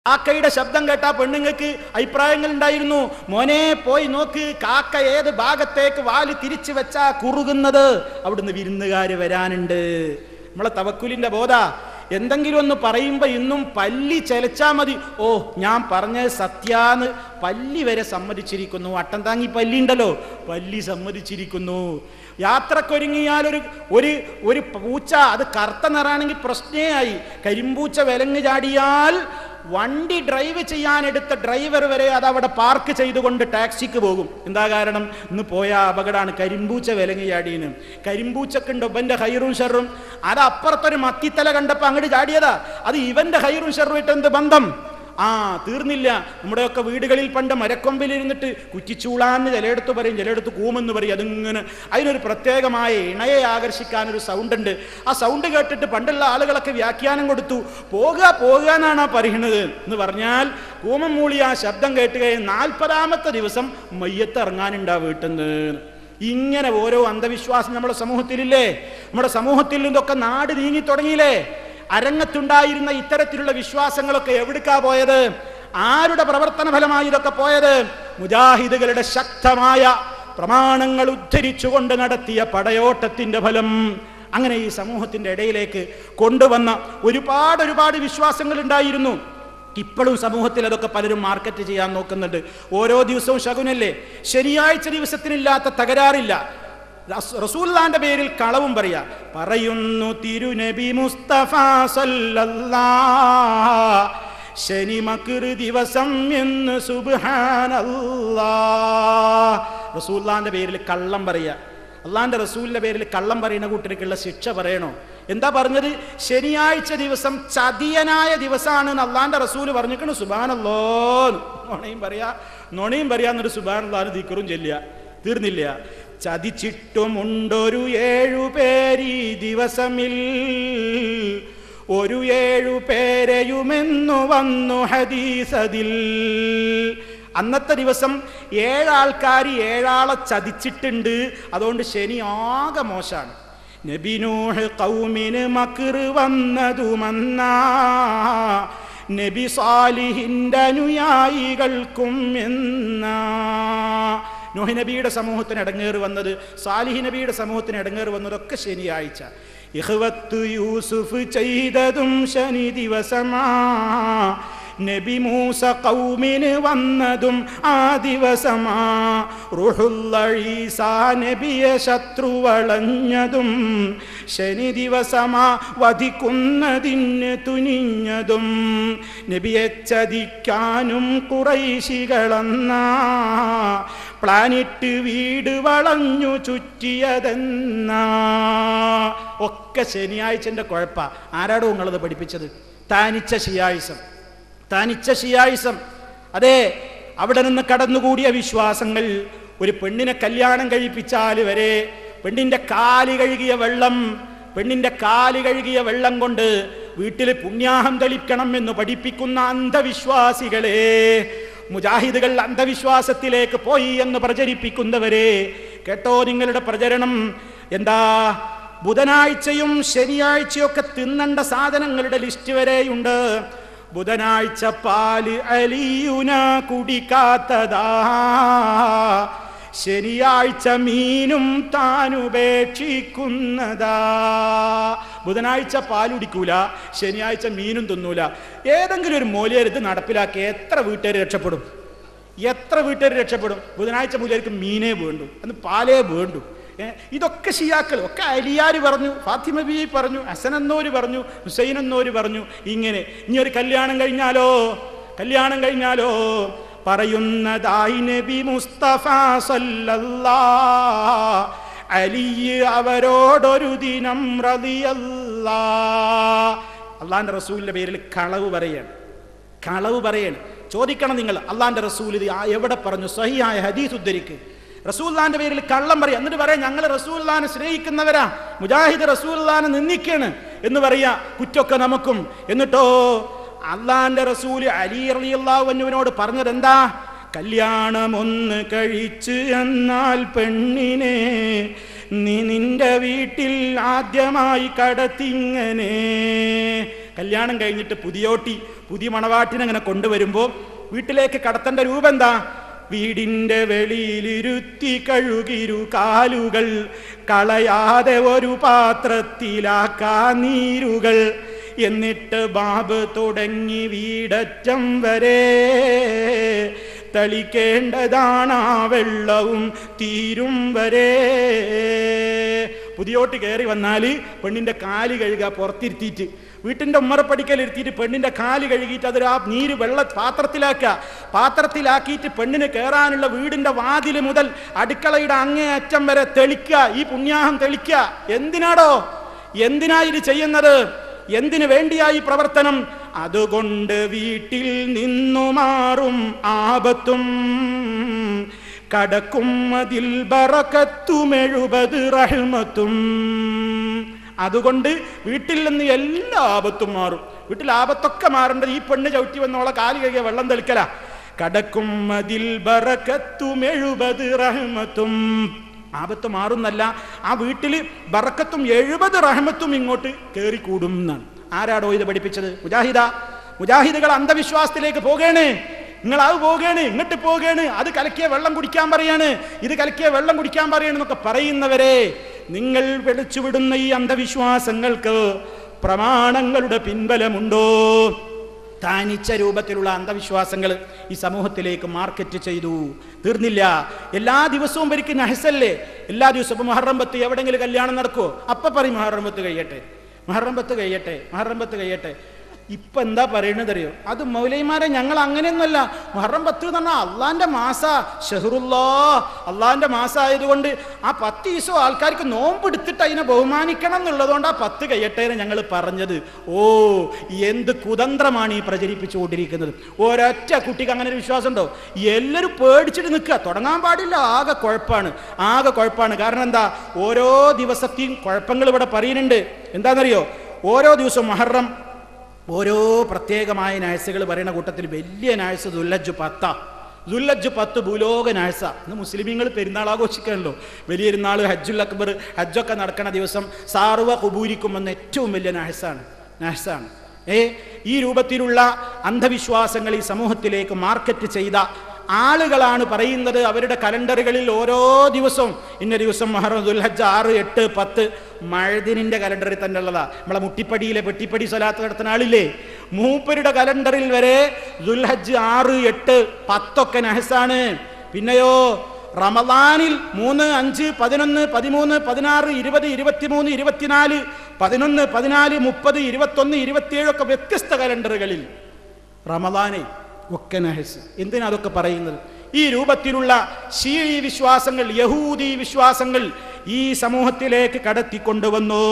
കാക്കയുടെ ശബ്ദം കേട്ടാ പെണ്ണുങ്ങൾക്ക് അഭിപ്രായങ്ങൾ ഉണ്ടായിരുന്നു മോനെ പോയി നോക്ക് കാക്ക ഏത് ഭാഗത്തേക്ക് വാല് തിരിച്ചു വെച്ചാ കുറുകുന്നത് അവിടുന്ന് വിരുന്നുകാര് വരാനുണ്ട് നമ്മളെ തവക്കുലിന്റെ ബോധ എന്തെങ്കിലും ഒന്ന് പറയുമ്പോ ഇന്നും പല്ലി ചെലച്ചാ മതി ഓ ഞാൻ പറഞ്ഞത് സത്യാന്ന് പല്ലി വരെ സമ്മതിച്ചിരിക്കുന്നു അട്ടം താങ്ങി പല്ലി ഉണ്ടല്ലോ പല്ലി സമ്മതിച്ചിരിക്കുന്നു യാത്രക്കൊരുങ്ങിയാൽ ഒരു ഒരു ഒരു പൂച്ച അത് കറുത്ത നിറാണെങ്കിൽ പ്രശ്നേ ആയി കരിമ്പൂച്ച വിലങ്ങ് ചാടിയാൽ വണ്ടി ഡ്രൈവ് ചെയ്യാൻ എടുത്ത ഡ്രൈവർ വരെ അത് അവിടെ പാർക്ക് ചെയ്തുകൊണ്ട് ടാക്സിക്ക് പോകും എന്താ കാരണം ഇന്ന് പോയ അപകടമാണ് കരിമ്പൂച്ച വിലങ്ങി ചാടീന് കരിമ്പൂച്ചക്കുണ്ട് ഇവന്റെ ഹൈറും ഷെറും അത് അപ്പുറത്തൊരു മത്തിത്തല കണ്ടപ്പോ അങ്ങോട്ട് ചാടിയതാ അത് ഇവന്റെ ഹൈറും ഷെറും ഇട്ട് എന്ത് ബന്ധം ആ തീർന്നില്ല നമ്മുടെയൊക്കെ വീടുകളിൽ പണ്ട് മരക്കൊമ്പിൽ ഇരുന്നിട്ട് കുറ്റിച്ചൂളാന്ന് ചിലയിടത്ത് പറയും ചിലയിടത്ത് കൂമെന്ന് പറയും അതിങ്ങനെ അതിനൊരു പ്രത്യേകമായ ഇണയെ ആകർഷിക്കാൻ ഒരു സൗണ്ട് ഉണ്ട് ആ സൗണ്ട് കേട്ടിട്ട് പണ്ടുള്ള ആളുകളൊക്കെ വ്യാഖ്യാനം കൊടുത്തു പോകുക പോകുക എന്നാണ് ആ പറയുന്നത് എന്ന് പറഞ്ഞാൽ കൂമം മൂളി ആ ശബ്ദം കേട്ടുകയും നാൽപ്പതാമത്തെ ദിവസം മയ്യത്ത് ഇറങ്ങാനുണ്ടാ വീട്ടിൽ നിന്ന് ഇങ്ങനെ ഓരോ അന്ധവിശ്വാസം നമ്മുടെ സമൂഹത്തിലില്ലേ നമ്മുടെ സമൂഹത്തിൽ നിന്നൊക്കെ നാട് നീങ്ങി തുടങ്ങിയില്ലേ അരങ്ങത്തുണ്ടായിരുന്ന ഇത്തരത്തിലുള്ള വിശ്വാസങ്ങളൊക്കെ എവിടുക്കാ പോയത് ആരുടെ പ്രവർത്തന ഫലമായി ഇതൊക്കെ പോയത് മുജാഹിദുകളുടെ ശക്തമായ പ്രമാണങ്ങൾ ഉദ്ധരിച്ചുകൊണ്ട് നടത്തിയ പടയോട്ടത്തിന്റെ ഫലം അങ്ങനെ ഈ സമൂഹത്തിന്റെ ഇടയിലേക്ക് കൊണ്ടുവന്ന ഒരുപാട് ഒരുപാട് വിശ്വാസങ്ങൾ ഉണ്ടായിരുന്നു ഇപ്പോഴും സമൂഹത്തിൽ അതൊക്കെ പലരും മാർക്കറ്റ് ചെയ്യാൻ നോക്കുന്നുണ്ട് ഓരോ ദിവസവും ശകുനല്ലേ ശനിയാഴ്ച ദിവസത്തിനില്ലാത്ത തകരാറില്ല റസ്- റസൂലുള്ളാന്റെ പേരിൽ കളവും പറയാ പറയുന്നു തിരുനബി മുസ്തഫ സല്ലല്ലാ ശനി മക്ർ ദിവസം എന്ന് സുബ്ഹാനല്ലാ റസൂലുള്ളാന്റെ പേരിൽ കള്ളം പറയാ അള്ളാന്റെ റസൂലിന്റെ പേരിൽ കള്ളം പറയുന്ന കൂട്ടർക്കുള്ള ശിക്ഷ പറയണോ എന്താ പറഞ്ഞത് ശനിയാഴ്ച ദിവസം ചതിയനായ ദിവസമാണ് അള്ളാന്റെ റസൂല് പറഞ്ഞിരിക്കണു സുബാനല്ലോ നോണയും പറയാ നോണയും പറയാന്നൊരു സുബാനല്ലാന്ന് ദിക്കറും ചെല്ലുക തീർന്നില്ല ചതിച്ചിട്ടുമുണ്ടൊരു ഏഴു പേരി ദിവസമിൽ ഒരു ഏഴു പേരെയുമെന്നു വന്നു ഹദീസതിൽ അന്നത്തെ ദിവസം ഏഴാൾക്കാർ ഏഴാളെ ചതിച്ചിട്ടുണ്ട് അതുകൊണ്ട് ശനി ആകെ മോശാണ് നബിനൂഹ് കൗമിന് മക്ർ വന്നതുമന്നാ നബി സാലിഹിന്റെ അനുയായികൾക്കും എന്നാ നോഹി നബിയുടെ സമൂഹത്തിന് ഇടങ്ങേറ് വന്നത് സാലിഹി നബിയുടെ സമൂഹത്തിന് ഇടങ്ങേറ് വന്നതൊക്കെ ശനിയാഴ്ച ഇഹ്വത്ത് യൂസുഫ് ചെയ്തതും ശനി ദിവസമാ നബി മൂസ കൗമിന് വന്നതും ആ ദിവസമാ റുഹുല്ല ഈസാ നബിയെ ശത്രു വളഞ്ഞതും ശനി ദിവസമാ വധിക്കുന്നതിന് തുനിഞ്ഞതും നബിയെ ചതിക്കാനും കുറൈശികളെന്നാ പ്ലാനിറ്റ് വീട് വളഞ്ഞു ചുറ്റിയതെന്നാ ഒക്കെ ശനിയാഴ്ചന്റെ കുഴപ്പ ആരാടോ നിങ്ങളത് പഠിപ്പിച്ചത് താനിച്ച ശിയാഴ്സം താനിച്ച ഷിയായിസം അതെ അവിടെ നിന്ന് കടന്നുകൂടിയ വിശ്വാസങ്ങൾ ഒരു പെണ്ണിനെ കല്യാണം കഴിപ്പിച്ചാൽ വരെ പെണ്ണിന്റെ കാല് കഴുകിയ വെള്ളം പെണ്ണിന്റെ കാല് കഴുകിയ വെള്ളം കൊണ്ട് വീട്ടിൽ പുണ്യാഹം തെളിക്കണം എന്ന് പഠിപ്പിക്കുന്ന അന്ധവിശ്വാസികളെ മുജാഹിദുകൾ അന്ധവിശ്വാസത്തിലേക്ക് പോയി എന്ന് പ്രചരിപ്പിക്കുന്നവരെ കേട്ടോ നിങ്ങളുടെ പ്രചരണം എന്താ ബുധനാഴ്ചയും ശനിയാഴ്ചയൊക്കെ തിന്നണ്ട സാധനങ്ങളുടെ ലിസ്റ്റ് വരെയുണ്ട് ബുധനാഴ്ച പാല് അലിയുന കുടിക്കാത്തതാ ശനിയാഴ്ച മീനും താനുപേക്ഷിക്കുന്നതാ ബുധനാഴ്ച പാലുടിക്കൂല ശനിയാഴ്ച മീനും തിന്നൂല ഏതെങ്കിലും ഒരു മൂലയർ ഇത് നടപ്പിലാക്കി എത്ര വീട്ടുകാർ രക്ഷപ്പെടും എത്ര വീട്ടുകാർ രക്ഷപ്പെടും ബുധനാഴ്ച മൂലർക്ക് മീനേ വേണ്ടു അന്ന് പാലേ വേണ്ടു ഏ, ഇതൊക്കെ ഷിയാക്കൾ ഒക്കെ അലിയാര് പറഞ്ഞു ഫാത്തിമ ബി പറഞ്ഞു ഹസൻ എന്നോര് പറഞ്ഞു ഹുസൈൻ എന്നോര് പറഞ്ഞു ഇങ്ങനെ ഇനി ഒരു കല്യാണം കഴിഞ്ഞാലോ കല്യാണം കഴിഞ്ഞാലോ പറയുന്നതായി നബി മുസ്തഫ സല്ലല്ലാ അലി അവരോടൊരു ദിനം റളിയല്ലാ അള്ളാന്റെ റസൂലിന്റെ പേരിൽ കളവ് പറയാണ് കളവ് പറയാണ് ചോദിക്കണം നിങ്ങൾ അള്ളാന്റെ റസൂൽ ഇത് ആ- എവിടെ പറഞ്ഞു സഹിയായ ഹദീസ് ഉദ്ധരിക്ക് റസൂല്ലാന്റെ പേരിൽ കള്ളം പറയാം എന്നിട്ട് പറയാം ഞങ്ങൾ റസൂല്ലാനെ സ്നേഹിക്കുന്നവരാ മുജാഹിദ് റസൂല്ലാനെ നിന്ദിക്കാണ് എന്ന് പറയാ കുറ്റൊക്കെ നമുക്കും എന്നിട്ടോ അള്ളാന്റെ റസൂല് അലി അലിയല്ലാവുവിനോട് പറഞ്ഞത് എന്താ കല്യാണം ഒന്ന് കഴിച്ച് എന്നാൽ പെണ്ണിനെ നീ നിന്റെ വീട്ടിൽ ആദ്യമായി കടത്തിങ്ങനെ കല്യാണം കഴിഞ്ഞിട്ട് പുതിയോട്ടി പുതിയ മണവാട്ടിനെ അങ്ങനെ കൊണ്ടുവരുമ്പോൾ വീട്ടിലേക്ക് കടത്തേണ്ട രൂപം എന്താ വീടിന്റെ വെളിയിലിരുത്തി കഴുകിരു കാലുകൾ കളയാതെ ഒരു പാത്രത്തിലാക്കാ നീരുകൾ എന്നിട്ട് ബാബ് തുടങ്ങി വീടറ്റം വരെ തളിക്കേണ്ടതാണ് ആ വെള്ളവും തീരും വരെ പുതിയോട്ട് കയറി വന്നാൽ പെണ്ണിന്റെ കാല് കഴുകുക പുറത്തിരുത്തിയിട്ട് വീട്ടിന്റെ ഉമ്മറപ്പടിക്കൽ ഇരുത്തിയിട്ട് പെണ്ണിന്റെ കാല് കഴുകിയിട്ട് അതൊരു ആ നീര് വെള്ള പാത്രത്തിലാക്കുക പാത്രത്തിലാക്കിയിട്ട് പെണ്ണിന് കയറാനുള്ള വീടിന്റെ വാതില് മുതൽ അടുക്കളയുടെ അങ്ങേ അറ്റം വരെ തെളിക്കുക ഈ പുണ്യാഹം തെളിക്കുക എന്തിനാടോ എന്തിനാ ഇത് ചെയ്യുന്നത് എന്തിനു വേണ്ടിയായി പ്രവർത്തനം അതുകൊണ്ട് വീട്ടിൽ നിന്നു മാറും ആപത്തും കടക്കും അതിൽ ബറക്കത്തുമെഴുപത് റഹ്മത്തും അതുകൊണ്ട് വീട്ടിൽ നിന്ന് എല്ലാ ആപത്തും മാറും വീട്ടിൽ ആപത്തൊക്കെ മാറേണ്ടത് ഈ പെണ്ണ് ചവിട്ടി വന്നോളെ കാല് കഴുകിയ വെള്ളം തെളിക്കല കടക്കും അതിൽ ബറക്കത്തുമെഴുപത് റഹ്മത്തും ആപത്ത് മാറുന്നല്ല ആ വീട്ടിൽ ബറക്കത്തും എഴുപത് റഹ്മത്തും ഇങ്ങോട്ട് കയറിക്കൂടും എന്നാണ് ആരാടോ ഇത് പഠിപ്പിച്ചത് മുജാഹിദ മുജാഹിദുകൾ അന്ധവിശ്വാസത്തിലേക്ക് പോകേണ് നിങ്ങൾ അത് പോകേണ് ഇങ്ങോട്ട് പോകേണ് അത് കലക്കിയ വെള്ളം കുടിക്കാൻ പറയാണ് ഇത് കലക്കിയ വെള്ളം കുടിക്കാൻ പറയാണ് എന്നൊക്കെ പറയുന്നവരെ നിങ്ങൾ വെളിച്ചുവിടുന്ന ഈ അന്ധവിശ്വാസങ്ങൾക്ക് പ്രമാണങ്ങളുടെ പിൻബലമുണ്ടോ താനിച്ച രൂപത്തിലുള്ള അന്ധവിശ്വാസങ്ങൾ ഈ സമൂഹത്തിലേക്ക് മാർക്കറ്റ് ചെയ്തു തീർന്നില്ല എല്ലാ ദിവസവും ഇവർക്ക് നഹസല്ലേ എല്ലാ ദിവസവും ഇപ്പൊ മുഹറം പത്ത് എവിടെയെങ്കിലും കല്യാണം നടക്കുമോ അപ്പൊ പറയും മുഹറം പത്ത് കഴിയട്ടെ മുഹറം പത്ത് കഴിയട്ടെ മുഹറം പത്ത് കഴിയട്ടെ ഇപ്പൊ എന്താ പറയണത് അറിയോ അത് മൗലൈമാരെ ഞങ്ങൾ അങ്ങനെയൊന്നുമല്ല മുഹറം പത്ത് എന്ന് പറഞ്ഞാൽ അള്ളാന്റെ മാസ ഷെഹറുല്ലാ അള്ളാന്റെ മാസം ആയതുകൊണ്ട് ആ പത്ത് ദിവസം ആൾക്കാർക്ക് നോമ്പെടുത്തിട്ട് അതിനെ ബഹുമാനിക്കണം എന്നുള്ളതുകൊണ്ട് ആ പത്ത് കഴിയട്ടെ എന്ന് ഞങ്ങൾ പറഞ്ഞത് ഓ എന്ത് കുതന്ത്രമാണ് ഈ പ്രചരിപ്പിച്ചുകൊണ്ടിരിക്കുന്നത് ഒരൊറ്റ കുട്ടിക്ക് അങ്ങനെ ഒരു വിശ്വാസം ഉണ്ടോ എല്ലാവരും പേടിച്ചിട്ട് നിൽക്കുക തുടങ്ങാൻ പാടില്ല ആകെ കുഴപ്പമാണ് ആകെ കുഴപ്പമാണ് കാരണം എന്താ ഓരോ ദിവസത്തെയും കുഴപ്പങ്ങൾ ഇവിടെ പറയുന്നുണ്ട് എന്താണെന്നറിയോ ഓരോ ദിവസവും മഹറം ഓരോ പ്രത്യേകമായ നാഴ്സുകൾ പറയുന്ന കൂട്ടത്തിൽ വലിയ നാഴ്സ് ദുല്ലജ് പത്ത ദുല്ലജ് പത്ത് ഭൂലോക നാഴ്സ ഇന്ന് മുസ്ലിമീങ്ങൾ പെരുന്നാൾ ആഘോഷിക്കാണല്ലോ വലിയ പെരുന്നാൾ ഹജ്ജുൽ അക്ബർ ഹജ്ജൊക്കെ നടക്കുന്ന ദിവസം സാറുവ കുബൂരിക്കും എന്ന ഏറ്റവും വലിയ നാഴ്സാണ് നാഴ്സാണ് ഏ ഈ രൂപത്തിലുള്ള അന്ധവിശ്വാസങ്ങൾ ഈ സമൂഹത്തിലേക്ക് മാർക്കറ്റ് ചെയ്ത ആളുകളാണ് പറയുന്നത് അവരുടെ കലണ്ടറുകളിൽ ഓരോ ദിവസവും ഇന്ന ദിവസം മഹറം ദുൽഹജ്ജ് ആറ് എട്ട് പത്ത് മഴദിനിന്റെ കലണ്ടറിൽ തന്നെ ഉള്ളതാ നമ്മളെ മുട്ടിപ്പടിയിലെ പെട്ടിപ്പടി സ്വലാത്ത് നടത്തുന്ന ആളില്ലേ മൂപ്പരുടെ കലണ്ടറിൽ വരെ ദുൽഹജ്ജ് ആറ് എട്ട് പത്തൊക്കെ നഹസാണ് പിന്നെയോ റമദാനിൽ മൂന്ന് അഞ്ച് പതിനൊന്ന് പതിമൂന്ന് പതിനാറ് ഇരുപത് ഇരുപത്തിമൂന്ന് ഇരുപത്തിനാല് പതിനൊന്ന് പതിനാല് മുപ്പത് ഇരുപത്തൊന്ന് ഇരുപത്തിയേഴൊക്കെ വ്യത്യസ്ത കലണ്ടറുകളിൽ റമദാനെ ഒക്കെ നഹസ് എന്തിനാ അതൊക്കെ പറയുന്നത് ഈ രൂപത്തിലുള്ള ഷീഴി വിശ്വാസങ്ങൾ യഹൂദി വിശ്വാസങ്ങൾ ഈ സമൂഹത്തിലേക്ക് കടത്തിക്കൊണ്ടുവന്നു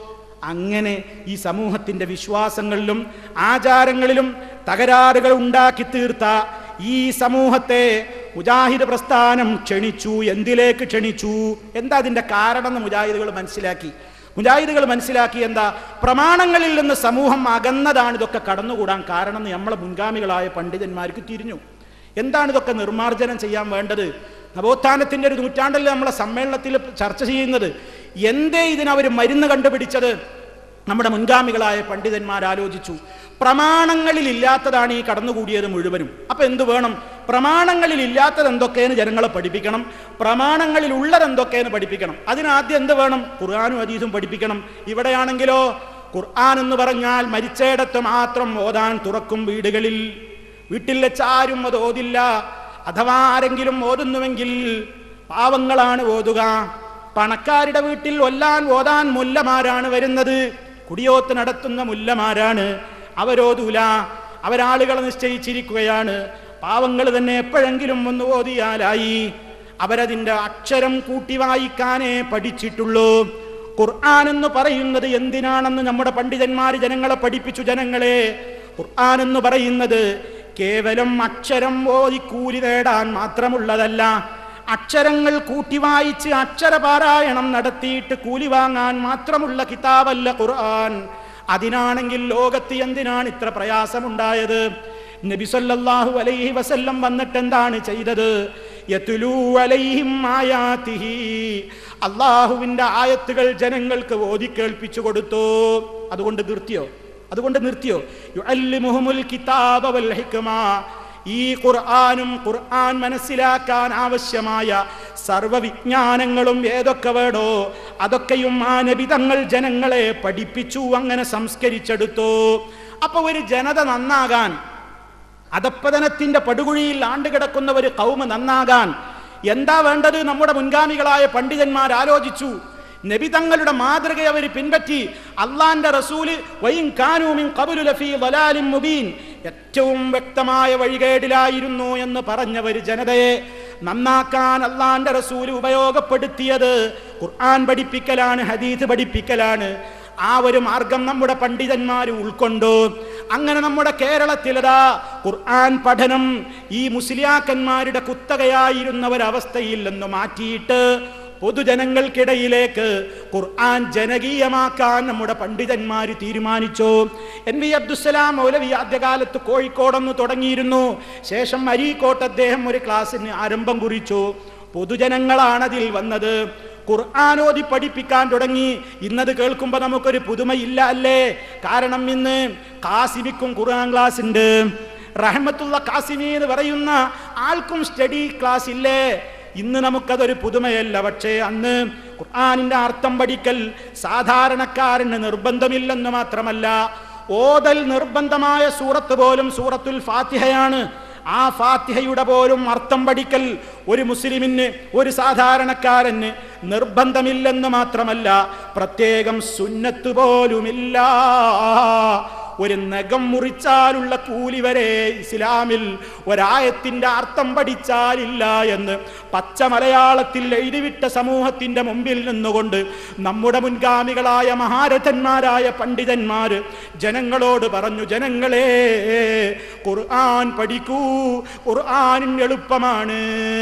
അങ്ങനെ ഈ സമൂഹത്തിന്റെ വിശ്വാസങ്ങളിലും ആചാരങ്ങളിലും തകരാറുകൾ ഉണ്ടാക്കി തീർത്ത ഈ സമൂഹത്തെ മുജാഹിദ് പ്രസ്ഥാനം ക്ഷണിച്ചു എന്തിലേക്ക് ക്ഷണിച്ചു എന്താ അതിന്റെ കാരണം എന്ന് മുജാഹിദുകൾ മനസ്സിലാക്കി മുജാഹിദുകൾ മനസ്സിലാക്കി എന്താ പ്രമാണങ്ങളിൽ നിന്ന് സമൂഹം അകന്നതാണ് ഇതൊക്കെ കടന്നുകൂടാൻ കാരണം എന്ന് നമ്മളെ മുൻഗാമികളായ പണ്ഡിതന്മാർക്ക് തിരിഞ്ഞു എന്താണ് ഇതൊക്കെ നിർമ്മാർജ്ജനം ചെയ്യാൻ വേണ്ടത് നവോത്ഥാനത്തിന്റെ ഒരു നൂറ്റാണ്ടിൽ നമ്മളെ സമ്മേളനത്തിൽ ചർച്ച ചെയ്യുന്നത് എന്തേ ഇതിനവർ മരുന്ന് കണ്ടുപിടിച്ചത് നമ്മുടെ മുൻഗാമികളായ പണ്ഡിതന്മാർ ആലോചിച്ചു പ്രമാണങ്ങളിൽ ഇല്ലാത്തതാണ് ഈ കടന്നുകൂടിയത് മുഴുവനും അപ്പൊ എന്ത് വേണം പ്രമാണങ്ങളിൽ ഇല്ലാത്തത് എന്തൊക്കെയെന്ന് ജനങ്ങളെ പഠിപ്പിക്കണം പ്രമാണങ്ങളിൽ ഉള്ളത് എന്തൊക്കെയെന്ന് പഠിപ്പിക്കണം അതിനാദ്യം എന്ത് വേണം ഖുർആാനും അതീതും പഠിപ്പിക്കണം ഇവിടെയാണെങ്കിലോ ഖുർആൻ എന്ന് പറഞ്ഞാൽ മരിച്ചയിടത്ത് മാത്രം ഓതാൻ തുറക്കും വീടുകളിൽ വീട്ടിൽ വെച്ച് ആരും അത് ഓതില്ല അഥവാ ആരെങ്കിലും ഓതുന്നുവെങ്കിൽ പാവങ്ങളാണ് ഓതുക പണക്കാരുടെ വീട്ടിൽ ഒല്ലാൻ ഓതാൻ മുല്ലമാരാണ് വരുന്നത് കുടിയോത്ത് നടത്തുന്ന മുല്ലമാരാണ് അവരോതൂല അവരാളുകളെ നിശ്ചയിച്ചിരിക്കുകയാണ് പാവങ്ങൾ തന്നെ എപ്പോഴെങ്കിലും ഒന്ന് ഓതിയാലായി അവരതിൻ്റെ അക്ഷരം കൂട്ടി വായിക്കാനേ പഠിച്ചിട്ടുള്ളൂ ഖുർആൻ എന്ന് പറയുന്നത് എന്തിനാണെന്ന് നമ്മുടെ പണ്ഡിതന്മാർ ജനങ്ങളെ പഠിപ്പിച്ചു ജനങ്ങളെ ഖുർആൻ എന്ന് പറയുന്നത് കേവലം അക്ഷരം ഓതി കൂലി നേടാൻ മാത്രമുള്ളതല്ല അക്ഷരങ്ങൾ കൂട്ടി വായിച്ച് അക്ഷരപാരായണം നടത്തിയിട്ട് കൂലി വാങ്ങാൻ മാത്രമുള്ള കിതാബല്ല ഖുർആൻ അതിനാണെങ്കിൽ ലോകത്ത് എന്തിനാണ് ഇത്ര പ്രയാസമുണ്ടായത് നബി സല്ലല്ലാഹു അലൈഹി വസല്ലം വന്നിട്ട് എന്താണ് ചെയ്തത് യത്ലൂ അലൈഹിം ആയാതിഹി അള്ളാഹുവിന്റെ ആയത്തുകൾ ജനങ്ങൾക്ക് ഓതി കേൾപ്പിച്ചു കൊടുത്തു അതുകൊണ്ട് നിർത്തിയോ അതുകൊണ്ട് നിർത്തിയോ യുഅല്ലിമുഹുമുൽ കിതാബ വൽ ഹിക്മ ഈ ഖുർആാനും ഖുർആൻ മനസ്സിലാക്കാൻ ആവശ്യമായ സർവവിജ്ഞാനങ്ങളും ഏതൊക്കെ വേടോ അതൊക്കെയും ആ നബിതങ്ങൾ ജനങ്ങളെ പഠിപ്പിച്ചു അങ്ങനെ സംസ്കരിച്ചെടുത്തു അപ്പൊ ഒരു ജനത നന്നാകാൻ അധപ്പതനത്തിന്റെ പടുകുഴിയിൽ ആണ്ടുകിടക്കുന്ന ഒരു കൗമ നന്നാകാൻ എന്താ വേണ്ടത് നമ്മുടെ മുൻഗാമികളായ പണ്ഡിതന്മാർ ആലോചിച്ചു നബി തങ്ങളുടെ മാതൃക അവർ പിൻപറ്റി അള്ളാന്റെ റസൂല് വൈൻ കാനൂമിൻ ഖബലു ലഫീ ളലാലിൻ മുബീൻ ഏറ്റവും വ്യക്തമായ വഴികേടിലായിരുന്നു എന്ന് പറഞ്ഞ ഒരു ജനതയെ നന്നാക്കാൻ അള്ളാന്റെ റസൂല് ഉപയോഗപ്പെടുത്തിയത് ഖുർആൻ പഠിപ്പിക്കലാണ് ഹദീസ് പഠിപ്പിക്കലാണ് ആ ഒരു മാർഗം നമ്മുടെ പണ്ഡിതന്മാർ ഉൾക്കൊണ്ടു അങ്ങനെ നമ്മുടെ കേരളത്തിലതാ ഖുർആൻ പഠനം ഈ മുസ്ലിയാക്കന്മാരുടെ കുത്തകയായിരുന്ന ഒരവസ്ഥയിൽ നിന്ന് മാറ്റിയിട്ട് പൊതുജനങ്ങൾക്കിടയിലേക്ക് ഖുർആൻ ജനകീയമാക്കാൻ നമ്മുടെ പണ്ഡിതന്മാർ തീരുമാനിച്ചു എൻ വി അബ്ദുസലാം മൗലവി ആദ്യകാലത്ത് കോഴിക്കോടൊന്ന് തുടങ്ങിയിരുന്നു ശേഷം അരീക്കോട്ട് അദ്ദേഹം ഒരു ക്ലാസ്സിന് ആരംഭം കുറിച്ചു പൊതുജനങ്ങളാണ് അതിൽ വന്നത് ഖുർആാനോദി പഠിപ്പിക്കാൻ തുടങ്ങി ഇന്നത് കേൾക്കുമ്പോൾ നമുക്കൊരു പുതുമയില്ല അല്ലേ കാരണം ഇന്ന് കാസിമിക്കും ഖുർആൻ ക്ലാസ് ഉണ്ട് റഹ്മത്തുള്ള കാസിമി എന്ന് പറയുന്ന ആൾക്കും സ്റ്റഡി ക്ലാസ് ഇല്ലേ ഇന്ന് നമുക്കതൊരു പുതുമയല്ല പക്ഷേ അന്ന് ഖുർആാനിന്റെ അർത്ഥം പഠിക്കൽ സാധാരണക്കാരന് നിർബന്ധമില്ലെന്ന് മാത്രമല്ല ഓതൽ നിർബന്ധമായ സൂറത്ത് പോലും സൂറത്തുൽ ഫാത്തിഹയാണ് ആ ഫാത്തിഹയുടെ പോലും അർത്ഥം പഠിക്കൽ ഒരു മുസ്ലിമിന് ഒരു സാധാരണക്കാരന് നിർബന്ധമില്ലെന്ന് മാത്രമല്ല പ്രത്യേകം സുന്നത്ത് പോലുമില്ല ഒരു നഖം മുറിച്ചാലുള്ള കൂലി വരെ ഇസ്ലാമിൽ ഒരായത്തിന്റെ അർത്ഥം പഠിച്ചാലില്ല എന്ന് പച്ച മലയാളത്തിൽ എഴുതിവിട്ട സമൂഹത്തിന്റെ മുമ്പിൽ നിന്നുകൊണ്ട് നമ്മുടെ മുൻഗാമികളായ മഹാരഥന്മാരായ പണ്ഡിതന്മാര് ജനങ്ങളോട് പറഞ്ഞു ജനങ്ങളെ ഖുർആൻ പഠിക്കൂ ഖുർആൻ എളുപ്പമാണ്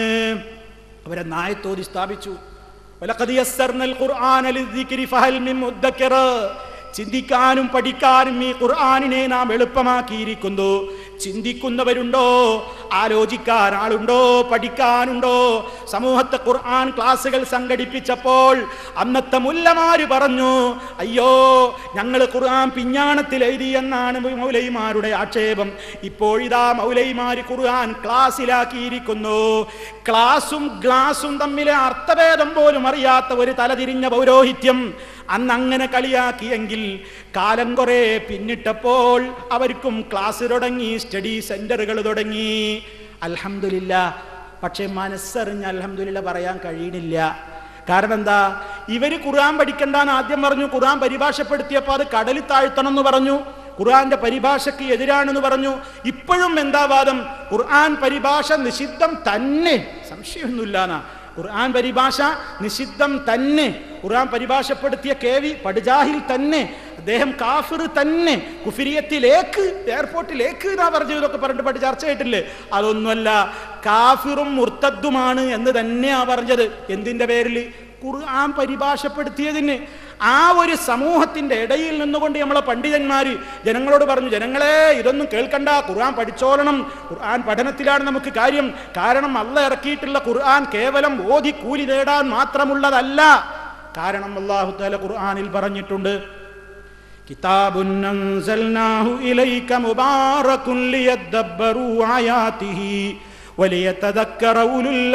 അവരെ നായത്തോതി സ്ഥാപിച്ചു وَلَقَدْ يَسَّرْنَا الْقُرْآنَ لِلذِّكْرِ فَهَلْ مِن مُدَّكِرٍ ചിന്തിക്കാനും പഠിക്കാനും ഈ ഖുർആാനിനെ നാം എളുപ്പമാക്കിയിരിക്കുന്നു ചിന്തിക്കുന്നവരുണ്ടോ ആലോചിക്കാൻ ആളുണ്ടോ പഠിക്കാനുണ്ടോ സമൂഹത്തെ ഖുർആൻ ക്ലാസ്സുകൾ സംഘടിപ്പിച്ചപ്പോൾ അന്നത്തെ മുല്ലമാര് പറഞ്ഞു അയ്യോ ഞങ്ങൾ ഖുർആൻ പിഞ്ഞാണത്തിൽ എഴുതി എന്നാണ് മൗലൈമാരുടെ ആക്ഷേപം ഇപ്പോഴിതാ മൗലൈമാര് ഖുർആൻ ക്ലാസ്സിലാക്കിയിരിക്കുന്നു ക്ലാസും ഗ്ലാസും തമ്മിലെ അർത്ഥഭേദം പോലും അറിയാത്ത ഒരു തലതിരിഞ്ഞ പൗരോഹിത്യം അന്ന് അങ്ങനെ കളിയാക്കിയെങ്കിൽ കാലം കുറെ പിന്നിട്ടപ്പോൾ അവർക്കും ക്ലാസ് തുടങ്ങി സ്റ്റഡി സെന്ററുകൾ തുടങ്ങി അൽഹംദുലില്ല പക്ഷെ മനസ്സറിഞ്ഞ് അൽഹംദുലില്ല പറയാൻ കഴിയണില്ല കാരണം എന്താ ഇവര് ഖുർആൻ പഠിക്കണ്ടെന്ന് ആദ്യം പറഞ്ഞു ഖുർആൻ പരിഭാഷപ്പെടുത്തിയപ്പോൾ അത് കടലിൽ താഴ്ത്തണം എന്ന് പറഞ്ഞു ഖുർആന്റെ പരിഭാഷയ്ക്ക് എതിരാണെന്ന് പറഞ്ഞു ഇപ്പോഴും എന്താ വാദം ഖുർആൻ പരിഭാഷ നിഷിദ്ധം തന്നെ സംശയമൊന്നുമില്ലാന്നാ ഖുർആൻ പരിഭാഷ നിഷിദ്ധം തന്നെ ഖുർആൻ പരിഭാഷപ്പെടുത്തിയ കെ വി പടുജാഹിൽ തന്നെ അദ്ദേഹം കാഫിർ തന്നെ കുഫിരിയത്തിലേക്ക് എയർപോർട്ടിലേക്ക് എന്നാ പറഞ്ഞു ഇതൊക്കെ പറഞ്ഞിട്ട് പണ്ട് ചർച്ച ചെയ്തിട്ടില്ലേ അതൊന്നുമല്ല കാഫിറും മുർത്തദ്ദുമാണ് എന്ന് തന്നെയാ പറഞ്ഞത് എന്തിന്റെ പേരിൽ ഖുർആൻ പരിഭാഷപ്പെടുത്തിയതിന് ആ ഒരു സമൂഹത്തിന്റെ ഇടയിൽ നിന്നുകൊണ്ട് നമ്മളെ പണ്ഡിതന്മാര് ജനങ്ങളോട് പറഞ്ഞു ജനങ്ങളെ ഇതൊന്നും കേൾക്കണ്ട ഖുർആൻ പഠിച്ചോളണം ഖുർആൻ പഠനത്തിലാണ് നമുക്ക് കാര്യം കാരണം അല്ല ഇറക്കിയിട്ടുള്ള ഖുർആൻ കേവലം ഓതി കൂലി നേടാൻ മാത്രമുള്ളതല്ല കാരണം അള്ളാഹു താല ഖുർആനിൽ പറഞ്ഞിട്ടുണ്ട് കിതാബുൻ അൻസൽനാഹു ഇലൈക മുബാറകുൻ ലിയദ്ദബ്ബറൂ ആയാതിഹി വലിയതദക്കറ ഉലുൽ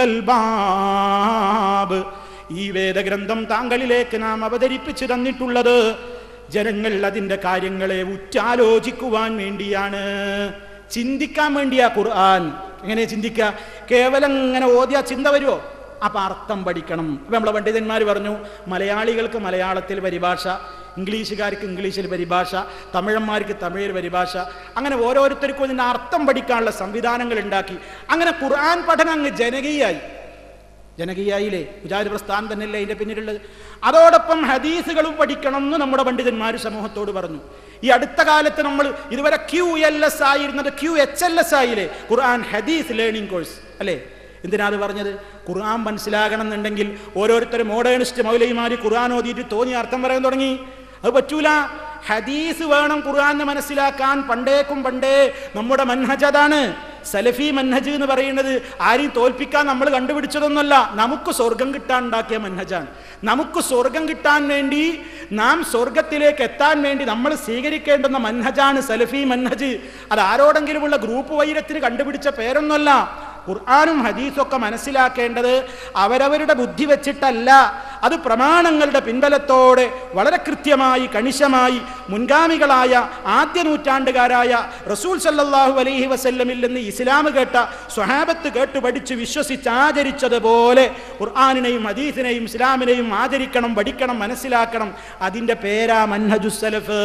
അൽബാബ് ഈ വേദഗ്രന്ഥം താങ്കളിലേക്ക് നാം അവതരിപ്പിച്ചു തന്നിട്ടുള്ളത് ജനങ്ങൾ അതിൻ്റെ കാര്യങ്ങളെ ഉറ്റാലോചിക്കുവാൻ വേണ്ടിയാണ് ചിന്തിക്കാൻ വേണ്ടിയാ ഖുർആൻ എങ്ങനെ ചിന്തിക്കുക കേവലം ഇങ്ങനെ ഓതിയ ചിന്ത വരുമോ അപ്പൊ അർത്ഥം പഠിക്കണം അപ്പൊ നമ്മളെ പണ്ഡിതന്മാർ പറഞ്ഞു മലയാളികൾക്ക് മലയാളത്തിൽ പരിഭാഷ ഇംഗ്ലീഷുകാർക്ക് ഇംഗ്ലീഷിൽ പരിഭാഷ തമിഴന്മാർക്ക് തമിഴിൽ പരിഭാഷ അങ്ങനെ ഓരോരുത്തർക്കും ഇതിൻ്റെ അർത്ഥം പഠിക്കാനുള്ള സംവിധാനങ്ങൾ ഉണ്ടാക്കി അങ്ങനെ ഖുർആൻ പഠനം അങ്ങ് ജനകീയായി ജനകീയായില്ലേ വിചാര പ്രസ്ഥാനം തന്നെയല്ലേ അതിന്റെ പിന്നിലുള്ളത് അതോടൊപ്പം ഹദീസുകളും പഠിക്കണം എന്ന് നമ്മുടെ പണ്ഡിതന്മാർ സമൂഹത്തോട് പറഞ്ഞു ഈ അടുത്ത കാലത്ത് നമ്മൾ ഇതുവരെ ക്യു എൽ എസ് ആയിരുന്നത് ക്യു എച്ച് എൽ എസ് ആയില്ലേ ഖുർആൻ ഹദീസ് ലേണിംഗ് കോഴ്സ് അല്ലേ എന്തിനാ അത് പറഞ്ഞത് ഖുർആൻ മനസ്സിലാകണം എന്നുണ്ടെങ്കിൽ ഓരോരുത്തരും മോഡേണിസ്റ്റ് മൗലൈമാര് ഖുർആൻ ഓതിയിട്ട് തോന്നിയ അർത്ഥം പറയാൻ തുടങ്ങി അത് പറ്റൂല ഹദീസ് വേണം ഖുർആനെ മനസ്സിലാക്കാൻ പണ്ടേക്കും പണ്ടേ നമ്മുടെ മൻഹജ് അതാണ് സലഫി മൻഹജ് എന്ന് പറയുന്നത് ആരെയും തോൽപ്പിക്കാൻ നമ്മൾ കണ്ടുപിടിച്ചതൊന്നുമല്ല നമുക്ക് സ്വർഗം കിട്ടാൻ ഉണ്ടാക്കിയ മൻഹജാണ് നമുക്ക് സ്വർഗം കിട്ടാൻ വേണ്ടി നാം സ്വർഗത്തിലേക്ക് എത്താൻ വേണ്ടി നമ്മൾ സ്വീകരിക്കേണ്ടുന്ന മൻഹജാണ് സലഫി മൻഹജ് അത് ആരോടെങ്കിലുമുള്ള ഗ്രൂപ്പ് വൈരത്തിന് കണ്ടുപിടിച്ച പേരൊന്നുമല്ല ഖുർആാനും ഹദീസും ഒക്കെ മനസ്സിലാക്കേണ്ടത് അവരവരുടെ ബുദ്ധി വെച്ചിട്ടല്ല അത് പ്രമാണങ്ങളുടെ പിൻബലത്തോടെ വളരെ കൃത്യമായി കണിശമായി മുൻഗാമികളായ ആദ്യ നൂറ്റാണ്ടുകാരായ റസൂൽ സല്ലല്ലാഹു അലൈഹി വസല്ലമിൽ നിന്ന് ഇസ്ലാം കേട്ട സ്വഹാബത്ത് കേട്ട് പഠിച്ച് വിശ്വസിച്ച് ആചരിച്ചതുപോലെ ഖുർആാനിനെയും ഹദീസിനെയും ഇസ്ലാമിനെയും ആചരിക്കണം പഠിക്കണം മനസ്സിലാക്കണം അതിൻ്റെ പേരാ മൻഹജുസലഫ്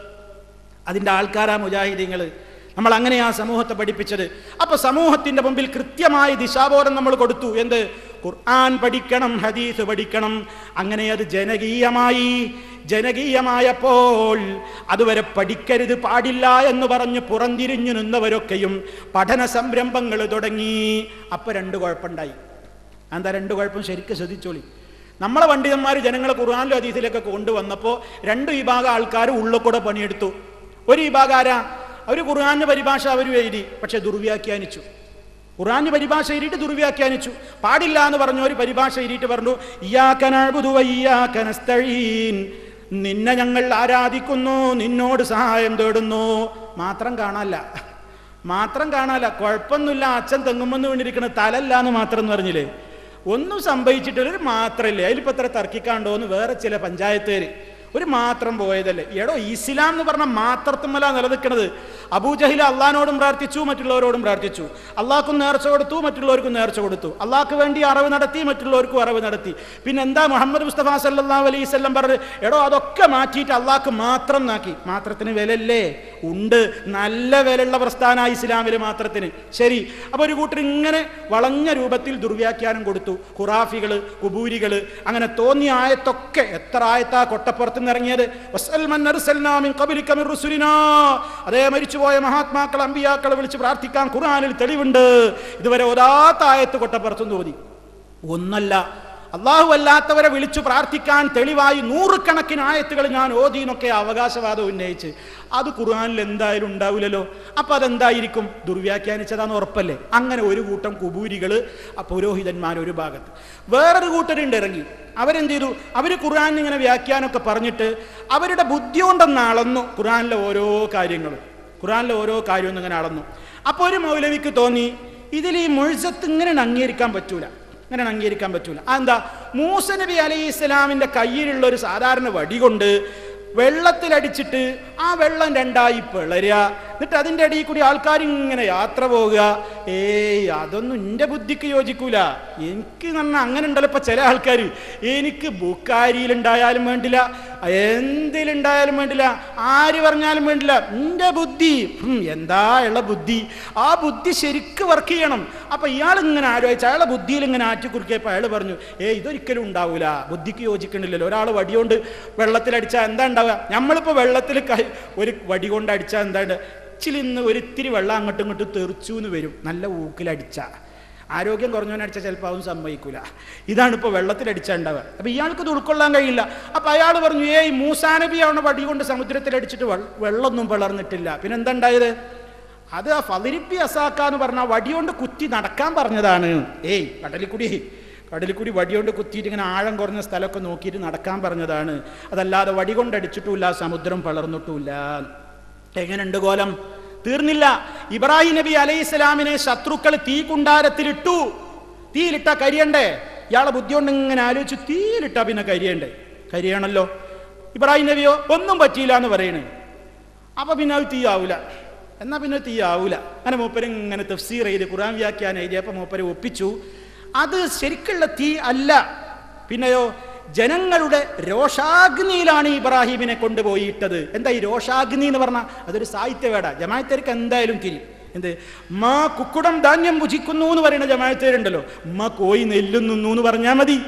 അതിൻ്റെ ആൾക്കാരാ മുജാഹിദീങ്ങൾ നമ്മൾ അങ്ങനെയാ സമൂഹത്തെ പഠിപ്പിച്ചത് അപ്പൊ സമൂഹത്തിന്റെ മുമ്പിൽ കൃത്യമായി ദിശാബോധം നമ്മൾ കൊടുത്തു എന്ത് ഖുർആൻ പഠിക്കണം ഹദീസ് പഠിക്കണം അങ്ങനെ അത് ജനകീയമായി ജനകീയമായപ്പോൾ അതുവരെ പഠിക്കരുത് പാടില്ല എന്ന് പറഞ്ഞ് പുറംതിരിഞ്ഞു നിന്നവരൊക്കെയും പഠന സംരംഭങ്ങൾ തുടങ്ങി അപ്പൊ രണ്ട് കുഴപ്പമുണ്ടായി എന്താ രണ്ട് കുഴപ്പം ശരിക്കും ശ്രദ്ധിച്ചോളി നമ്മളെ പണ്ഡിതന്മാർ ജനങ്ങളെ ഖുർആാനിലും ഹദീസിലൊക്കെ കൊണ്ടുവന്നപ്പോൾ രണ്ട് വിഭാഗം ആൾക്കാർ ഉള്ളിൽ പണിയെടുത്തു ഒരു വിഭാഗം ആരാ അവർ ഖുർആാന്റെ പരിഭാഷ അവർ എഴുതി പക്ഷെ ദുർവ്യാഖ്യാനിച്ചു ഖുർആാന്റെ പരിഭാഷ എഴുതിയിട്ട് ദുർവ്യാഖ്യാനിച്ചു പാടില്ല എന്ന് പറഞ്ഞു ഒരു പരിഭാഷ എഴുതിയിട്ട് പറഞ്ഞു ഇയ്യാക്കനഅ്ബുദു വയ്യാക നസ്തഈൻ. നിന്നെ ഞങ്ങൾ ആരാധിക്കുന്നു നിന്നോട് സഹായം തേടുന്നു മാത്രം കാണാല്ല മാത്രം കാണാല്ല കുഴപ്പമൊന്നുമില്ല അച്ഛൻ തെങ്ങുമെന്ന് വീണിരിക്കണ തലല്ല എന്ന് മാത്രം എന്ന് പറഞ്ഞില്ലേ ഒന്നും സംഭവിച്ചിട്ടില്ല ഒരു മാത്രല്ലേ അതിലിപ്പോ എത്ര തർക്കിക്കാണ്ടോ എന്ന് വേറെ ചില പഞ്ചായത്തേര് ഒരു മാത്രം പോയതല്ലേ എടോ ഇസ്ലാം എന്ന് പറഞ്ഞ മാത്രത്തുമല്ല നിലനിൽക്കുന്നത് അബൂജഹിൽ അള്ളഹാനോടും പ്രാർത്ഥിച്ചു മറ്റുള്ളവരോടും പ്രാർത്ഥിച്ചു അള്ളാഹ്ക്കും നേർച്ച കൊടുത്തു മറ്റുള്ളവർക്കും നേർച്ച കൊടുത്തു അള്ളാഹ്ക്ക് വേണ്ടി അറിവ് നടത്തി മറ്റുള്ളവർക്കും അറിവ് നടത്തി പിന്നെ എന്താ മുഹമ്മദ് മുസ്തഫ സല്ലാ അലൈഹി സ്വല്ലം പറഞ്ഞു എടോ അതൊക്കെ മാറ്റിയിട്ട് അള്ളാഹ്ക്ക് മാത്രം നാക്കി മാത്രത്തിന് വിലല്ലേ ഉണ്ട് നല്ല വിലയുള്ള പ്രസ്ഥാന ഇസ്ലാമിൽ മാത്രത്തിന് ശരി അപ്പൊ ഒരു കൂട്ടർ ഇങ്ങനെ വളഞ്ഞ രൂപത്തിൽ ദുർവ്യാഖ്യാനം കൊടുത്തു ഖുറാഫികള് കുബൂരികള് അങ്ങനെ തോന്നിയ ആയത്തൊക്കെ എത്ര ആയത്താ കൊട്ടപ്പുറത്ത് നിന്ന് ഇറങ്ങിയത് വസ്അൽ മൻ അർസൽനാ മിൻ ഖബ്ലിക മിൻ റുസുലിനാ. അതേ മരിച്ചുപോയ മഹാത്മാക്കൾ അമ്പിയാക്കളെ വിളിച്ച് പ്രാർത്ഥിക്കാൻ ഖുർആനിൽ തെളിവുണ്ട് ഇതുവരെ ഒതാത്ത ആയത്ത് കൊട്ടപ്പുറത്തുനിന്ന് ഓതി ഒന്നല്ല അള്ളാഹു അല്ലാത്തവരെ വിളിച്ചു പ്രാർത്ഥിക്കാൻ തെളിവായി നൂറുകണക്കിന് ആയത്തുകൾ ഞാൻ ഓതി എന്നൊക്കെ അവകാശവാദം ഉന്നയിച്ച് അത് ഖുർആനിൽ എന്തായാലും ഉണ്ടാവില്ലല്ലോ അപ്പൊ അതെന്തായിരിക്കും ദുർവ്യാഖ്യാനിച്ചതാന്ന് ഉറപ്പല്ലേ അങ്ങനെ ഒരു കൂട്ടം കുബൂരികൾ പുരോഹിതന്മാർ ഒരു ഭാഗത്ത് വേറൊരു കൂട്ടരുണ്ട് ഇറങ്ങി അവരെന്ത് ചെയ്തു അവർ ഖുർആൻ ഇങ്ങനെ വ്യാഖ്യാനമൊക്കെ പറഞ്ഞിട്ട് അവരുടെ ബുദ്ധി കൊണ്ടൊന്ന് അളന്നു ഖുർആനിലെ ഓരോ കാര്യങ്ങളും ഖുർആനിലെ ഓരോ കാര്യവും ഇങ്ങനെ അളന്നു അപ്പോൾ ഒരു മൗലവിക്ക് തോന്നി ഇതിൽ ഈ മുഴുസത്ത് ഇങ്ങനെ അംഗീകരിക്കാൻ പറ്റൂല ഇങ്ങനെ അംഗീകരിക്കാൻ പറ്റൂല അതെന്താ മൂസ നബി അലൈഹി ഇസ്ലാമിന്റെ കയ്യിലുള്ള ഒരു സാധാരണ വടി കൊണ്ട് വെള്ളത്തിലടിച്ചിട്ട് ആ വെള്ളം രണ്ടായി പിളരുക എന്നിട്ട് അതിൻ്റെ ഇടയിൽ കൂടി ആൾക്കാർ ഇങ്ങനെ യാത്ര പോവുക ഏയ് അതൊന്നും എൻ്റെ ബുദ്ധിക്ക് യോജിക്കൂല എനിക്ക് പറഞ്ഞാൽ അങ്ങനെ ഉണ്ടല്ലോ ഇപ്പൊ ചില ആൾക്കാർ എനിക്ക് ബുക്കാരിയിലുണ്ടായാലും വേണ്ടില്ല എന്തിലുണ്ടായാലും വേണ്ടില്ല ആര് പറഞ്ഞാലും വേണ്ടില്ല എൻ്റെ ബുദ്ധി ഹും, എന്താ ഉള്ള ബുദ്ധി ആ ബുദ്ധി ശരിക്ക് വർക്ക് ചെയ്യണം അപ്പൊ ഇയാൾ ഇങ്ങനെ ആലോചിച്ച് അയാളെ ബുദ്ധിയിൽ ഇങ്ങനെ ആറ്റിക്കുറുക്കിയപ്പോൾ അയാൾ പറഞ്ഞു ഏ ഇതൊരിക്കലും ഉണ്ടാവൂല ബുദ്ധിക്ക് യോജിക്കണില്ലല്ലോ ഒരാൾ വടികൊണ്ട് വെള്ളത്തിലടിച്ചാൽ എന്താ ഉണ്ടാവുക നമ്മളിപ്പോൾ വെള്ളത്തിൽ കൈ ഒരു വടി കൊണ്ട് അടിച്ചാൽ എന്താണ്ട് ഇച്ചിരി ഇന്ന് ഒരിത്തിരി വെള്ളം അങ്ങോട്ടും ഇങ്ങോട്ടും തെറിച്ചു എന്ന് വരും നല്ല ഊക്കിലടിച്ച ആരോഗ്യം കുറഞ്ഞവനടിച്ചാൽ ചിലപ്പോൾ അവൻ സമ്മതിക്കൂല ഇതാണ് ഇപ്പോൾ വെള്ളത്തിലടിച്ചാൽ ഉണ്ടാവുക അപ്പൊ ഇയാൾക്ക് ഇത് ഉൾക്കൊള്ളാൻ കഴിയില്ല അപ്പൊ അയാൾ പറഞ്ഞു ഏയ് മൂസാനബി അവനെ വടി കൊണ്ട് സമുദ്രത്തിലടിച്ചിട്ട് വെള്ള- വെള്ളമൊന്നും പിളർന്നിട്ടില്ല പിന്നെ എന്താ ഉണ്ടായത് അത് ആ ഫതിരിപ്പി അസാക്ക എന്ന് പറഞ്ഞ വടി കൊണ്ട് കുത്തി നടക്കാൻ പറഞ്ഞതാണ് ഏയ് കടലിക്കുടി കടലിക്കുടി വടി കൊണ്ട് കുത്തിയിട്ട് ഇങ്ങനെ ആഴം കുറഞ്ഞ സ്ഥലമൊക്കെ നോക്കിയിട്ട് നടക്കാൻ പറഞ്ഞതാണ് അതല്ലാതെ വടി കൊണ്ട് അടിച്ചിട്ടുമില്ല സമുദ്രം പിളർന്നിട്ടുമില്ല എങ്ങനെയുണ്ട് കോലം തീർന്നില്ല ഇബ്രാഹിം നബി അലൈഹി സ്വലാമിനെ ശത്രുക്കൾ തീ കുണ്ടാരത്തിലിട്ടു തീയിലിട്ട കരിയണ്ടേ ഇയാളെ ബുദ്ധി കൊണ്ട് ഇങ്ങനെ ആലോചിച്ച് തീയിലിട്ട പിന്നെ കരിയണ്ടേ കരിയണല്ലോ ഇബ്രാഹിം നബിയോ ഒന്നും പറ്റിയില്ല എന്ന് പറയണേ അപ്പൊ പിന്നെ അത് തീയാവൂല എന്നാ പിന്നെ തീയാവൂല അങ്ങനെ മൂപ്പര് ഇങ്ങനെ തഫ്സീർ ചെയ്ത് ഖുറാൻ വ്യാഖ്യാനം എഴുതിയപ്പോൾ മൂപ്പര് ഒപ്പിച്ചു അത് ശരിക്കുള്ള തീ അല്ല പിന്നെയോ ജനങ്ങളുടെ രോഷാഗ്നിയിലാണ് ഇബ്രാഹിമിനെ കൊണ്ടുപോയി ഇട്ടത് എന്താ ഈ രോഷാഗ്നി എന്ന് പറഞ്ഞാൽ അതൊരു സാഹിത്യവേട ജമായത്തേർക്ക് എന്തായാലും തിരി എന്ത് മാ കുക്കുടം ധാന്യം ഭുജിക്കുന്നു എന്ന് പറയുന്ന ജമായത്തേരുണ്ടല്ലോ ഉമ്മ കോയി നെല്ലുന്നു എന്ന് പറഞ്ഞാൽ മതി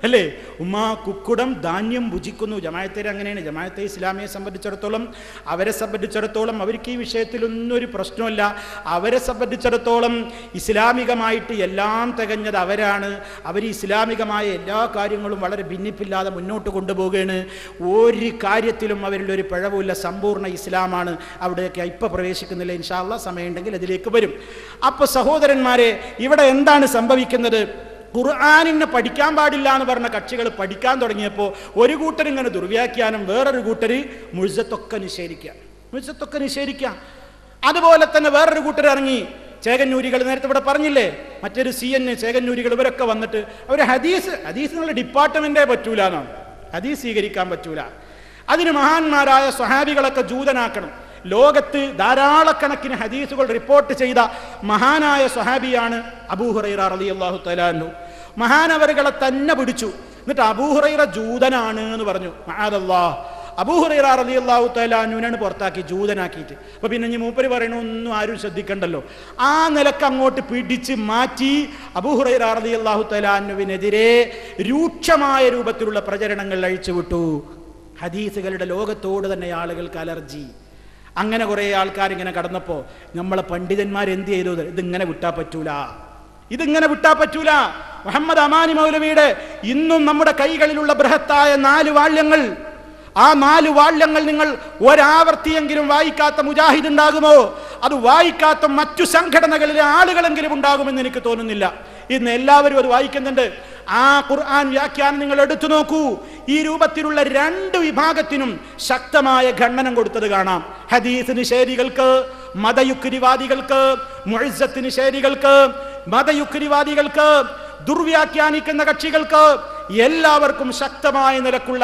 അല്ലേ ഉമ്മ കുക്കുടം ധാന്യം ഭുജിക്കുന്നു ജമായത്തേര് അങ്ങനെയാണ് ജമായത്തെ ഇസ്ലാമിയെ സംബന്ധിച്ചിടത്തോളം അവരെ സംബന്ധിച്ചിടത്തോളം അവർക്ക് ഈ വിഷയത്തിലൊന്നും ഒരു പ്രശ്നമില്ല അവരെ സംബന്ധിച്ചിടത്തോളം ഇസ്ലാമികമായിട്ട് എല്ലാം തികഞ്ഞത് അവരാണ് അവർ ഇസ്ലാമികമായ എല്ലാ കാര്യങ്ങളും വളരെ ഭിന്നിപ്പില്ലാതെ മുന്നോട്ട് കൊണ്ടുപോവുകയാണ് ഒരു കാര്യത്തിലും അവരിൽ ഒരു പിഴവുമില്ല സമ്പൂർണ്ണ ഇസ്ലാമാണ് അവിടെയൊക്കെ ഇപ്പം പ്രവേശിക്കുന്നില്ല ഇൻഷാല്ല സമയമുണ്ടെങ്കിൽ അതിലേക്ക് വരും അപ്പോൾ സഹോദരന്മാരെ ഇവിടെ എന്താണ് സംഭവിക്കുന്നത് ഖുർആാനിനെ പഠിക്കാൻ പാടില്ല എന്ന് പറഞ്ഞ കക്ഷികൾ പഠിക്കാൻ തുടങ്ങിയപ്പോൾ ഒരു കൂട്ടർ ഇങ്ങനെ ദുർവ്യാഖ്യാനം വേറൊരു കൂട്ടർ മുഴുസത്തൊക്കെ നിഷേധിക്കുക മുഴുസത്തൊക്കെ നിഷേധിക്കുക അതുപോലെ തന്നെ വേറൊരു കൂട്ടർ ഇറങ്ങി ചേകന്നൂരികൾ നേരത്തെ ഇവിടെ പറഞ്ഞില്ലേ മറ്റൊരു സി എൻ ചേകന്നൂരികൾ ഇവരൊക്കെ വന്നിട്ട് അവർ ഹദീസ് ഹദീസ് എന്നുള്ള ഡിപ്പാർട്ട്മെന്റേ പറ്റൂല എന്നാണ് ഹദീസ് സ്വീകരിക്കാൻ പറ്റൂല അതിന് മഹാന്മാരായ സ്വഹാബികളൊക്കെ ജൂതനാക്കണം ലോകത്ത് ധാരാളക്കണക്കിന് ഹദീസുകൾ റിപ്പോർട്ട് ചെയ്ത മഹാനായ സ്വഹാബിയാണ് അബൂഹുറൈറ റളിയല്ലാഹു തലാനു മഹാനവറുകളെ തന്നെ പിടിച്ചു എന്നിട്ട് അബൂഹുറൈറ ജൂതനാണ് എന്ന് പറഞ്ഞു മഹാദല്ലാ അബൂഹുറൈറ റളിയല്ലാഹു തലാനുവിനാണ് പുറത്താക്കി ജൂതനാക്കിയിട്ട് അപ്പൊ പിന്നെ ഇനി മൂപ്പര് പറയണ ഒന്നും ആരും ശ്രദ്ധിക്കണ്ടല്ലോ ആ നിലക്ക് അങ്ങോട്ട് പിടിച്ച് മാറ്റി അബൂഹുറൈറ റളിയല്ലാഹു തലാനുവിനെതിരെ രൂക്ഷമായ രൂപത്തിലുള്ള പ്രചരണങ്ങൾ അഴിച്ചുവിട്ടു ഹദീസുകളുടെ ലോകത്തോട് തന്നെ ആളുകൾക്ക് അലർജി അങ്ങനെ കുറേ ആൾക്കാർ ഇങ്ങനെ കടന്നപ്പോൾ നമ്മളെ പണ്ഡിതന്മാർ എന്ത് ചെയ്തു ഇതിങ്ങനെ വിട്ടാ പറ്റൂല ഇതിങ്ങനെ വിട്ടാ പറ്റൂല മുഹമ്മദ് അമാനി മൗലവിയുടെ ഇന്നും നമ്മുടെ കൈകളിലുള്ള ബൃഹത്തായ നാല് വാള്യങ്ങൾ ആ നാല് വാള്യങ്ങൾ നിങ്ങൾ ഒരാവർത്തിയെങ്കിലും വായിക്കാത്ത മുജാഹിദ് ഉണ്ടാകുമോ അത് വായിക്കാത്ത മറ്റു സംഘടനകളിലെ ആളുകളെങ്കിലും ഉണ്ടാകുമെന്ന് എനിക്ക് തോന്നുന്നില്ല ഇന്ന് എല്ലാവരും അത് വായിക്കുന്നുണ്ട് ആ ഖുർആൻ വ്യാഖ്യാനം നിങ്ങൾ എടുത്തു നോക്കൂ ഈ രൂപത്തിലുള്ള രണ്ട് വിഭാഗത്തിനും ശക്തമായ ഖണ്ഡനം കൊടുത്തത് കാണാം ഹദീസ് നിഷേധികൾക്ക് മതയുക്തിവാദികൾക്ക് മുഴസത്ത് നിഷേധികൾക്ക് മതയുക്തിവാദികൾക്ക് ദുർവ്യാഖ്യാനിക്കുന്ന കക്ഷികൾക്ക് എല്ലാവർക്കും ശക്തമായ നിലക്കുള്ള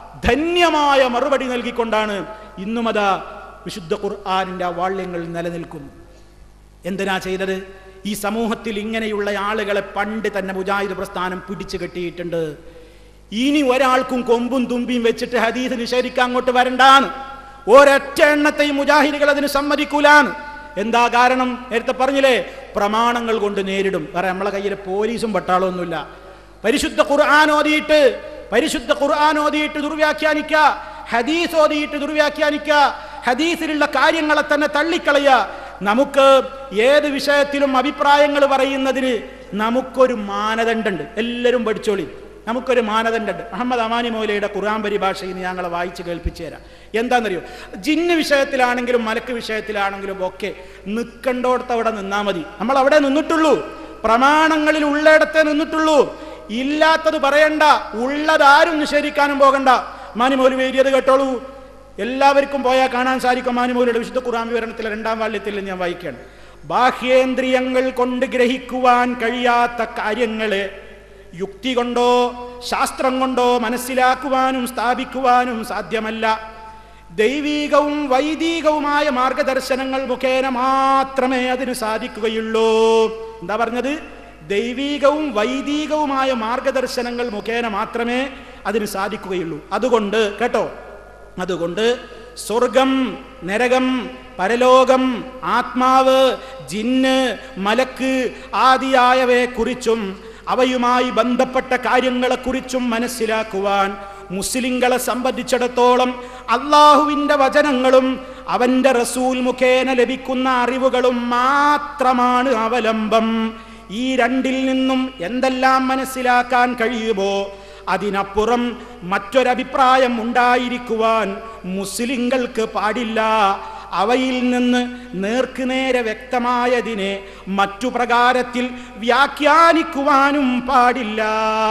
ധന്യമായ മറുപടി നൽകിക്കൊണ്ടാണ് ഇന്നും അതാ വിശുദ്ധ ഖുർആാനിന്റെ ആ വാള്യങ്ങൾ നിലനിൽക്കുന്നു എന്തിനാ ചെയ്തത് ഈ സമൂഹത്തിൽ ഇങ്ങനെയുള്ള ആളുകളെ പണ്ട് തന്നെ മുജാഹിദ് പ്രസ്ഥാനം പിടിച്ചു കെട്ടിയിട്ടുണ്ട് ഇനി ഒരാൾക്കും കൊമ്പും തുമ്പിയും വെച്ചിട്ട് ഹദീസ് നിഷേധിക്കാൻ അങ്ങോട്ട് വരണ്ടാന്ന് ഒരൊറ്റ എണ്ണത്തെയും മുജാഹിദുകൾ അതിന് സമ്മതിക്കൂലാന്ന് എന്താ കാരണം നേരത്തെ പറഞ്ഞില്ലേ പ്രമാണങ്ങൾ കൊണ്ട് നേരിടും വേറെ നമ്മളെ കയ്യിൽ പോലീസും പട്ടാളമൊന്നുമില്ല പരിശുദ്ധ ഖുർആൻ ഓതിയിട്ട് പരിശുദ്ധ ഖുർആൻ ഓതിയിട്ട് ദുർവ്യാഖ്യാനിക്ക ഹദീസ് ഓതിയിട്ട് ദുർവ്യാഖ്യാനിക്ക ഹദീസിലുള്ള കാര്യങ്ങളെ തന്നെ തള്ളിക്കളയുക നമുക്ക് ഏത് വിഷയത്തിലും അഭിപ്രായങ്ങൾ പറയുന്നതിന് നമുക്കൊരു മാനദണ്ഡമുണ്ട് എല്ലാവരും പഠിച്ചോളി നമുക്കൊരു മാനദണ്ഡമുണ്ട് മുഹമ്മദ് അമാനി മൗലയുടെ ഖുർആൻ പരിഭാഷ ഇനി ഞങ്ങളെ വായിച്ച് കേൾപ്പിച്ചു തരാം എന്താണെന്നറിയോ ജിന്ന് വിഷയത്തിലാണെങ്കിലും മലക്ക് വിഷയത്തിലാണെങ്കിലും ഒക്കെ നിൽക്കണ്ടോടത്ത് അവിടെ നിന്നാ മതി നമ്മൾ അവിടെ നിന്നിട്ടുള്ളൂ പ്രമാണങ്ങളിൽ ഉള്ളിടത്തെ നിന്നിട്ടുള്ളൂ ഇല്ലാത്തത് പറയണ്ട ഉള്ളതാരും നിഷേധിക്കാനും പോകണ്ട മാനി മൗലവി എഴുതിയത് കേട്ടോളൂ എല്ലാവർക്കും പോയാൽ കാണാൻ സാധിക്കും മാനുമൂലയുടെ വിശുദ്ധ ഖുറാൻ വിവരണത്തിലെ രണ്ടാം വാല്യത്തിൽ ഞാൻ വായിക്കുകയാണ് ബാഹ്യേന്ദ്രിയങ്ങൾ കൊണ്ട് ഗ്രഹിക്കുവാൻ കഴിയാത്ത കാര്യങ്ങളെ യുക്തി കൊണ്ടോ ശാസ്ത്രം കൊണ്ടോ മനസ്സിലാക്കുവാനും സ്ഥാപിക്കുവാനും സാധ്യമല്ല ദൈവീകവും വൈദികവുമായ മാർഗദർശനങ്ങൾ മുഖേന മാത്രമേ അതിന് സാധിക്കുകയുള്ളൂ എന്താ പറഞ്ഞത് ദൈവീകവും വൈദികവുമായ മാർഗദർശനങ്ങൾ മുഖേന മാത്രമേ അതിന് സാധിക്കുകയുള്ളൂ അതുകൊണ്ട് കേട്ടോ അതുകൊണ്ട് സ്വർഗം നരകം പരലോകം ആത്മാവ് ജിന്ന് മലക്ക് ആദിയായവയെ കുറിച്ചും അവയുമായി ബന്ധപ്പെട്ട കാര്യങ്ങളെക്കുറിച്ചും മനസ്സിലാക്കുവാൻ മുസ്ലിങ്ങളെ സംബന്ധിച്ചിടത്തോളം അള്ളാഹുവിൻ്റെ വചനങ്ങളും അവൻ്റെ റസൂൽ മുഖേന ലഭിക്കുന്ന അറിവുകളും മാത്രമാണ് അവലംബം ഈ രണ്ടിൽ നിന്നും എന്തെല്ലാം മനസ്സിലാക്കാൻ കഴിയുമോ അതിനപ്പുറം മറ്റൊരഭിപ്രായം ഉണ്ടായിരിക്കുവാൻ മുസ്ലിങ്ങൾക്ക് പാടില്ല അവയിൽ നിന്ന് നേർക്കുനേരെ വ്യക്തമായതിനെ മറ്റു പ്രകാരത്തിൽ വ്യാഖ്യാനിക്കുവാനും പാടില്ല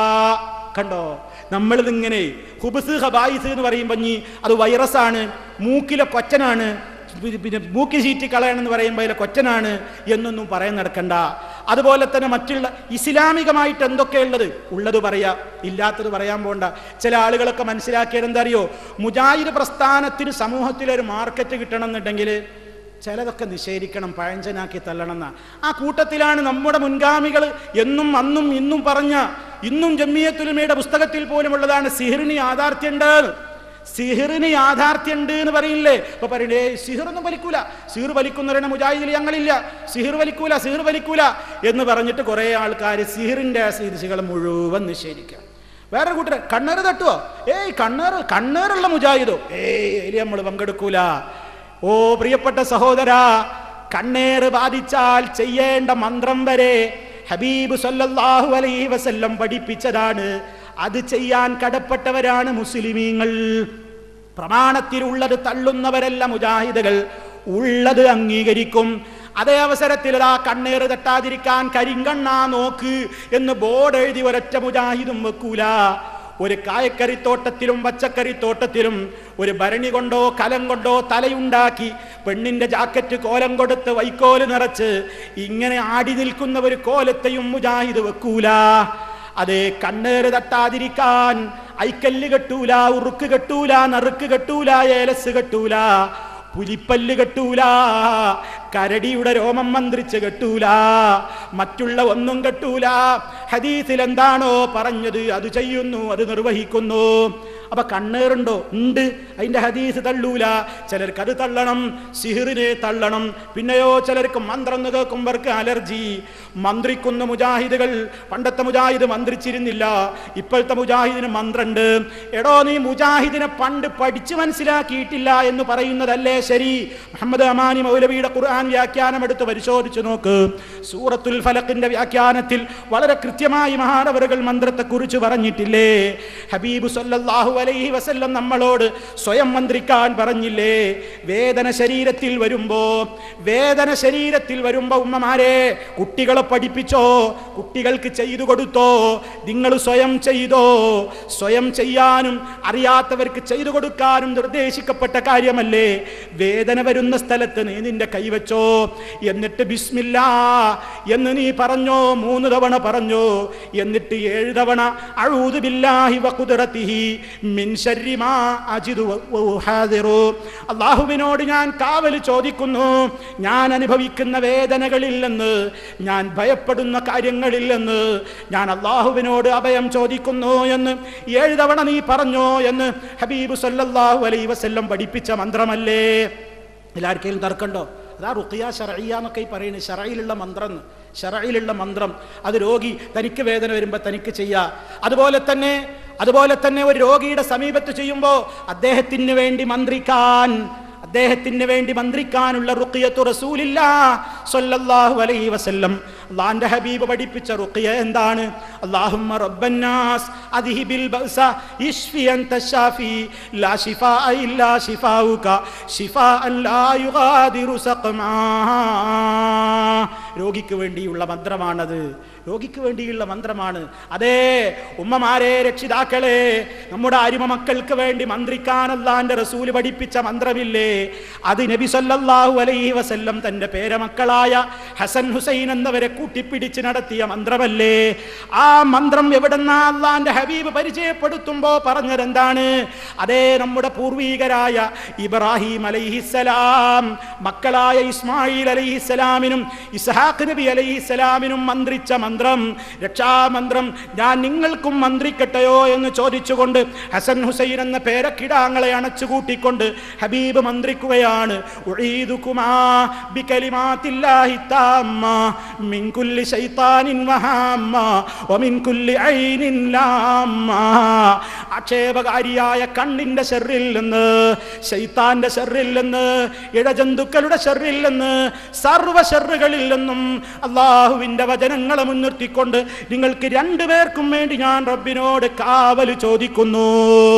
കണ്ടോ നമ്മളിതിങ്ങനെ ഹുബസ് ഹബായിസ് എന്ന് പറയുമ്പോൾ ഇനി അത് വൈറസാണ് മൂക്കിലെ കൊച്ചനാണ് പി- പിന്നെ മൂക്കി ചീറ്റി കളയണമെന്ന് പറയുമ്പോൾ അതിലെ കൊച്ചനാണ് എന്നൊന്നും പറയാൻ നടക്കണ്ട അതുപോലെ തന്നെ മറ്റുള്ള ഇസ്ലാമികമായിട്ട് എന്തൊക്കെയുള്ളത് ഉള്ളത് പറയാ ഇല്ലാത്തത് പറയാൻ പോണ്ട ചില ആളുകളൊക്കെ മനസ്സിലാക്കിയത് എന്താ അറിയോ മുജാഹിദ് പ്രസ്ഥാനത്തിന് സമൂഹത്തിലൊരു മാർക്കറ്റ് കിട്ടണം എന്നുണ്ടെങ്കിൽ ചിലതൊക്കെ നിഷേധിക്കണം പഴഞ്ചനാക്കി തള്ളണം എന്നാ ആ കൂട്ടത്തിലാണ് നമ്മുടെ മുൻഗാമികൾ എന്നും അന്നും ഇന്നും പറഞ്ഞ ഇന്നും ജമ്മിയത്തുലുമയുടെ പുസ്തകത്തിൽ പോലും ഉള്ളതാണ് സിഹിറിന് യാഥാർത്ഥ്യമുണ്ട് സിഹിറിന് യാഥാർത്ഥ്യമുണ്ട് എന്ന് പറയില്ലേ അപ്പൊ പറയണ്ടേ സിഹിറൊന്നും വലിക്കൂല സിഹിർ വലിക്കുന്നവരുടെ മുജാഹിദിൽ ഞങ്ങളില്ല സിഹിർ വലിക്കൂല സിഹിർ വലിക്കൂല എന്ന് പറഞ്ഞിട്ട് കുറെ ആൾക്കാർ സിഹിറിന്റെ സീരീസുകൾ മുഴുവൻ നിഷേധിക്കാം വേറെ കൂട്ടർ കണ്ണേറ് തട്ടുവോ ഏയ് കണ്ണേറ് കണ്ണേറുള്ള മുജാഹിദോ ഏയ് അതിൽ നമ്മൾ പങ്കെടുക്കൂല ഓ പ്രിയപ്പെട്ട സഹോദര കണ്ണേറ് ബാധിച്ചാൽ ചെയ്യേണ്ട മന്ത്രം വരെ ഹബീബ് സല്ലല്ലാഹു അലൈഹി വസല്ലം പഠിപ്പിച്ചതാണ് അത് ചെയ്യാൻ കടപ്പെട്ടവരാണ് മുസ്ലിമീങ്ങൾ പ്രമാണത്തിലുള്ളത് തള്ളുന്നവരല്ല മുജാഹിദുകൾ ഉള്ളത് അംഗീകരിക്കും അതേ അവസരത്തിൽ ആ കണ്ണേറ് തട്ടാതിരിക്കാൻ കരിങ്കണ്ണാ നോക്ക് എന്ന് ബോർഡ് എഴുതി ഒരൊറ്റ മുജാഹിദും വെക്കൂല ഒരു കായക്കറിത്തോട്ടത്തിലും പച്ചക്കറിത്തോട്ടത്തിലും ഒരു ഭരണി കൊണ്ടോ കലം കൊണ്ടോ തലയുണ്ടാക്കി പെണ്ണിന്റെ ജാക്കറ്റ് കോലം കൊടുത്ത് വൈക്കോല് നിറച്ച് ഇങ്ങനെ ആടി നിൽക്കുന്ന ഒരു കോലത്തെയും മുജാഹിദ് വെക്കൂല അതെ കണ്ണേറ് തട്ടാതിരിക്കാൻ ഐക്കല്ല് കെട്ടൂല ഉറുക്ക് കെട്ടൂല നറുക്ക് കെട്ടൂല ഏലസ് കെട്ടൂല പുലിപ്പല്ല് കെട്ടൂല കരടിയുടെ രോമം മന്ത്രിച്ച് കെട്ടൂല മറ്റുള്ള ഒന്നും കെട്ടൂല ഹദീസിൽ എന്താണോ പറഞ്ഞത് അത് ചെയ്യുന്നു അത് നിർവഹിക്കുന്നു അപ്പൊ കണ്ണേറുണ്ടോ ഉണ്ട് അതിന്റെ ഹദീസ് തള്ളൂല ചിലർക്ക് അത് തള്ളണം സിഹിറിനെ തള്ളണം പിന്നെയോ ചിലർക്ക് മന്ത്രം എന്ന് കേൾക്കുമ്പർക്ക് അലർജി മന്ത്രിക്കുന്ന മുജാഹിദുകൾ പണ്ടത്തെ മുജാഹിദ് മന്ത്രിച്ചിരുന്നില്ല ഇപ്പോഴത്തെ മുജാഹിദിന് മന്ത്രണ്ട് എടോ നീ മുജാഹിദിനെ പണ്ട് പഠിച്ചു മനസ്സിലാക്കിയിട്ടില്ല എന്ന് പറയുന്നതല്ലേ ശരി മുഹമ്മദ് അമാനി മൗലവിയുടെ ഖുർആൻ വ്യാഖ്യാനം എടുത്ത് പരിശോധിച്ചു നോക്ക് സൂറത്തുൽ ഫലക്കിന്റെ വ്യാഖ്യാനത്തിൽ വളരെ കൃത്യമായി മഹാനവറുകൾ മന്ത്രത്തെ കുറിച്ച് പറഞ്ഞിട്ടില്ലേ ഹബീബ് സല്ലല്ലാഹു അലൈഹി വസല്ലം നമ്മളോട് സ്വയം മന്ത്രിക്കാൻ പറഞ്ഞില്ലേ വേദന ശരീരത്തിൽ വരുമ്പോ വേദന ശരീരത്തിൽ വരുമ്പോ ഉമ്മമാരെ കുട്ടികളെ പഠിപ്പിച്ചോ കുട്ടികൾക്ക് ചെയ്തു കൊടുത്തോ നിങ്ങൾ സ്വയം ചെയ്തോ സ്വയം ചെയ്യാനും അറിയാത്തവർക്ക് ചെയ്തു കൊടുക്കാനും നിർദ്ദേശിക്കപ്പെട്ട കാര്യമല്ലേ വേദന വരുന്ന സ്ഥലത്ത് നീ നിന്റെ കൈവച്ചോ എന്നിട്ട് ബിസ്മില്ലാ എന്ന് നീ പറഞ്ഞോ മൂന്ന് തവണ പറഞ്ഞോ എന്നിട്ട് ഏഴ് തവണ അഴൂദ് ബില്ലാഹി വഖുദ്റതിഹി മിൻ ശർരി മാ അജിദു വ- വ ഉഹാദിറു അള്ളാഹുവിനോട് ഞാൻ കാവൽ ചോദിക്കുന്നു ഞാൻ അനുഭവിക്കുന്ന വേദനകളിൽ നിന്ന് ഞാൻ ഭയപ്പെടുന്ന കാര്യങ്ങളിൽ നിന്ന് ഞാൻ അള്ളാഹുവിനോട് അഭയം ചോദിക്കുന്നു എന്ന് ഏഴ് തവണ നീ പറഞ്ഞോ എന്ന് ഹബീബ് സല്ലല്ലാഹു അലൈ വസല്ലം പഠിപ്പിച്ച മന്ത്രമല്ലേ എല്ലാവർക്കും തർക്കണ്ടോ അതാ റുഖിയ ഷറയ്യ എന്നൊക്കെ ഈ പറയുന്നത് ഷറയിലുള്ള മന്ത്രം എന്ന്. ഷറയിലുള്ള മന്ത്രം അത് രോഗി തനിക്ക് വേദന വരുമ്പോൾ തനിക്ക് ചെയ്യുക അതുപോലെ തന്നെ അതുപോലെ തന്നെ ഒരു രോഗിയുടെ സമീപത്ത് ചെയ്യുമ്പോൾ അദ്ദേഹത്തിന് വേണ്ടി മന്ത്രിക്കാൻ അദ്ദേഹത്തിന് വേണ്ടി മന്ത്രിക്കാനുള്ള റുഖിയത്തു റസൂലില്ല സല്ലല്ലാഹു അലൈഹി വസല്ലം അള്ളാന്റെ ഹബീബ് പഠിപ്പിച്ച റുഖിയ എന്താണ് അല്ലാഹുമ്മ റബ്ബന്നാസ് അദ്ഹിബിൽ ബഅസ ഇശ്ഫി അൻത ഷാഫി ലാ ശിഫാഅ ഇല്ലാ ശിഫാഉക ശിഫാഅൻ ലാ യുഗാദിറു സഖമാ രോഗിക്ക് വേണ്ടിയുള്ള മന്ത്രമാണത് രോഗിക്ക് വേണ്ടിയുള്ള മന്ത്രമാണ് അതേ ഉമ്മമാരെ രക്ഷിതാക്കളെ നമ്മുടെ അരിമ മക്കൾക്ക് വേണ്ടി മന്ത്രിക്കാൻ അല്ലാന്റെ റസൂല് പഠിപ്പിച്ച മന്ത്രമില്ലേ അത് നബി സല്ലല്ലാഹു അലൈഹി വസല്ലം തന്റെ പേരമക്കളായ ഹസൻ ഹുസൈൻ എന്നവരെ കൂട്ടിപ്പിടിച്ച് നടത്തിയ മന്ത്രമല്ലേ ആ മന്ത്രം എവിടെന്നാ അള്ളാന്റെ ഹബീബ് പരിചയപ്പെടുത്തുമ്പോ പറഞ്ഞതെന്താണ് അതേ നമ്മുടെ പൂർവീകരായ ഇബ്രാഹിം അലൈഹിസ്സലാം മക്കളായ ഇസ്മായിൽ അലൈഹിസ്സലാമിനും ഇസ്ഹാഖ് നബി അലൈഹിസ്സലാമിനും മന്ത്രിച്ച മന്ത്രം രക്ഷാമന്ത്രം ഞാൻ നിങ്ങൾക്കും മന്ത്രിക്കട്ടെയോ എന്ന് ചോദിച്ചുകൊണ്ട് ഹസൻ ഹുസൈൻ എന്ന പേരക്കിടാങ്ങളെ അണച്ചു കൂട്ടിക്കൊണ്ട് ഹബീബ് മന്ത്രിക്കുകയാണ് ഉഈദുകുമാ ബികലിമാത്തില്ലാഹി താമ്മ മിൻ കുല്ലി ശൈത്താനിൻ വഹാമ്മ വമിൻ കുല്ലി ഐനിൻ ലാമ്മ ആക്ഷേപകാരിയായ കണ്ണിന്റെ ഷെറിൽ നിന്ന് ശൈത്താന്റെ ഷെറിൽ നിന്ന് ഇഴജന്തുക്കളുടെ ഷെറിൽ നിന്ന് സർവ ഷെറുകളിൽ നിന്നും അള്ളാഹുവിന്റെ വചനങ്ങളെ മുൻനിർത്തിക്കൊണ്ട് നിങ്ങൾക്ക് രണ്ടുപേർക്കും വേണ്ടി ഞാൻ റബ്ബിനോട് കാവൽ ചോദിക്കുന്നു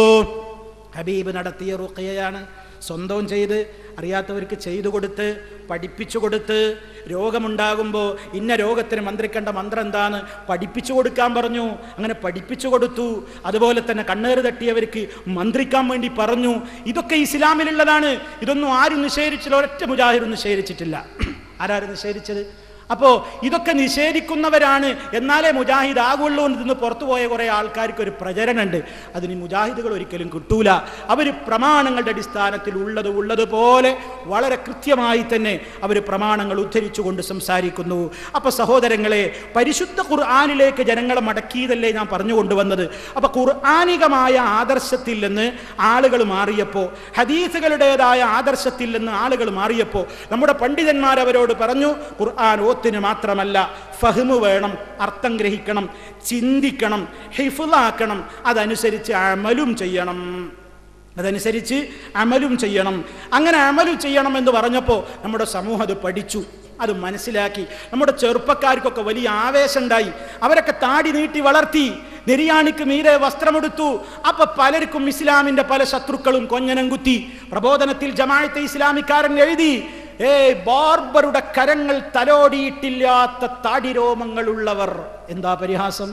ഹബീബ് നടത്തിയ റുഖയാണ് സ്വന്തവും ചെയ്ത് അറിയാത്തവർക്ക് ചെയ്തു കൊടുത്ത് പഠിപ്പിച്ചു കൊടുത്ത് രോഗമുണ്ടാകുമ്പോൾ ഇന്ന രോഗത്തിന് മന്ത്രിക്കേണ്ട മന്ത്രം എന്താണ് പഠിപ്പിച്ചു കൊടുക്കാൻ പറഞ്ഞു അങ്ങനെ പഠിപ്പിച്ചു കൊടുത്തു അതുപോലെ തന്നെ കണ്ണേറ് തട്ടിയവർക്ക് മന്ത്രിക്കാൻ വേണ്ടി പറഞ്ഞു ഇതൊക്കെ ഇസ്ലാമിലുള്ളതാണ് ഇതൊന്നും ആരും നിഷേധിച്ചില്ല ഒരൊറ്റ മുജാഹിദും നിഷേധിച്ചിട്ടില്ല ആരാരും നിഷേധിച്ചത് അപ്പോൾ ഇതൊക്കെ നിഷേധിക്കുന്നവരാണ് എന്നാലേ മുജാഹിദ് ആകുള്ളൂ എന്ന് പുറത്തു പോയ കുറേ ആൾക്കാർക്ക് ഒരു പ്രചരണമുണ്ട് അതിന് മുജാഹിദുകൾ ഒരിക്കലും കിട്ടൂല അവർ പ്രമാണങ്ങളുടെ അടിസ്ഥാനത്തിൽ ഉള്ളത് ഉള്ളതുപോലെ വളരെ കൃത്യമായി തന്നെ അവർ പ്രമാണങ്ങൾ ഉദ്ധരിച്ചുകൊണ്ട് സംസാരിക്കുന്നു അപ്പോൾ സഹോദരങ്ങളെ പരിശുദ്ധ ഖുർആാനിലേക്ക് ജനങ്ങളെ മടക്കിയതല്ലേ ഞാൻ പറഞ്ഞു കൊണ്ടുവന്നത് അപ്പോൾ ഖുർആാനികമായ ആദർശത്തിൽ നിന്ന് ആളുകൾ മാറിയപ്പോൾ ഹദീസുകളുടേതായ ആദർശത്തിൽ നിന്ന് ആളുകൾ മാറിയപ്പോൾ നമ്മുടെ പണ്ഡിതന്മാർ അവരോട് പറഞ്ഞു ഖുർആൻ ഓത്ത് ദാവത്തിന് മാത്രമല്ല ഫഹ്മ് വേണം അർത്ഥം ഗ്രഹിക്കണം ചിന്തിക്കണം ഹിഫുലാക്കണം അതനുസരിച്ച് അമലും ചെയ്യണം അതനുസരിച്ച് അമലും ചെയ്യണം അങ്ങനെ അമലും ചെയ്യണം എന്ന് പറഞ്ഞപ്പോൾ നമ്മുടെ സമൂഹം അത് പഠിച്ചു അത് മനസ്സിലാക്കി നമ്മുടെ ചെറുപ്പക്കാർക്കൊക്കെ വലിയ ആവേശം ഉണ്ടായി അവരൊക്കെ താടി നീട്ടി വളർത്തി നെരിയാണിക്ക് മീരെ വസ്ത്രമെടുത്തു അപ്പൊ പലർക്കും ഇസ്ലാമിന്റെ പല ശത്രുക്കളും കൊഞ്ഞനം കുത്തി പ്രബോധനത്തിൽ ജമാഅത്തെ ഇസ്ലാമിക്കാരൻ എഴുതി ഏ ബാർബറുടെ കരങ്ങൾ തലോടിയിട്ടില്ലാത്ത താടിരോമങ്ങളുള്ളവർ എന്താ പരിഹാസം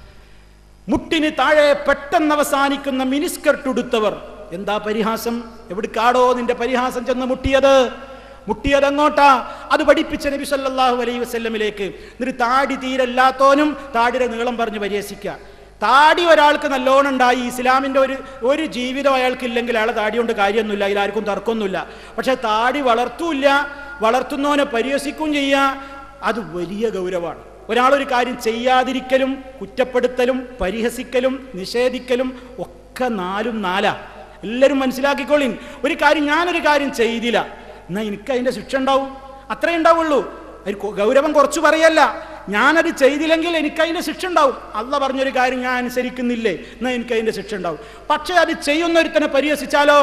മുട്ടിന് താഴെ പെട്ടെന്ന് അവസാനിക്കുന്ന മിനിസ്കർട്ട് ഉടുത്തവർ എന്താ പരിഹാസം എവിടേക്കാടോ നിന്റെ പരിഹാസം ചെന്ന് മുട്ടിയത് മുട്ടിയത് എങ്ങോട്ടാ അത് പഠിപ്പിച്ച നബി സല്ലല്ലാഹു അലൈഹി വസല്ലമിലേക്ക് എന്നിട്ട് താടി തീരല്ലാത്തോനും താടിയുടെ നീളം പറഞ്ഞ് പരിഹസിക്കുക താടി ഒരാൾക്ക് നല്ലോണം ഉണ്ടായി ഇസ്ലാമിന്റെ ഒരു ഒരു ജീവിതം അയാൾക്ക് ഇല്ലെങ്കിൽ അയാളെ താടി കൊണ്ട് കാര്യമൊന്നുമില്ല അതിലാർക്കും തർക്കമൊന്നുമില്ല പക്ഷെ താടി വളർത്തൂല്ല വളർത്തുന്നവനെ പരിഹസിക്കും ചെയ്യുക അത് വലിയ ഗൗരവമാണ് ഒരാളൊരു കാര്യം ചെയ്യാതിരിക്കലും കുറ്റപ്പെടുത്തലും പരിഹസിക്കലും നിഷേധിക്കലും ഒക്കെ നാലും നാലാ എല്ലാവരും മനസ്സിലാക്കിക്കോളിൻ ഒരു കാര്യം ഞാനൊരു കാര്യം ചെയ്തില്ല എന്നാ എനിക്ക് അതിന്റെ ശിക്ഷ ഉണ്ടാവും അത്രേ ഉണ്ടാവുള്ളൂ അതിൽ കൊ- ഗൗരവം കുറച്ച് പറയല്ല ഞാനത് ചെയ്തില്ലെങ്കിൽ എനിക്ക് അതിന്റെ ശിക്ഷ ഉണ്ടാവും അല്ല പറഞ്ഞൊരു കാര്യം ഞാൻ അനുസരിക്കുന്നില്ലേ എന്നാ എനിക്ക് അതിന്റെ ശിക്ഷ ഉണ്ടാവും പക്ഷെ അത് ചെയ്യുന്നൊരുത്തനെ പരിഹസിച്ചാലോ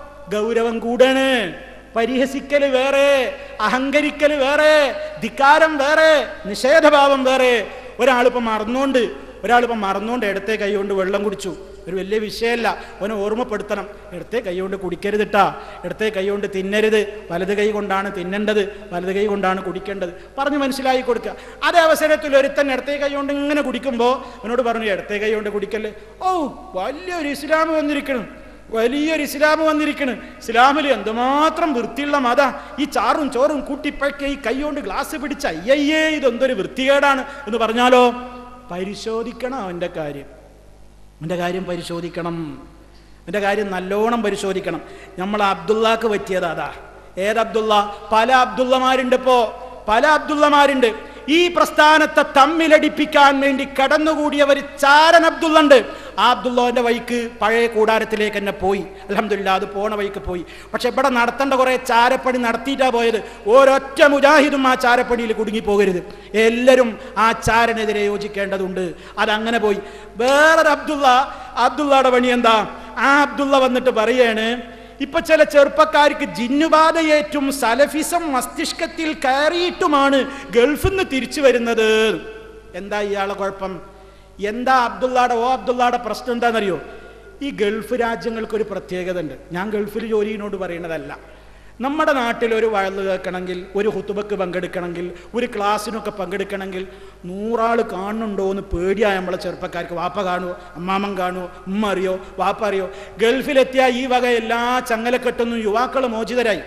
ഗൗരവം കൂടാണ് പരിഹസിക്കല് വേറെ അഹങ്കരിക്കല് വേറെ ധിക്കാരം വേറെ നിഷേധഭാവം വേറെ ഒരാളിപ്പം മറന്നുകൊണ്ട് ഒരാളിപ്പം മറന്നുകൊണ്ട് ഇടത്തെ കൈ കൊണ്ട് വെള്ളം കുടിച്ചു ഒരു വലിയ വിഷയമല്ല അവനെ ഓർമ്മപ്പെടുത്തണം ഇടത്തെ കൈ കൊണ്ട് കുടിക്കരുതിട്ടാ ഇടത്തെ കൈ കൊണ്ട് തിന്നരുത് വലത് കൈ കൊണ്ടാണ് തിന്നേണ്ടത് വലത് കൈ കൊണ്ടാണ് കുടിക്കേണ്ടത് പറഞ്ഞ് മനസ്സിലാക്കി കൊടുക്കുക അതേ അവസരത്തിൽ ഒരുത്തൻ ഇടത്തെ കൈ കൊണ്ട് ഇങ്ങനെ കുടിക്കുമ്പോൾ അവനോട് പറഞ്ഞു ഇടത്തെ കൈ കൊണ്ട് കുടിക്കല്ലേ ഓ വലിയൊരു ഇസ്ലാം വന്നിരിക്കണം വലിയൊരു ഇസ്ലാം വന്നിരിക്കണ് ഇസ്ലാമിൽ എന്തുമാത്രം വൃത്തിയുള്ള മത ഈ ചാറും ചോറും കൂട്ടിപ്പഴക്കെ ഈ കൈ കൊണ്ട് ഗ്ലാസ് പിടിച്ച അയ്യയ്യേ ഇതെന്തൊരു വൃത്തികേടാണ് എന്ന് പറഞ്ഞാലോ പരിശോധിക്കണം അവൻ്റെ കാര്യം അവൻ്റെ കാര്യം പരിശോധിക്കണം അവൻ്റെ കാര്യം നല്ലോണം പരിശോധിക്കണം നമ്മൾ അബ്ദുള്ളക്ക് പറ്റിയത് അതാ ഏത് അബ്ദുള്ള പല അബ്ദുള്ളമാരുണ്ട് ഇപ്പോ പല അബ്ദുള്ളമാരുണ്ട് ഈ പ്രസ്ഥാനത്തെ തമ്മിലടിപ്പിക്കാൻ വേണ്ടി കടന്നുകൂടിയവർ ചാരൻ അബ്ദുള്ളുണ്ട് ആ അബ്ദുള്ളന്റെ വഴിക്ക് പഴയ കൂടാരത്തിലേക്ക് തന്നെ പോയി അലഹമില്ല അത് പോണ വഴിക്ക് പോയി പക്ഷെ ഇവിടെ നടത്തേണ്ട കുറെ ചാരപ്പണി നടത്തിയിട്ടാ പോയത് ഒരൊറ്റ മുജാഹിദും ആ ചാരപ്പണിയിൽ കുടുങ്ങി പോകരുത് എല്ലാവരും ആ ചാരനെതിരെ യോജിക്കേണ്ടതുണ്ട് അതങ്ങനെ പോയി വേറൊരു അബ്ദുള്ള അബ്ദുള്ളയുടെ പണി എന്താ ആ അബ്ദുള്ള വന്നിട്ട് പറയാണ് ഇപ്പൊ ചില ചെറുപ്പക്കാർക്ക് ജിന്നുബാധയേറ്റും സലഫിസം മസ്തിഷ്കത്തിൽ കയറിയിട്ടുമാണ് ഗൾഫിൽ നിന്ന് തിരിച്ചു വരുന്നത് എന്താ ഇയാളെ കുഴപ്പം എന്താ അബ്ദുള്ളയുടെ ഓ അബ്ദുള്ളയുടെ പ്രശ്നം എന്താണെന്നറിയോ ഈ ഗൾഫ് രാജ്യങ്ങൾക്ക് ഒരു പ്രത്യേകത ഉണ്ട് ഞാൻ ഗൾഫിൽ ജോലിയിനോട് പറയുന്നതല്ല നമ്മുടെ നാട്ടിൽ ഒരു വയല് കേൾക്കണമെങ്കിൽ ഒരു ഹുത്തുബക്ക് പങ്കെടുക്കണമെങ്കിൽ ഒരു ക്ലാസ്സിനൊക്കെ പങ്കെടുക്കണമെങ്കിൽ നൂറാൾ കാണുന്നുണ്ടോ എന്ന് പേടിയായ നമ്മളെ ചെറുപ്പക്കാർക്ക് വാപ്പ കാണുമോ അമ്മാമൻ കാണുമോ ഉമ്മ അറിയോ വാപ്പ അറിയോ ഗൾഫിലെത്തിയ ഈ വക എല്ലാ ചങ്ങലക്കെട്ടൊന്നും യുവാക്കൾ മോചിതരായി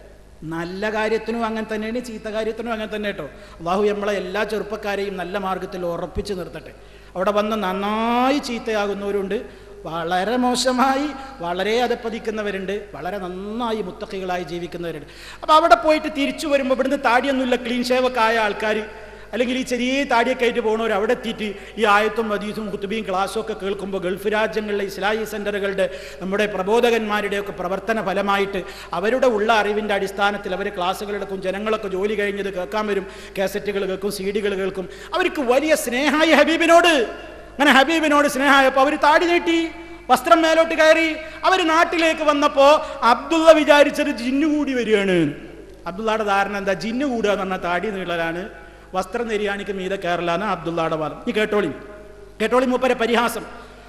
നല്ല കാര്യത്തിനും അങ്ങനെ തന്നെയാണ് ചീത്ത കാര്യത്തിനും അങ്ങനെ തന്നെ കേട്ടോ അള്ളാഹു നമ്മളെ എല്ലാ ചെറുപ്പക്കാരെയും നല്ല മാർഗത്തിൽ ഉറപ്പിച്ച് നിർത്തട്ടെ അവിടെ വന്ന് നന്നായി ചീത്തയാകുന്നവരുണ്ട് വളരെ മോശമായി വളരെ അതപ്പതിക്കുന്നവരുണ്ട് വളരെ നന്നായി മുത്തക്കികളായി ജീവിക്കുന്നവരുണ്ട് അപ്പോൾ അവിടെ പോയിട്ട് തിരിച്ചു വരുമ്പോൾ ഇവിടുന്ന് താടിയൊന്നുമില്ല ക്ലീൻ ഷേവൊക്കെ ആയ ആൾക്കാർ അല്ലെങ്കിൽ ഈ ചെറിയ താടിയൊക്കെ ആയിട്ട് പോകണവർ അവിടെ എത്തിയിട്ട് ഈ ആയത്തും ഹദീസും കുത്തുബിയും ക്ലാസ്സും ഒക്കെ കേൾക്കുമ്പോൾ ഗൾഫ് രാജ്യങ്ങളിലെ ഇസ്ലാഹി സെൻ്ററുകളുടെ നമ്മുടെ പ്രബോധകന്മാരുടെയൊക്കെ പ്രവർത്തന ഫലമായിട്ട് അവരുടെ ഉള്ള അറിവിൻ്റെ അടിസ്ഥാനത്തിൽ അവർ ക്ലാസ്സുകൾ എടുക്കും ജനങ്ങളൊക്കെ ജോലി കഴിഞ്ഞത് കേൾക്കാൻ വരും കാസറ്റുകൾ കേൾക്കും സി ഡികൾ കേൾക്കും അവർക്ക് വലിയ സ്നേഹായി ഹബീബിനോട് അങ്ങനെ ഹബീബിനോട് സ്നേഹമായപ്പോൾ അവർ താടി നീട്ടി വസ്ത്രം മേലോട്ട് കയറി അവർ നാട്ടിലേക്ക് വന്നപ്പോൾ അബ്ദുള്ള വിചാരിച്ചത് ജിന്നു കൂടി വരികയാണ് അബ്ദുള്ളയുടെ ധാരണ എന്താ ജിന്നു കൂടുക എന്ന് പറഞ്ഞാൽ താടി നീളലാണ് വസ്ത്രം നെരിയാണിക്ക് മീതെ കയറലാണ് അബ്ദുള്ളയുടെ വാദം ഈ കേട്ടോളി കേട്ടോളി മൂപ്പരെ പരിഹാസം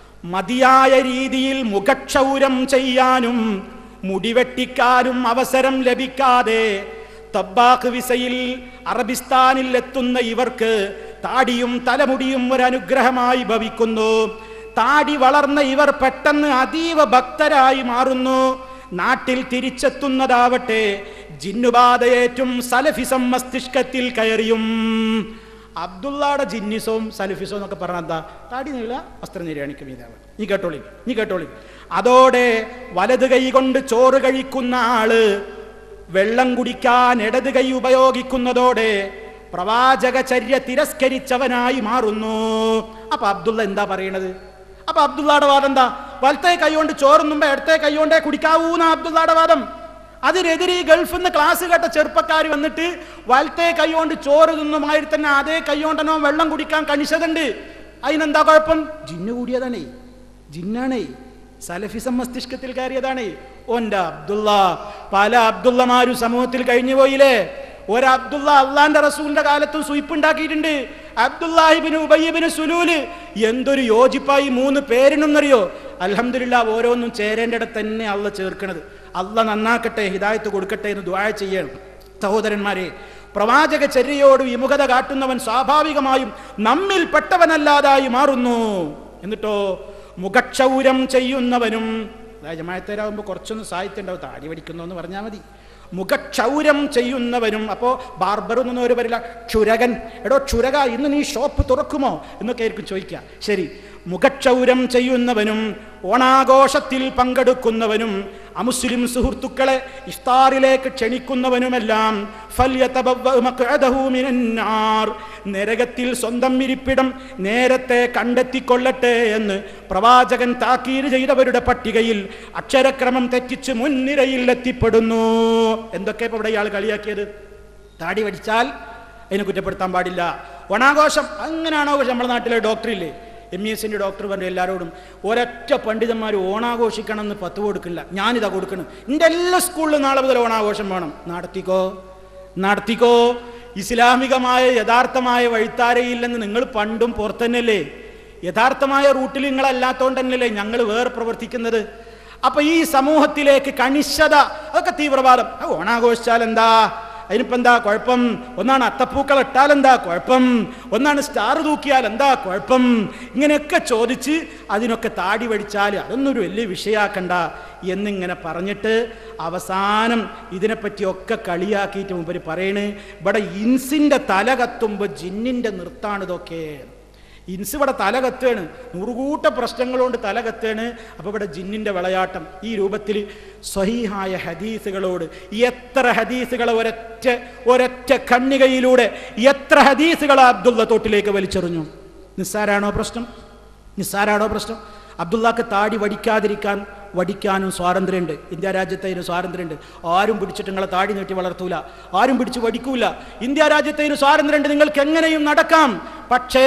മതിയായ രീതിയിൽ മുഖക്ഷൗരം ചെയ്യാനും മുടിവെട്ടിക്കാനും അവസരം ലഭിക്കാതെ തബ്ബാഖ് വിസയിൽ അറബിസ്ഥാനിൽ എത്തുന്ന ഇവർക്ക് താടിയും തലമുടിയും ഒരു അനുഗ്രഹമായി ഭവിക്കുന്നു താടി വളർന്ന ഇവർ പെട്ടെന്ന് അതീവ ഭക്തരായി മാറുന്നു നാട്ടിൽ തിരിച്ചെത്തുന്നതാവട്ടെ ജിന്നുബാധയേറ്റും സലഫിസം മസ്തിഷ്കത്തിൽ കയറിയും അബ്ദുള്ളയുടെ ജിന്നിസവും സലഫിസവും എന്നൊക്കെ പറഞ്ഞാൽ എന്താ താടി നീള വസ്ത്രം നിര്യാണിക്ക് മീതാവ് നീ കേട്ടോളി നീ കേട്ടോളി അതോടെ വലത് കൈ കൊണ്ട് ചോറ് കഴിക്കുന്ന ആള് വെള്ളം കുടിക്കാൻ ഇടത് കൈ ഉപയോഗിക്കുന്നതോടെ പ്രവാചകചര്യ തിരസ്കരിച്ചവനായി മാറുന്നു അപ്പൊ അബ്ദുള്ള എന്താ പറയണത് അപ്പൊ അബ്ദുള്ളയുടെ വാദം എന്താ വലത്തെ കൈ കൊണ്ട് ചോറുന്നുമ്പോ ഇടത്തെ കൈ കൊണ്ടേ കുടിക്കാവൂന്ന അബ്ദുള്ളയുടെ വാദം അതിനെതിരെ ഈ ഗൾഫിൽ നിന്ന് ക്ലാസ് കേട്ട ചെറുപ്പക്കാർ വന്നിട്ട് വലത്തെ കൈ കൊണ്ട് ചോറ് തിന്നുമാതിരി തന്നെ അതേ കൈ കൊണ്ടനോ വെള്ളം കുടിക്കാൻ കണിശതുണ്ട് അതിനെന്താ കുഴപ്പം ജിന്ന് കൂടിയതാണേ ജിന്നാണേ സലഫിസം മസ്തിഷ്കത്തിൽ കയറിയതാണേ ഓന്റെ അബ്ദുള്ള പല അബ്ദുള്ളമാരും സമൂഹത്തിൽ കഴിഞ്ഞു പോയില്ലേ ഒരു അബ്ദുള്ള അള്ളാന്റെ റസൂലിന്റെ കാലത്തും സുയിപ്പുണ്ടാക്കിയിട്ടുണ്ട് അബ്ദുല്ലാഹിബിന് ഉബയ്യബിന് സുലൂല് എന്തൊരു യോജിപ്പായി മൂന്ന് പേരിനൊന്നറിയോ അൽഹംദുലില്ലാ ഓരോന്നും ചേരേണ്ടിടത്ത് തന്നെ അള്ള ചേർക്കണത് അള്ള നന്നാക്കട്ടെ ഹിദായത്ത് കൊടുക്കട്ടെ എന്ന് ദ്വായ ചെയ്യണം സഹോദരന്മാരെ പ്രവാചക ചര്യയോട് വിമുഖത കാട്ടുന്നവൻ സ്വാഭാവികമായും നമ്മിൽ പെട്ടവനല്ലാതായി മാറുന്നു എന്നിട്ടോ മുഖക്ഷൗരം ചെയ്യുന്നവനും അതായത് ജമായത്തേരാകുമ്പോൾ കുറച്ചൊന്ന് സാഹിത്യം ഉണ്ടാവും താടി പഠിക്കുന്നു എന്ന് പറഞ്ഞാൽ മതി മുഖക്ഷൗരം ചെയ്യുന്നവനും അപ്പോൾ ബാർബർ എന്നൊന്നും ഒരു വരില്ല ക്ഷുരകൻ എടോ ക്ഷുരക ഇന്ന് നീ ഷോപ്പ് തുറക്കുമോ എന്നൊക്കെ ആയിരിക്കും ചോദിക്കുക ശരി മുഖക്ഷൗരം ചെയ്യുന്നവനും ഓണാഘോഷത്തിൽ പങ്കെടുക്കുന്നവനും അമുസ്ലിം സുഹൃത്തുക്കളെ ഇഫ്താറിലേക്ക് ക്ഷണിക്കുന്നവനുമെല്ലാം ഫല്യതബവ്വ മഖ്അദഹു മിനന്നാർ. നരകത്തിൽ സ്വന്തം ഇരിപ്പിടം നേരത്തെ കണ്ടെത്തിക്കൊള്ളട്ടെ എന്ന് പ്രവാചകൻ താക്കീര് ചെയ്തവരുടെ പട്ടികയിൽ അക്ഷരക്രമം തെറ്റിച്ച് മുൻനിരയിൽ എത്തിപ്പെടുന്നു എന്തൊക്കെ ഇപ്പൊ ഇവിടെ ഇയാൾ കളിയാക്കിയത് താടി വടിച്ചാൽ അതിനെ കുറ്റപ്പെടുത്താൻ പാടില്ല ഓണാഘോഷം അങ്ങനെയാണോ നമ്മുടെ നാട്ടിലെ ഡോക്ടറില്ലേ എം ഇ എസിൻ്റെ ഡോക്ടർ പറഞ്ഞു എല്ലാവരോടും ഒരൊറ്റ പണ്ഡിതന്മാർ ഓണാഘോഷിക്കണം എന്ന് പത്ത് കൊടുക്കില്ല ഞാനിതാ കൊടുക്കണം എൻ്റെ എല്ലാ സ്കൂളിലും നാളെ മുതൽ ഓണാഘോഷം വേണം നടത്തിക്കോ നടത്തിക്കോ ഇസ്ലാമികമായ യഥാർത്ഥമായ വഴിത്താരയില്ലെന്ന് നിങ്ങൾ പണ്ടും പുറത്തന്നെയല്ലേ യഥാർത്ഥമായ റൂട്ടിൽ നിങ്ങളല്ലാത്തോണ്ട് തന്നെയല്ലേ ഞങ്ങൾ വേറെ പ്രവർത്തിക്കുന്നത് അപ്പൊ ഈ സമൂഹത്തിലേക്ക് കണിശത അതൊക്കെ തീവ്രവാദം ആ, ഓണാഘോഷിച്ചാൽ എന്താ അതിനിപ്പോ എന്താ കുഴപ്പം ഒന്നാണ് അത്തപ്പൂക്കൾ ഇട്ടാൽ എന്താ കുഴപ്പം ഒന്നാണ് സ്റ്റാർ തൂക്കിയാൽ എന്താ കുഴപ്പം ഇങ്ങനെയൊക്കെ ചോദിച്ച് അതിനൊക്കെ താടി വടിച്ചാൽ അതൊന്നും ഒരു വലിയ വിഷയാക്കണ്ട എന്നിങ്ങനെ പറഞ്ഞിട്ട് അവസാനം ഇതിനെപ്പറ്റിയൊക്കെ കളിയാക്കിയിട്ട് മുമ്പ് പറയണ് ഇവിടെ ഇൻസിന്റെ തല കത്തുമ്പോൾ ജിന്നിന്റെ നിർത്താണ് ഇതൊക്കെ ഇൻസ് ഇവിടെ തല കത്തുകയാണ് നൂറുകൂട്ട പ്രശ്നങ്ങളുകൊണ്ട് തല കത്തുകയാണ് അപ്പോൾ ഇവിടെ ജിന്നിൻ്റെ വിളയാട്ടം ഈ രൂപത്തിൽ സ്വഹീഹായ ഹദീസുകളോട് എത്ര ഹദീസുകളെ ഒരൊറ്റ ഒരൊറ്റ കണ്ണികയിലൂടെ എത്ര ഹദീസുകളെ അബ്ദുള്ള തോട്ടിലേക്ക് വലിച്ചെറിഞ്ഞു നിസ്സാരാണോ പ്രശ്നം നിസ്സാരാണോ പ്രശ്നം അബ്ദുള്ളക്ക് താടി വടിക്കാതിരിക്കാൻ വടിക്കാനും സ്വാതന്ത്ര്യമുണ്ട് ഇന്ത്യ രാജ്യത്തെ അതിന് സ്വാതന്ത്ര്യമുണ്ട് ആരും പിടിച്ചിട്ട് നിങ്ങളെ താടി നീട്ടി വളർത്തൂല ആരും പിടിച്ച് വടിക്കൂല ഇന്ത്യ രാജ്യത്തെ അതിന് സ്വാതന്ത്ര്യമുണ്ട് നിങ്ങൾക്ക് എങ്ങനെയും നടക്കാം പക്ഷേ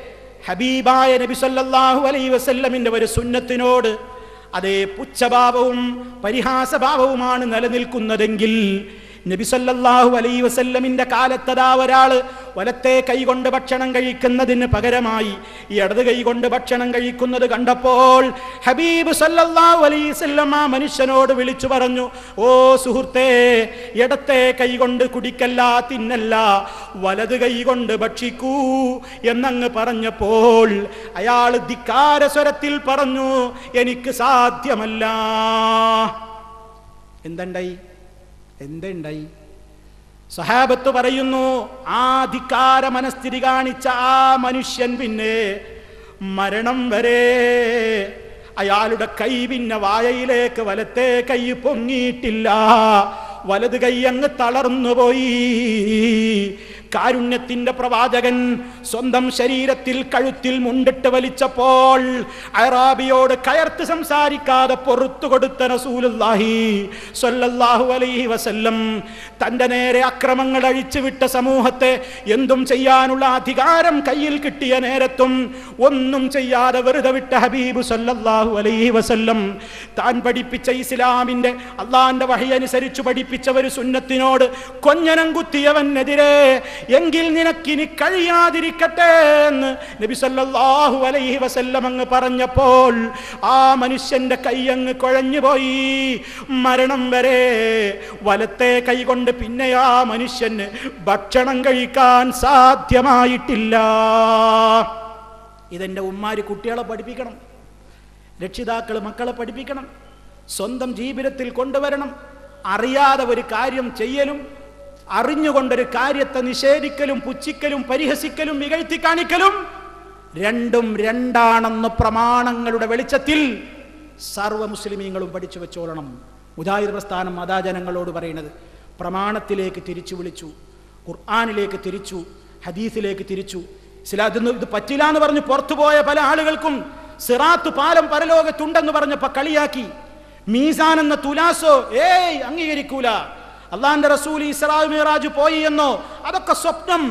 ഹബീബായ നബി സല്ലല്ലാഹു അലൈഹി വസല്ലമിന്റെ ഒരു സുന്നത്തിനോട് അതേ പുച്ഛഭാവവും പരിഹാസഭാവവുമാണ് നിലനിൽക്കുന്നതെങ്കിൽ നബി സല്ലല്ലാഹു അലൈഹി വസല്ലമിന്റെ കാലത്തതാ ഒരാള് വലത്തെ കൈകൊണ്ട് ഭക്ഷണം കഴിക്കുന്നതിന് പകരമായി ഈ ഇടത് കൈകൊണ്ട് ഭക്ഷണം കഴിക്കുന്നത് കണ്ടപ്പോൾ ഹബീബ് സല്ലല്ലാഹു അലൈഹി വസല്ലം ആ മനുഷ്യനോട് വിളിച്ചു പറഞ്ഞു ഓ സുഹൃത്തേ ഇടത്തെ കൈകൊണ്ട് കുടിക്കല്ല തിന്നല്ല വലത് കൈകൊണ്ട് ഭക്ഷിക്കൂ എന്നങ്ങ് പറഞ്ഞപ്പോൾ അയാൾ ധിക്കാര സ്വരത്തിൽ പറഞ്ഞു എനിക്ക് സാധ്യമല്ല എന്തുണ്ടായി എന്തുണ്ടായി സഹാബത്ത് പറയുന്നു ആ ധിക്കാര മനസ്ഥിതി കാണിച്ച ആ മനുഷ്യൻ പിന്നെ മരണം വരെ അയാളുടെ കൈ പിന്നെ വായയിലേക്ക് വലത്തെ കൈ പൊങ്ങിയിട്ടില്ല വലത് കൈ അങ്ങ് തളർന്നുപോയി കാരുണ്യത്തിന്റെ പ്രവാചകൻ സ്വന്തം ശരീരത്തിൽ കഴുത്തിൽ മുണ്ടിട്ട് വലിച്ചപ്പോൾ അറാബിയോട് കയർത്ത് സംസാരിക്കാതെ പൊറത്തു കൊടുത്ത റസൂലുള്ളാഹി സ്വല്ലല്ലാഹു അലൈഹി വസല്ലം തന്റെ നേരെ അക്രമങ്ങൾ അഴിച്ചുവിട്ട സമൂഹത്തെ എന്തും ചെയ്യാനുള്ള അധികാരം കയ്യിൽ കിട്ടിയ നേരത്തും ഒന്നും ചെയ്യാതെ വെറുതെ വിട്ട ഹബീബ് സല്ലല്ലാഹു അലൈഹി വസല്ലം താൻ പഠിപ്പിച്ച ഇസ്ലാമിന്റെ അള്ളാന്റെ വഹി അനുസരിച്ച് പഠിപ്പിച്ച ഒരു സുന്നത്തിനോട് കൊഞ്ഞനം കുത്തിയവനെതിരെ എങ്കിൽ നിനക്കിനി കഴിയാതിരിക്കട്ടെ എന്ന് നബി സല്ലല്ലാഹു അലൈഹി വസല്ലം അങ്ങ് പറഞ്ഞപ്പോൾ ആ മനുഷ്യന്റെ കൈ അങ്ങ് കുഴഞ്ഞുപോയി മരണം വരെ വലത്തെ കൈ കൊണ്ട് പിന്നെ ആ മനുഷ്യന് ഭക്ഷണം കഴിക്കാൻ സാധ്യമായിട്ടില്ല ഇതെന്റെ ഉമ്മാര് കുട്ടികളെ പഠിപ്പിക്കണം രക്ഷിതാക്കൾ മക്കളെ പഠിപ്പിക്കണം സ്വന്തം ജീവിതത്തിൽ കൊണ്ടുവരണം അറിയാതെ ഒരു കാര്യം ചെയ്യലും അറിഞ്ഞുകൊണ്ടൊരു കാര്യത്തെ നിഷേധിക്കലും പുച്ഛിക്കലും പരിഹസിക്കലും മികഴ്ത്തി കാണിക്കലും രണ്ടും രണ്ടാണെന്ന് പ്രമാണങ്ങളുടെ വെളിച്ചത്തിൽ സർവ്വ മുസ്ലിമീങ്ങളും പഠിച്ചു വെച്ചോളണം മുജാഹിദ് പ്രസ്ഥാനം മതാജനങ്ങളോട് പറയുന്നത് പ്രമാണത്തിലേക്ക് തിരിച്ചു വിളിച്ചു ഖുർആാനിലേക്ക് തിരിച്ചു ഹദീസിലേക്ക് തിരിച്ചു ഇസ്ലാ ഇതൊന്നും ഇത് പറ്റില്ല എന്ന് പറഞ്ഞ് പുറത്തുപോയ പല ആളുകൾക്കും സിറാത്ത് പാലം പരലോകത്തുണ്ടെന്ന് പറഞ്ഞപ്പോ കളിയാക്കി മീസാൻ എന്ന തുലാസോ ഏയ് അംഗീകരിക്കൂല അള്ളാന്റെ റസൂൽ ഇസ്രാ മിറാജ് പോയി എന്നോ അതൊക്കെ സ്വപ്നം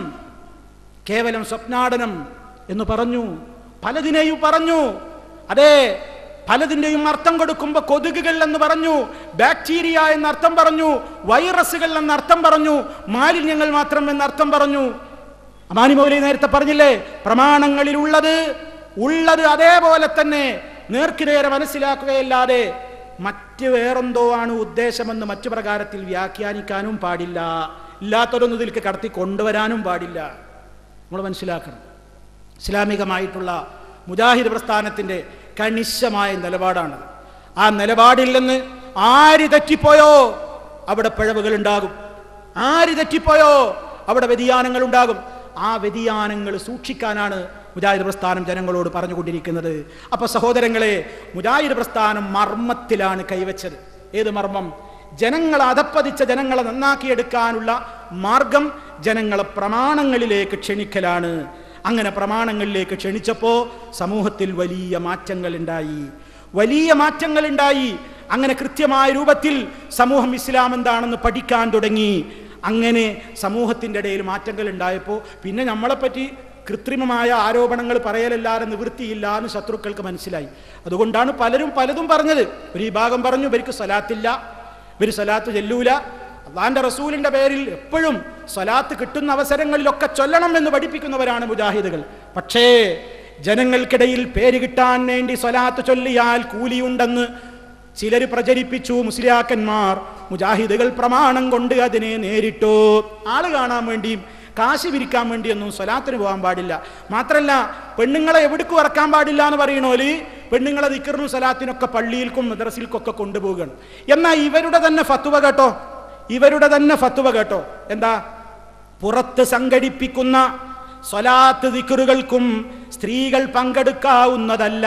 കേവലം സ്വപ്നാടനം എന്ന് പറഞ്ഞു പലതിനെയും പറഞ്ഞു അതെ പലതിൻ്റെയും അർത്ഥം കൊടുക്കുമ്പോൾ കൊതുകുകൾ എന്ന് പറഞ്ഞു ബാക്ടീരിയ എന്ന അർത്ഥം പറഞ്ഞു വൈറസുകൾ എന്ന അർത്ഥം പറഞ്ഞു മാലിന്യങ്ങൾ മാത്രം എന്ന അർത്ഥം പറഞ്ഞു അമാനി മൗലി നേരത്തെ പറഞ്ഞില്ലേ പ്രമാണങ്ങളിൽ ഉള്ളത് ഉള്ളത് അതേപോലെ തന്നെ നേർക്കുനേരെ മനസ്സിലാക്കുകയല്ലാതെ മറ്റ് വേറെന്തോ ആണ് ഉദ്ദേശമെന്ന് മറ്റു പ്രകാരത്തിൽ വ്യാഖ്യാനിക്കാനും പാടില്ല ഇല്ലാത്തൊരൊന്നും ഇതിലേക്ക് കടത്തി കൊണ്ടുവരാനും പാടില്ല നമ്മൾ മനസ്സിലാക്കണം ഇസ്ലാമികമായിട്ടുള്ള മുജാഹിദ് പ്രസ്ഥാനത്തിൻ്റെ കണിശമായ നിലപാടാണ് ആ നിലപാടിൽ നിന്ന് ആര് തെറ്റിപ്പോയോ അവിടെ പിഴവുകൾ ഉണ്ടാകും ആര് തെറ്റിപ്പോയോ അവിടെ വ്യതിയാനങ്ങൾ ഉണ്ടാകും ആ വ്യതിയാനങ്ങൾ സൂക്ഷിക്കാനാണ് മുജാഹിദ് പ്രസ്ഥാനം ജനങ്ങളോട് പറഞ്ഞുകൊണ്ടിരിക്കുന്നത് അപ്പൊ സഹോദരങ്ങളെ മുജാഹിദ് പ്രസ്ഥാനം മർമ്മത്തിലാണ് കൈവച്ചത് ഏത് മർമ്മം ജനങ്ങളെ അധപ്പതിച്ച ജനങ്ങളെ നന്നാക്കിയെടുക്കാനുള്ള മാർഗം ജനങ്ങളെ പ്രമാണങ്ങളിലേക്ക് ക്ഷണിക്കലാണ് അങ്ങനെ പ്രമാണങ്ങളിലേക്ക് ക്ഷണിച്ചപ്പോൾ സമൂഹത്തിൽ വലിയ മാറ്റങ്ങൾ ഉണ്ടായി വലിയ മാറ്റങ്ങൾ ഉണ്ടായി അങ്ങനെ കൃത്യമായ രൂപത്തിൽ സമൂഹം ഇസ്ലാം എന്താണെന്ന് പഠിക്കാൻ തുടങ്ങി അങ്ങനെ സമൂഹത്തിൻ്റെ ഇടയിൽ മാറ്റങ്ങൾ ഉണ്ടായപ്പോൾ പിന്നെ നമ്മളെപ്പറ്റി കൃത്രിമമായ ആരോപണങ്ങൾ പറയലല്ലാതെ നിവൃത്തിയില്ല എന്ന് ശത്രുക്കൾക്ക് മനസ്സിലായി അതുകൊണ്ടാണ് പലരും പലതും പറഞ്ഞത് ഒരു വിഭാഗം പറഞ്ഞു ഇവർക്ക് സ്വലാത്തില്ല ഇവർ സ്വലാത്ത് ചെല്ലൂല അള്ളാന്റെ റസൂലിന്റെ പേരിൽ എപ്പോഴും സ്വലാത്ത് കിട്ടുന്ന അവസരങ്ങളിലൊക്കെ ചൊല്ലണം എന്ന് പഠിപ്പിക്കുന്നവരാണ് മുജാഹിദുകൾ പക്ഷേ ജനങ്ങൾക്കിടയിൽ പേര് കിട്ടാൻ വേണ്ടി സ്വലാത്ത് ചൊല്ലിയാൽ കൂലിയുണ്ടെന്ന് ചിലർ പ്രചരിപ്പിച്ചു മുസ്ലിയാക്കന്മാർ മുജാഹിദുകൾ പ്രമാണം കൊണ്ട് അതിനെ നേരിട്ടു ആള് കാണാൻ വേണ്ടിയും കാശ് വിരിക്കാൻ വേണ്ടിയൊന്നും സ്വലാത്തിന് പോകാൻ പാടില്ല മാത്രല്ല പെണ്ണുങ്ങളെ എവിടേക്കും ഇറക്കാൻ പാടില്ല എന്ന് പറയണോല് പെണ്ണുങ്ങളെ ദിക്കറിനും സ്വലാത്തിനൊക്കെ പള്ളിയിൽക്കും മദ്രസിൽക്കൊക്കെ കൊണ്ടുപോകണം എന്നാൽ ഇവരുടെ തന്നെ ഫത്തുവ കേട്ടോ ഇവരുടെ തന്നെ ഫത്തുവ കേട്ടോ എന്താ പുറത്ത് സംഘടിപ്പിക്കുന്ന സ്വലാത്ത് ദിക്കറുകൾക്കും സ്ത്രീകൾ പങ്കെടുക്കാവുന്നതല്ല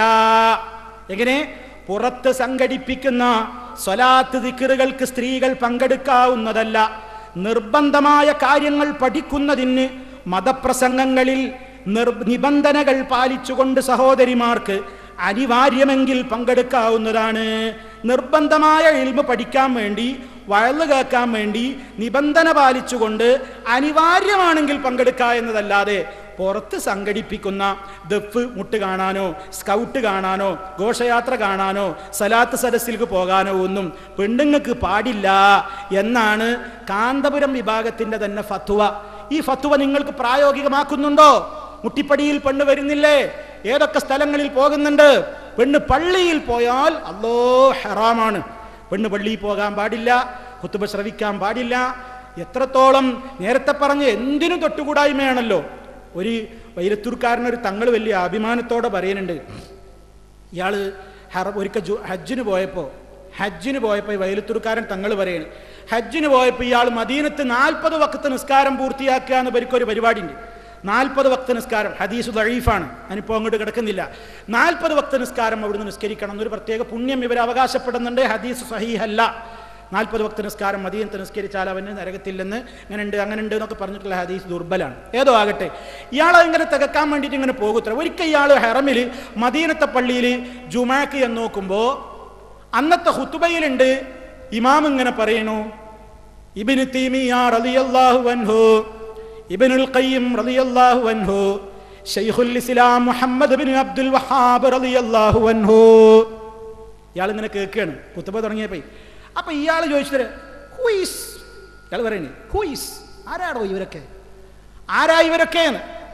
എങ്ങനെ പുറത്ത് സംഘടിപ്പിക്കുന്ന സ്വലാത്ത് ദിക്കറുകൾക്ക് സ്ത്രീകൾ പങ്കെടുക്കാവുന്നതല്ല നിർബന്ധമായ കാര്യങ്ങൾ പഠിക്കുന്നതിന് മതപ്രസംഗങ്ങളിൽ നിർ നിബന്ധനകൾ പാലിച്ചുകൊണ്ട് സഹോദരിമാർക്ക് അനിവാര്യമെങ്കിൽ പങ്കെടുക്കാവുന്നതാണ് നിർബന്ധമായ ഇൽമ പഠിക്കാൻ വേണ്ടി വയല് കേൾക്കാൻ വേണ്ടി നിബന്ധന പാലിച്ചുകൊണ്ട് അനിവാര്യമാണെങ്കിൽ പങ്കെടുക്കുക എന്നതല്ലാതെ പുറത്ത് സംഘടിപ്പിക്കുന്ന ദഫ് മുട്ട് കാണാനോ സ്കൗട്ട് കാണാനോ ഘോഷയാത്ര കാണാനോ സലാത്ത് സദസ്സിലേക്ക് പോകാനോ ഒന്നും പെണ്ണുങ്ങൾക്ക് പാടില്ല എന്നാണ് കാന്തപുരം വിഭാഗത്തിന്റെ തന്നെ ഫത്വ ഈ ഫത്വ നിങ്ങൾക്ക് പ്രായോഗികമാക്കുന്നുണ്ടോ മുട്ടിപ്പടിയിൽ പെണ്ണ് വരുന്നില്ലേ ഏതൊക്കെ സ്ഥലങ്ങളിൽ പോകുന്നുണ്ട് പെണ്ണ് പള്ളിയിൽ പോയാൽ അല്ലോ ഹറാമാണ് പെണ്ണ് പള്ളിയിൽ പോകാൻ പാടില്ല കുത്തുബ ശ്രവിക്കാൻ പാടില്ല എത്രത്തോളം നേരത്തെ പറഞ്ഞ എന്തിനു തൊട്ടുകൂടായ്മയാണല്ലോ ഒരു വൈരത്തൂർക്കാരനൊരു തങ്ങൾ വലിയ അഭിമാനത്തോടെ പറയുന്നുണ്ട് ഇയാൾ ഹറ ഒരിക്കൽ ജു ഹജ്ജിന് പോയപ്പോൾ ഹജ്ജിന് പോയപ്പോൾ ഈ വൈലത്തൂർക്കാരൻ തങ്ങൾ പറയാണ് ഹജ്ജിന് പോയപ്പോൾ ഇയാൾ മദീനത്ത് നാൽപ്പത് വക്കത്ത് നിസ്കാരം പൂർത്തിയാക്കുക എന്ന് പരിക്കൊരു പരിപാടിയുണ്ട് നാൽപ്പത് വക്ത നിസ്കാരം ഹദീസ് ദഴീഫാണ് ഞാനിപ്പോൾ അങ്ങോട്ട് കിടക്കുന്നില്ല നാൽപ്പത് വക്ത നിസ്കാരം അവിടുന്ന് നിസ്കരിക്കണം എന്നൊരു പ്രത്യേക പുണ്യം ഇവർ അവകാശപ്പെടുന്നുണ്ട് ഹദീസ് സഹീഹല്ല നാൽപ്പത് വക്ത നിസ്കാരം മദീനത്ത് നിസ്കരിച്ചാൽ അവന് നരകത്തില്ലെന്ന് അങ്ങനെ ഉണ്ട് അങ്ങനെ ഉണ്ട് എന്നൊക്കെ പറഞ്ഞിട്ടുള്ള ഹദീസ് ദുർബലാണ് ഏതോ ആകട്ടെ ഇയാൾ ഇങ്ങനെ തികക്കാൻ വേണ്ടിയിട്ട് ഇങ്ങനെ പോകുത്ര ഒരിക്കൽ ഇയാൾ ഹെറമിൽ മദീനത്തെ പള്ളിയിൽ ജുമാക്ക് എന്ന് നോക്കുമ്പോൾ അന്നത്തെ ഹുത്തുബയിലുണ്ട് ഇമാം ഇങ്ങനെ പറയണു ഇബിന് തീമിയ റളിയല്ലാഹു അൻഹു ഇബ്നുൽ ഖയ്യിം റളിയല്ലാഹു അൻഹു ഷൈഖുൽ ഇസ്ലാം മുഹമ്മദ് ബിൻ അബ്ദുൽ വഹാബ് റളിയല്ലാഹു അൻഹു ഇയാൾ ഇങ്ങനെ കേൾക്കുകയാണ് കുത്തുബ തുടങ്ങിയപ്പോ അപ്പൊ ഇയാൾ ചോദിച്ചത് ഹുയിസ് ഇയാൾ പറയുന്നേ ഹുയിസ് ആരാടോ ഇവരൊക്കെ ആരാ ഇവരൊക്കെ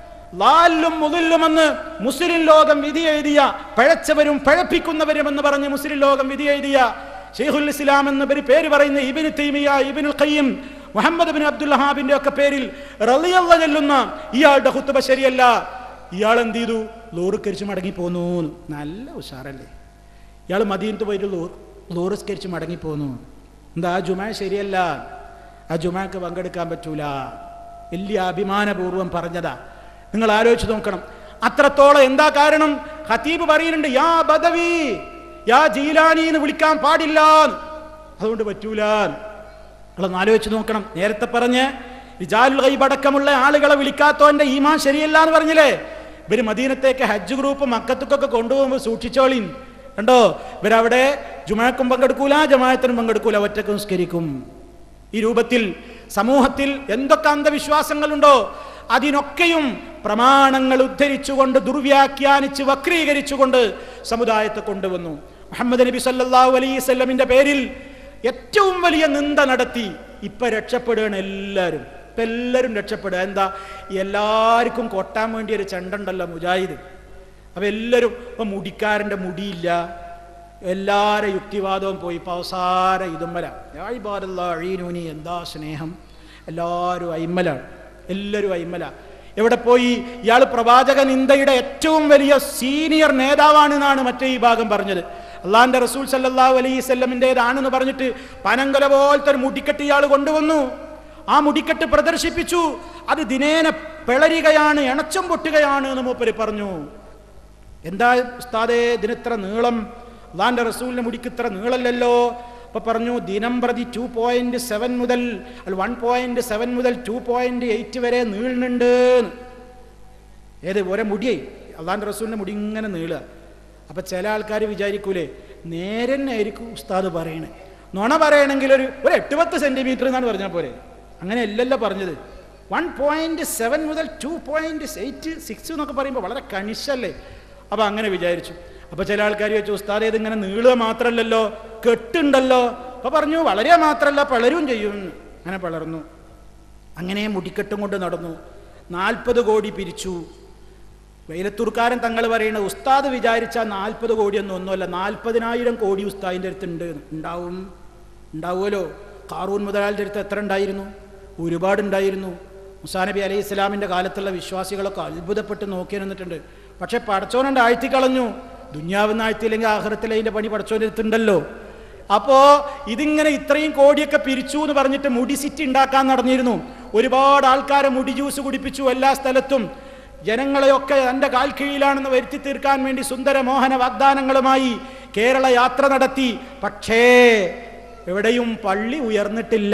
ലാലും മുതില്ലുമെന്ന് മുസ്ലിം ലോകം വിധി എഴുതിയ പഴച്ചവരും പഴപ്പിക്കുന്നവരും എന്ന് പറഞ്ഞ് മുസ്ലിം ലോകം വിധി എഴുതിയ ഷെയ്ഖുൽ ഇസ്ലാം എന്ന പേര് പേര് പറയുന്ന Ibn Taymiyya Ibnul Qayyim Muhammad bin Abdul വഹാബിന്റെ ഒക്കെ പേരിൽ റളിയല്ല ചെല്ലുന്ന ഇയാളുടെ ഹുത്തുബ ശരിയല്ല ഇയാൾ എന്ത് ചെയ്തു ലോറിക്കരിച്ച് മടങ്ങി പോന്നു നല്ല ഉഷാറല്ലേ ഇയാൾ മദീനത്ത് പോയിട്ട് ലോർ ലോറിസ്കരിച്ച് മടങ്ങി പോന്നു എന്താ ആ ജുമാ ശരിയല്ല ആ ജുമാക്ക് പങ്കെടുക്കാൻ പറ്റൂല വലിയ അഭിമാനപൂർവ്വം പറഞ്ഞതാ നിങ്ങൾ ആലോചിച്ച് നോക്കണം അത്രത്തോളം എന്താ കാരണം ഖത്തീബ് പറയുന്നുണ്ട് യാ ബദവി യാ ജീലാനി എന്ന് വിളിക്കാൻ പാടില്ല അതുകൊണ്ട് പറ്റൂല നിങ്ങളൊന്ന് ആലോചിച്ച് നോക്കണം നേരത്തെ പറഞ്ഞ് റിജാലുൽ ഗൈബ് അടക്കമുള്ള ആളുകളെ വിളിക്കാത്തവന്റെ ഈമാൻ ശരിയല്ല എന്ന് പറഞ്ഞില്ലേ ഇവര് മദീനത്തേക്ക് ഹജ്ജ് ഗ്രൂപ്പ് മക്കത്തുക്കൊക്കെ കൊണ്ടുപോകുമ്പോൾ സൂക്ഷിച്ചോളിൻ കണ്ടോ ഇവരവിടെ ജുമാക്കും പങ്കെടുക്കൂല ജമായത്തിനും പങ്കെടുക്കൂല ഒറ്റക്ക് നിസ്കരിക്കും ഈ രൂപത്തിൽ സമൂഹത്തിൽ എന്തൊക്കെ അന്ധവിശ്വാസങ്ങളുണ്ടോ അതിനൊക്കെയും പ്രമാണങ്ങൾ ഉദ്ധരിച്ചുകൊണ്ട് ദുർവ്യാഖ്യാനിച്ച് വക്രീകരിച്ചുകൊണ്ട് സമുദായത്തെ കൊണ്ടുവന്നു മുഹമ്മദ് നബി സല്ലല്ലാഹു അലൈഹി സ്വല്ലമിന്റെ പേരിൽ ഏറ്റവും വലിയ നിന്ദ നടത്തി ഇപ്പൊ രക്ഷപ്പെടുകയാണ് എല്ലാവരും ഇപ്പൊ എല്ലാവരും രക്ഷപ്പെടുക എന്താ എല്ലാവർക്കും കൊട്ടാൻ വേണ്ടി ഒരു ചെണ്ടുണ്ടല്ലോ മുജാഹിദ് അപ്പൊ എല്ലാവരും ഇപ്പൊ മുടിക്കാരന്റെ മുടിയില്ല എല്ലാരെ യുക്തിവാദവും പോയി ഇപ്പൊ അവസാന ഇതുമ്മല അഴീനൂനി എന്താ സ്നേഹം എല്ലാവരും അയിമ്മലാണ് എല്ലാവരും അയിമ്മല എവിടെ പോയി ഇയാൾ പ്രവാചക നിന്ദയുടെ ഏറ്റവും വലിയ സീനിയർ നേതാവാണെന്നാണ് മറ്റേ ഈ ഭാഗം പറഞ്ഞത് അള്ളാന്റെ റസൂൽ സല്ലല്ലാഹു അലൈഹി സ്വല്ലമിൻ്റെതാണെന്ന് പറഞ്ഞിട്ട് പനങ്കല പോലത്തെ ഒരു മുടിക്കെട്ട് ഇയാൾ കൊണ്ടുവന്നു ആ മുടിക്കെട്ട് പ്രദർശിപ്പിച്ചു അത് ദിനേന പിളരുകയാണ് എണച്ചം പൊട്ടുകയാണ് എന്ന് മൂപ്പര് പറഞ്ഞു എന്താ ഉസ്താദേ ഇതിനിത്ര നീളം അള്ളാന്റെ റസൂലിന്റെ മുടിക്ക് ഇത്ര നീളല്ലല്ലോ അപ്പൊ പറഞ്ഞു ദിനം പ്രതി ടു പോയിന്റ് സെവൻ മുതൽ വൺ പോയിന്റ് സെവൻ മുതൽ ടു പോയിന്റ് എയ്റ്റ് വരെ നീളുന്നുണ്ട് ഏത് ഓരോ മുടിയേ അള്ളാന്റെ റസൂലിന്റെ മുടി ഇങ്ങനെ നീളുക അപ്പൊ ചില ആൾക്കാർ വിചാരിക്കൂലേ നേരെ ആയിരിക്കും ഉസ്താദ് പറയണേ നുണ പറയണമെങ്കിൽ ഒരു ഒരു എട്ട് പത്ത് സെന്റിമീറ്റർ എന്നാണ് പറഞ്ഞാൽ പോരെ അങ്ങനെ അല്ലല്ലോ പറഞ്ഞത് വൺ പോയിന്റ് സെവൻ മുതൽ ടു പോയിന്റ് എയ്റ്റ് സിക്സ് എന്നൊക്കെ പറയുമ്പോൾ വളരെ കണിശല്ലേ അപ്പൊ അങ്ങനെ വിചാരിച്ചു അപ്പൊ ചില ആൾക്കാർ ചോദിച്ചു ഉസ്താദ് ഇത് ഇങ്ങനെ നീളുക മാത്രല്ലല്ലോ കെട്ടുണ്ടല്ലോ അപ്പൊ പറഞ്ഞു വളരെ മാത്രല്ല പളരും ചെയ്യും എന്ന്. അങ്ങനെ പളർന്നു അങ്ങനെ മുടിക്കെട്ടും കൊണ്ട് നടന്നു നാൽപ്പത് കോടി പിരിച്ചു വെയിലത്തൂർക്കാരൻ തങ്ങൾ പറയുന്നത് ഉസ്താദ് വിചാരിച്ച നാൽപ്പത് കോടിയൊന്നും ഒന്നുമല്ല നാൽപ്പതിനായിരം കോടി ഉസ്താദിൻ്റെ അടുത്തുണ്ട് എന്ന്. ഉണ്ടാവും ഉണ്ടാവുമല്ലോ കാറൂൻ മുതലാളിൻ്റെ അടുത്ത് എത്ര ഉണ്ടായിരുന്നു ഒരുപാടുണ്ടായിരുന്നു മുസാ നബി അലൈഹി ഇസ്ലാമിൻ്റെ കാലത്തുള്ള വിശ്വാസികളൊക്കെ അത്ഭുതപ്പെട്ട് നോക്കി നിന്നിട്ടുണ്ട് പക്ഷെ പടച്ചോനുണ്ട് ആഴ്ത്തിക്കളഞ്ഞു ദുന്യാവിന്ന് ആഴ്ത്തിയില്ലെങ്കിൽ ആഹ്റത്തിൽ അതിൻ്റെ പണി പടച്ചോൻ്റെ അടുത്തുണ്ടല്ലോ അപ്പോ ഇതിങ്ങനെ ഇത്രയും കോടിയൊക്കെ പിരിച്ചു എന്ന് പറഞ്ഞിട്ട് മുടി സിറ്റി ഉണ്ടാക്കാൻ നടന്നിരുന്നു ഒരുപാട് ആൾക്കാരെ മുടി ജ്യൂസ് കുടിപ്പിച്ചു എല്ലാ സ്ഥലത്തും ജനങ്ങളെയൊക്കെ തൻ്റെ കാൽ കീഴിലാണെന്ന് വരുത്തി തീർക്കാൻ വേണ്ടി സുന്ദര മോഹന വാഗ്ദാനങ്ങളുമായി കേരള യാത്ര നടത്തി പക്ഷേ എവിടെയും പള്ളി ഉയർന്നിട്ടില്ല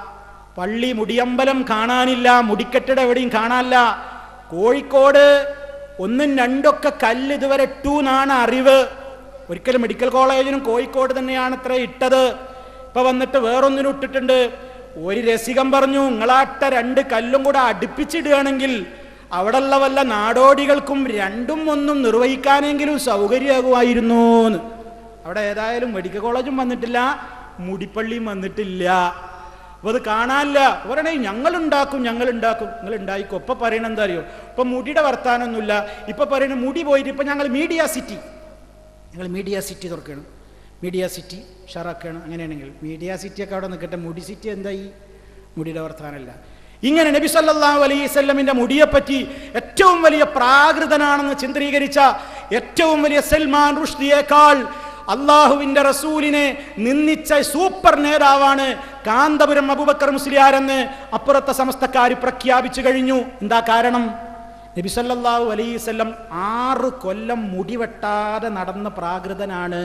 പള്ളി മുടിയമ്പലം കാണാനില്ല മുടിക്കെട്ടിട എവിടെയും കാണാനില്ല കോഴിക്കോട് ഒന്നും രണ്ടൊക്കെ കല്ല് ഇതുവരെ ഇട്ടു എന്നാണ് അറിവ് ഒരിക്കലും മെഡിക്കൽ കോളേജിനും കോഴിക്കോട് തന്നെയാണ് ഇത്ര ഇട്ടത് ഇപ്പൊ വന്നിട്ട് വേറൊന്നിനും ഇട്ടിട്ടുണ്ട് ഒരു രസികം പറഞ്ഞു നിങ്ങളാട്ട രണ്ട് കല്ലും കൂടെ അടുപ്പിച്ചിടുകയാണെങ്കിൽ അവിടെയുള്ള വല്ല നാടോടികൾക്കും രണ്ടും ഒന്നും നിർവഹിക്കാനെങ്കിലും സൗകര്യമാകുമായിരുന്നു എന്ന് അവിടെ ഏതായാലും മെഡിക്കൽ കോളേജും വന്നിട്ടില്ല മുടിപ്പള്ളിയും വന്നിട്ടില്ല അപ്പൊ അത് കാണാനില്ല പറയണേ ഞങ്ങൾ ഉണ്ടാക്കും ഞങ്ങൾ ഉണ്ടാക്കും നിങ്ങൾ ഉണ്ടായിക്കോ ഇപ്പൊ പറയണ എന്താ അറിയോ ഇപ്പൊ മുടിയുടെ വർത്താനൊന്നുമില്ല ഇപ്പൊ പറയണ മുടി പോയിട്ട് ഇപ്പൊ ഞങ്ങൾ മീഡിയ സിറ്റി ഞങ്ങൾ മീഡിയ സിറ്റി തുറക്കണം മീഡിയ സിറ്റി ഷറാക്കണം അങ്ങനെയാണെങ്കിൽ മീഡിയ സിറ്റിയൊക്കെ അവിടെ നിൽക്കട്ടെ മുടി സിറ്റി എന്തായി മുടിയുടെ വർത്താനല്ല ഇങ്ങനെ നബി സല്ലല്ലാഹു അലൈഹി സ്വല്ലമിന്റെ മുടിയെപ്പറ്റി ഏറ്റവും വലിയ പ്രാകൃതനാണെന്ന് ചിത്രീകരിച്ച ഏറ്റവും വലിയ സൽമാൻ റുഷ്ദിയേക്കാൾ അള്ളാഹുവിന്റെ റസൂലിനെ നിന്ദിച്ച സൂപ്പർ നേതാവാണ് കാന്തപുരം അബൂബക്കർ മുസ്ലിയാരെന്ന് അപ്പുറത്തെ സമസ്തക്കാർ പ്രഖ്യാപിച്ചു കഴിഞ്ഞു എന്താ കാരണം നബി സല്ലല്ലാഹു അലൈഹി വസല്ലം ആറ് കൊല്ലം മുടി വെട്ടാതെ നടന്ന പ്രാകൃതനാണ്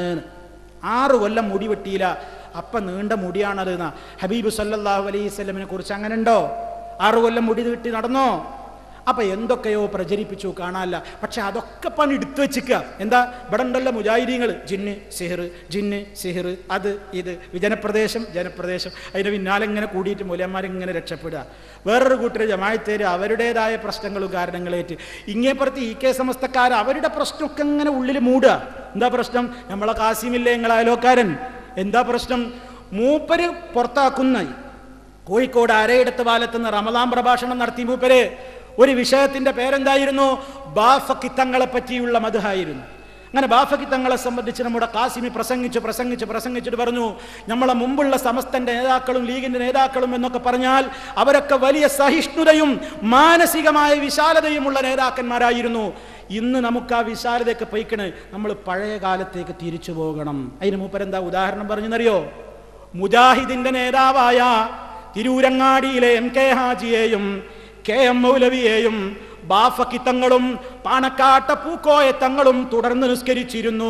ആറ് കൊല്ലം മുടി വെട്ടിയില്ല അപ്പൊ നീണ്ട മുടിയാണത് എന്നാ ഹബീബ് സല്ലല്ലാഹു അലൈഹി വസല്ലമിനെ കുറിച്ച് അങ്ങനെ ഉണ്ടോ ആറ് കൊല്ലം മുടി വെട്ടി നടന്നോ അപ്പൊ എന്തൊക്കെയോ പ്രചരിപ്പിച്ചു കാണാനല്ല പക്ഷെ അതൊക്കെ പണി എടുത്തു വെച്ചിക്കുക എന്താ ഇവിടെ ഉണ്ടല്ലോ മുജാഹിദീങ്ങൾ ജിന്ന് സിഹിർ ജിന്ന് സിഹിർ അത് ഇത് വിജനപ്രദേശം ജനപ്രദേശം അതിന്റെ പിന്നാലെ ഇങ്ങനെ കൂടിയിട്ട് മൂല്യന്മാരിങ്ങനെ രക്ഷപ്പെടുക വേറൊരു കൂട്ടർ ജമായത്തേര് അവരുടേതായ പ്രശ്നങ്ങളും കാരണങ്ങളേറ്റ് ഇങ്ങേപ്പുറത്ത് ഈ കെ സമസ്തക്കാർ അവരുടെ പ്രശ്നമൊക്കെ ഇങ്ങനെ ഉള്ളിൽ മൂടുക എന്താ പ്രശ്നം നമ്മളെ കാസിമില്ലേ നിങ്ങളെ അയലോക്കാരൻ എന്താ പ്രശ്നം മൂപ്പര് പുറത്താക്കുന്ന കോഴിക്കോട് അരയിടത്ത് പാലത്തുനിന്ന് റമദാൻ പ്രഭാഷണം നടത്തി മൂപ്പര് ഒരു വിഷയത്തിന്റെ പേരെന്തായിരുന്നു ബാഫക്കിത്തങ്ങളെ പറ്റിയുള്ള മധുഹായിരുന്നു അങ്ങനെ ബാഫക്കിത്തങ്ങളെ സംബന്ധിച്ച് നമ്മുടെ കാസിമി പ്രസംഗിച്ച് പ്രസംഗിച്ച് പ്രസംഗിച്ചിട്ട് പറഞ്ഞു നമ്മളെ മുമ്പുള്ള സമസ്തന്റെ നേതാക്കളും ലീഗിന്റെ നേതാക്കളും എന്നൊക്കെ പറഞ്ഞാൽ അവരൊക്കെ വലിയ സഹിഷ്ണുതയും മാനസികമായ വിശാലതയുമുള്ള നേതാക്കന്മാരായിരുന്നു ഇന്ന് നമുക്ക് ആ വിശാലതയൊക്കെ പൊയ്ക്കണ് നമ്മൾ പഴയ കാലത്തേക്ക് തിരിച്ചു പോകണം അതിന് മൂപ്പരെന്താ ഉദാഹരണം പറഞ്ഞെന്നറിയോ മുജാഹിദിന്റെ നേതാവായ തിരൂരങ്ങാടിയിലെ എം കെ ഹാജിയെയും കെ എം മൗലവിയെയും ബാഫക്കിത്തങ്ങളും പാണക്കാട്ട പൂക്കോയ തങ്ങളും തുടർന്ന് നിസ്കരിച്ചിരുന്നു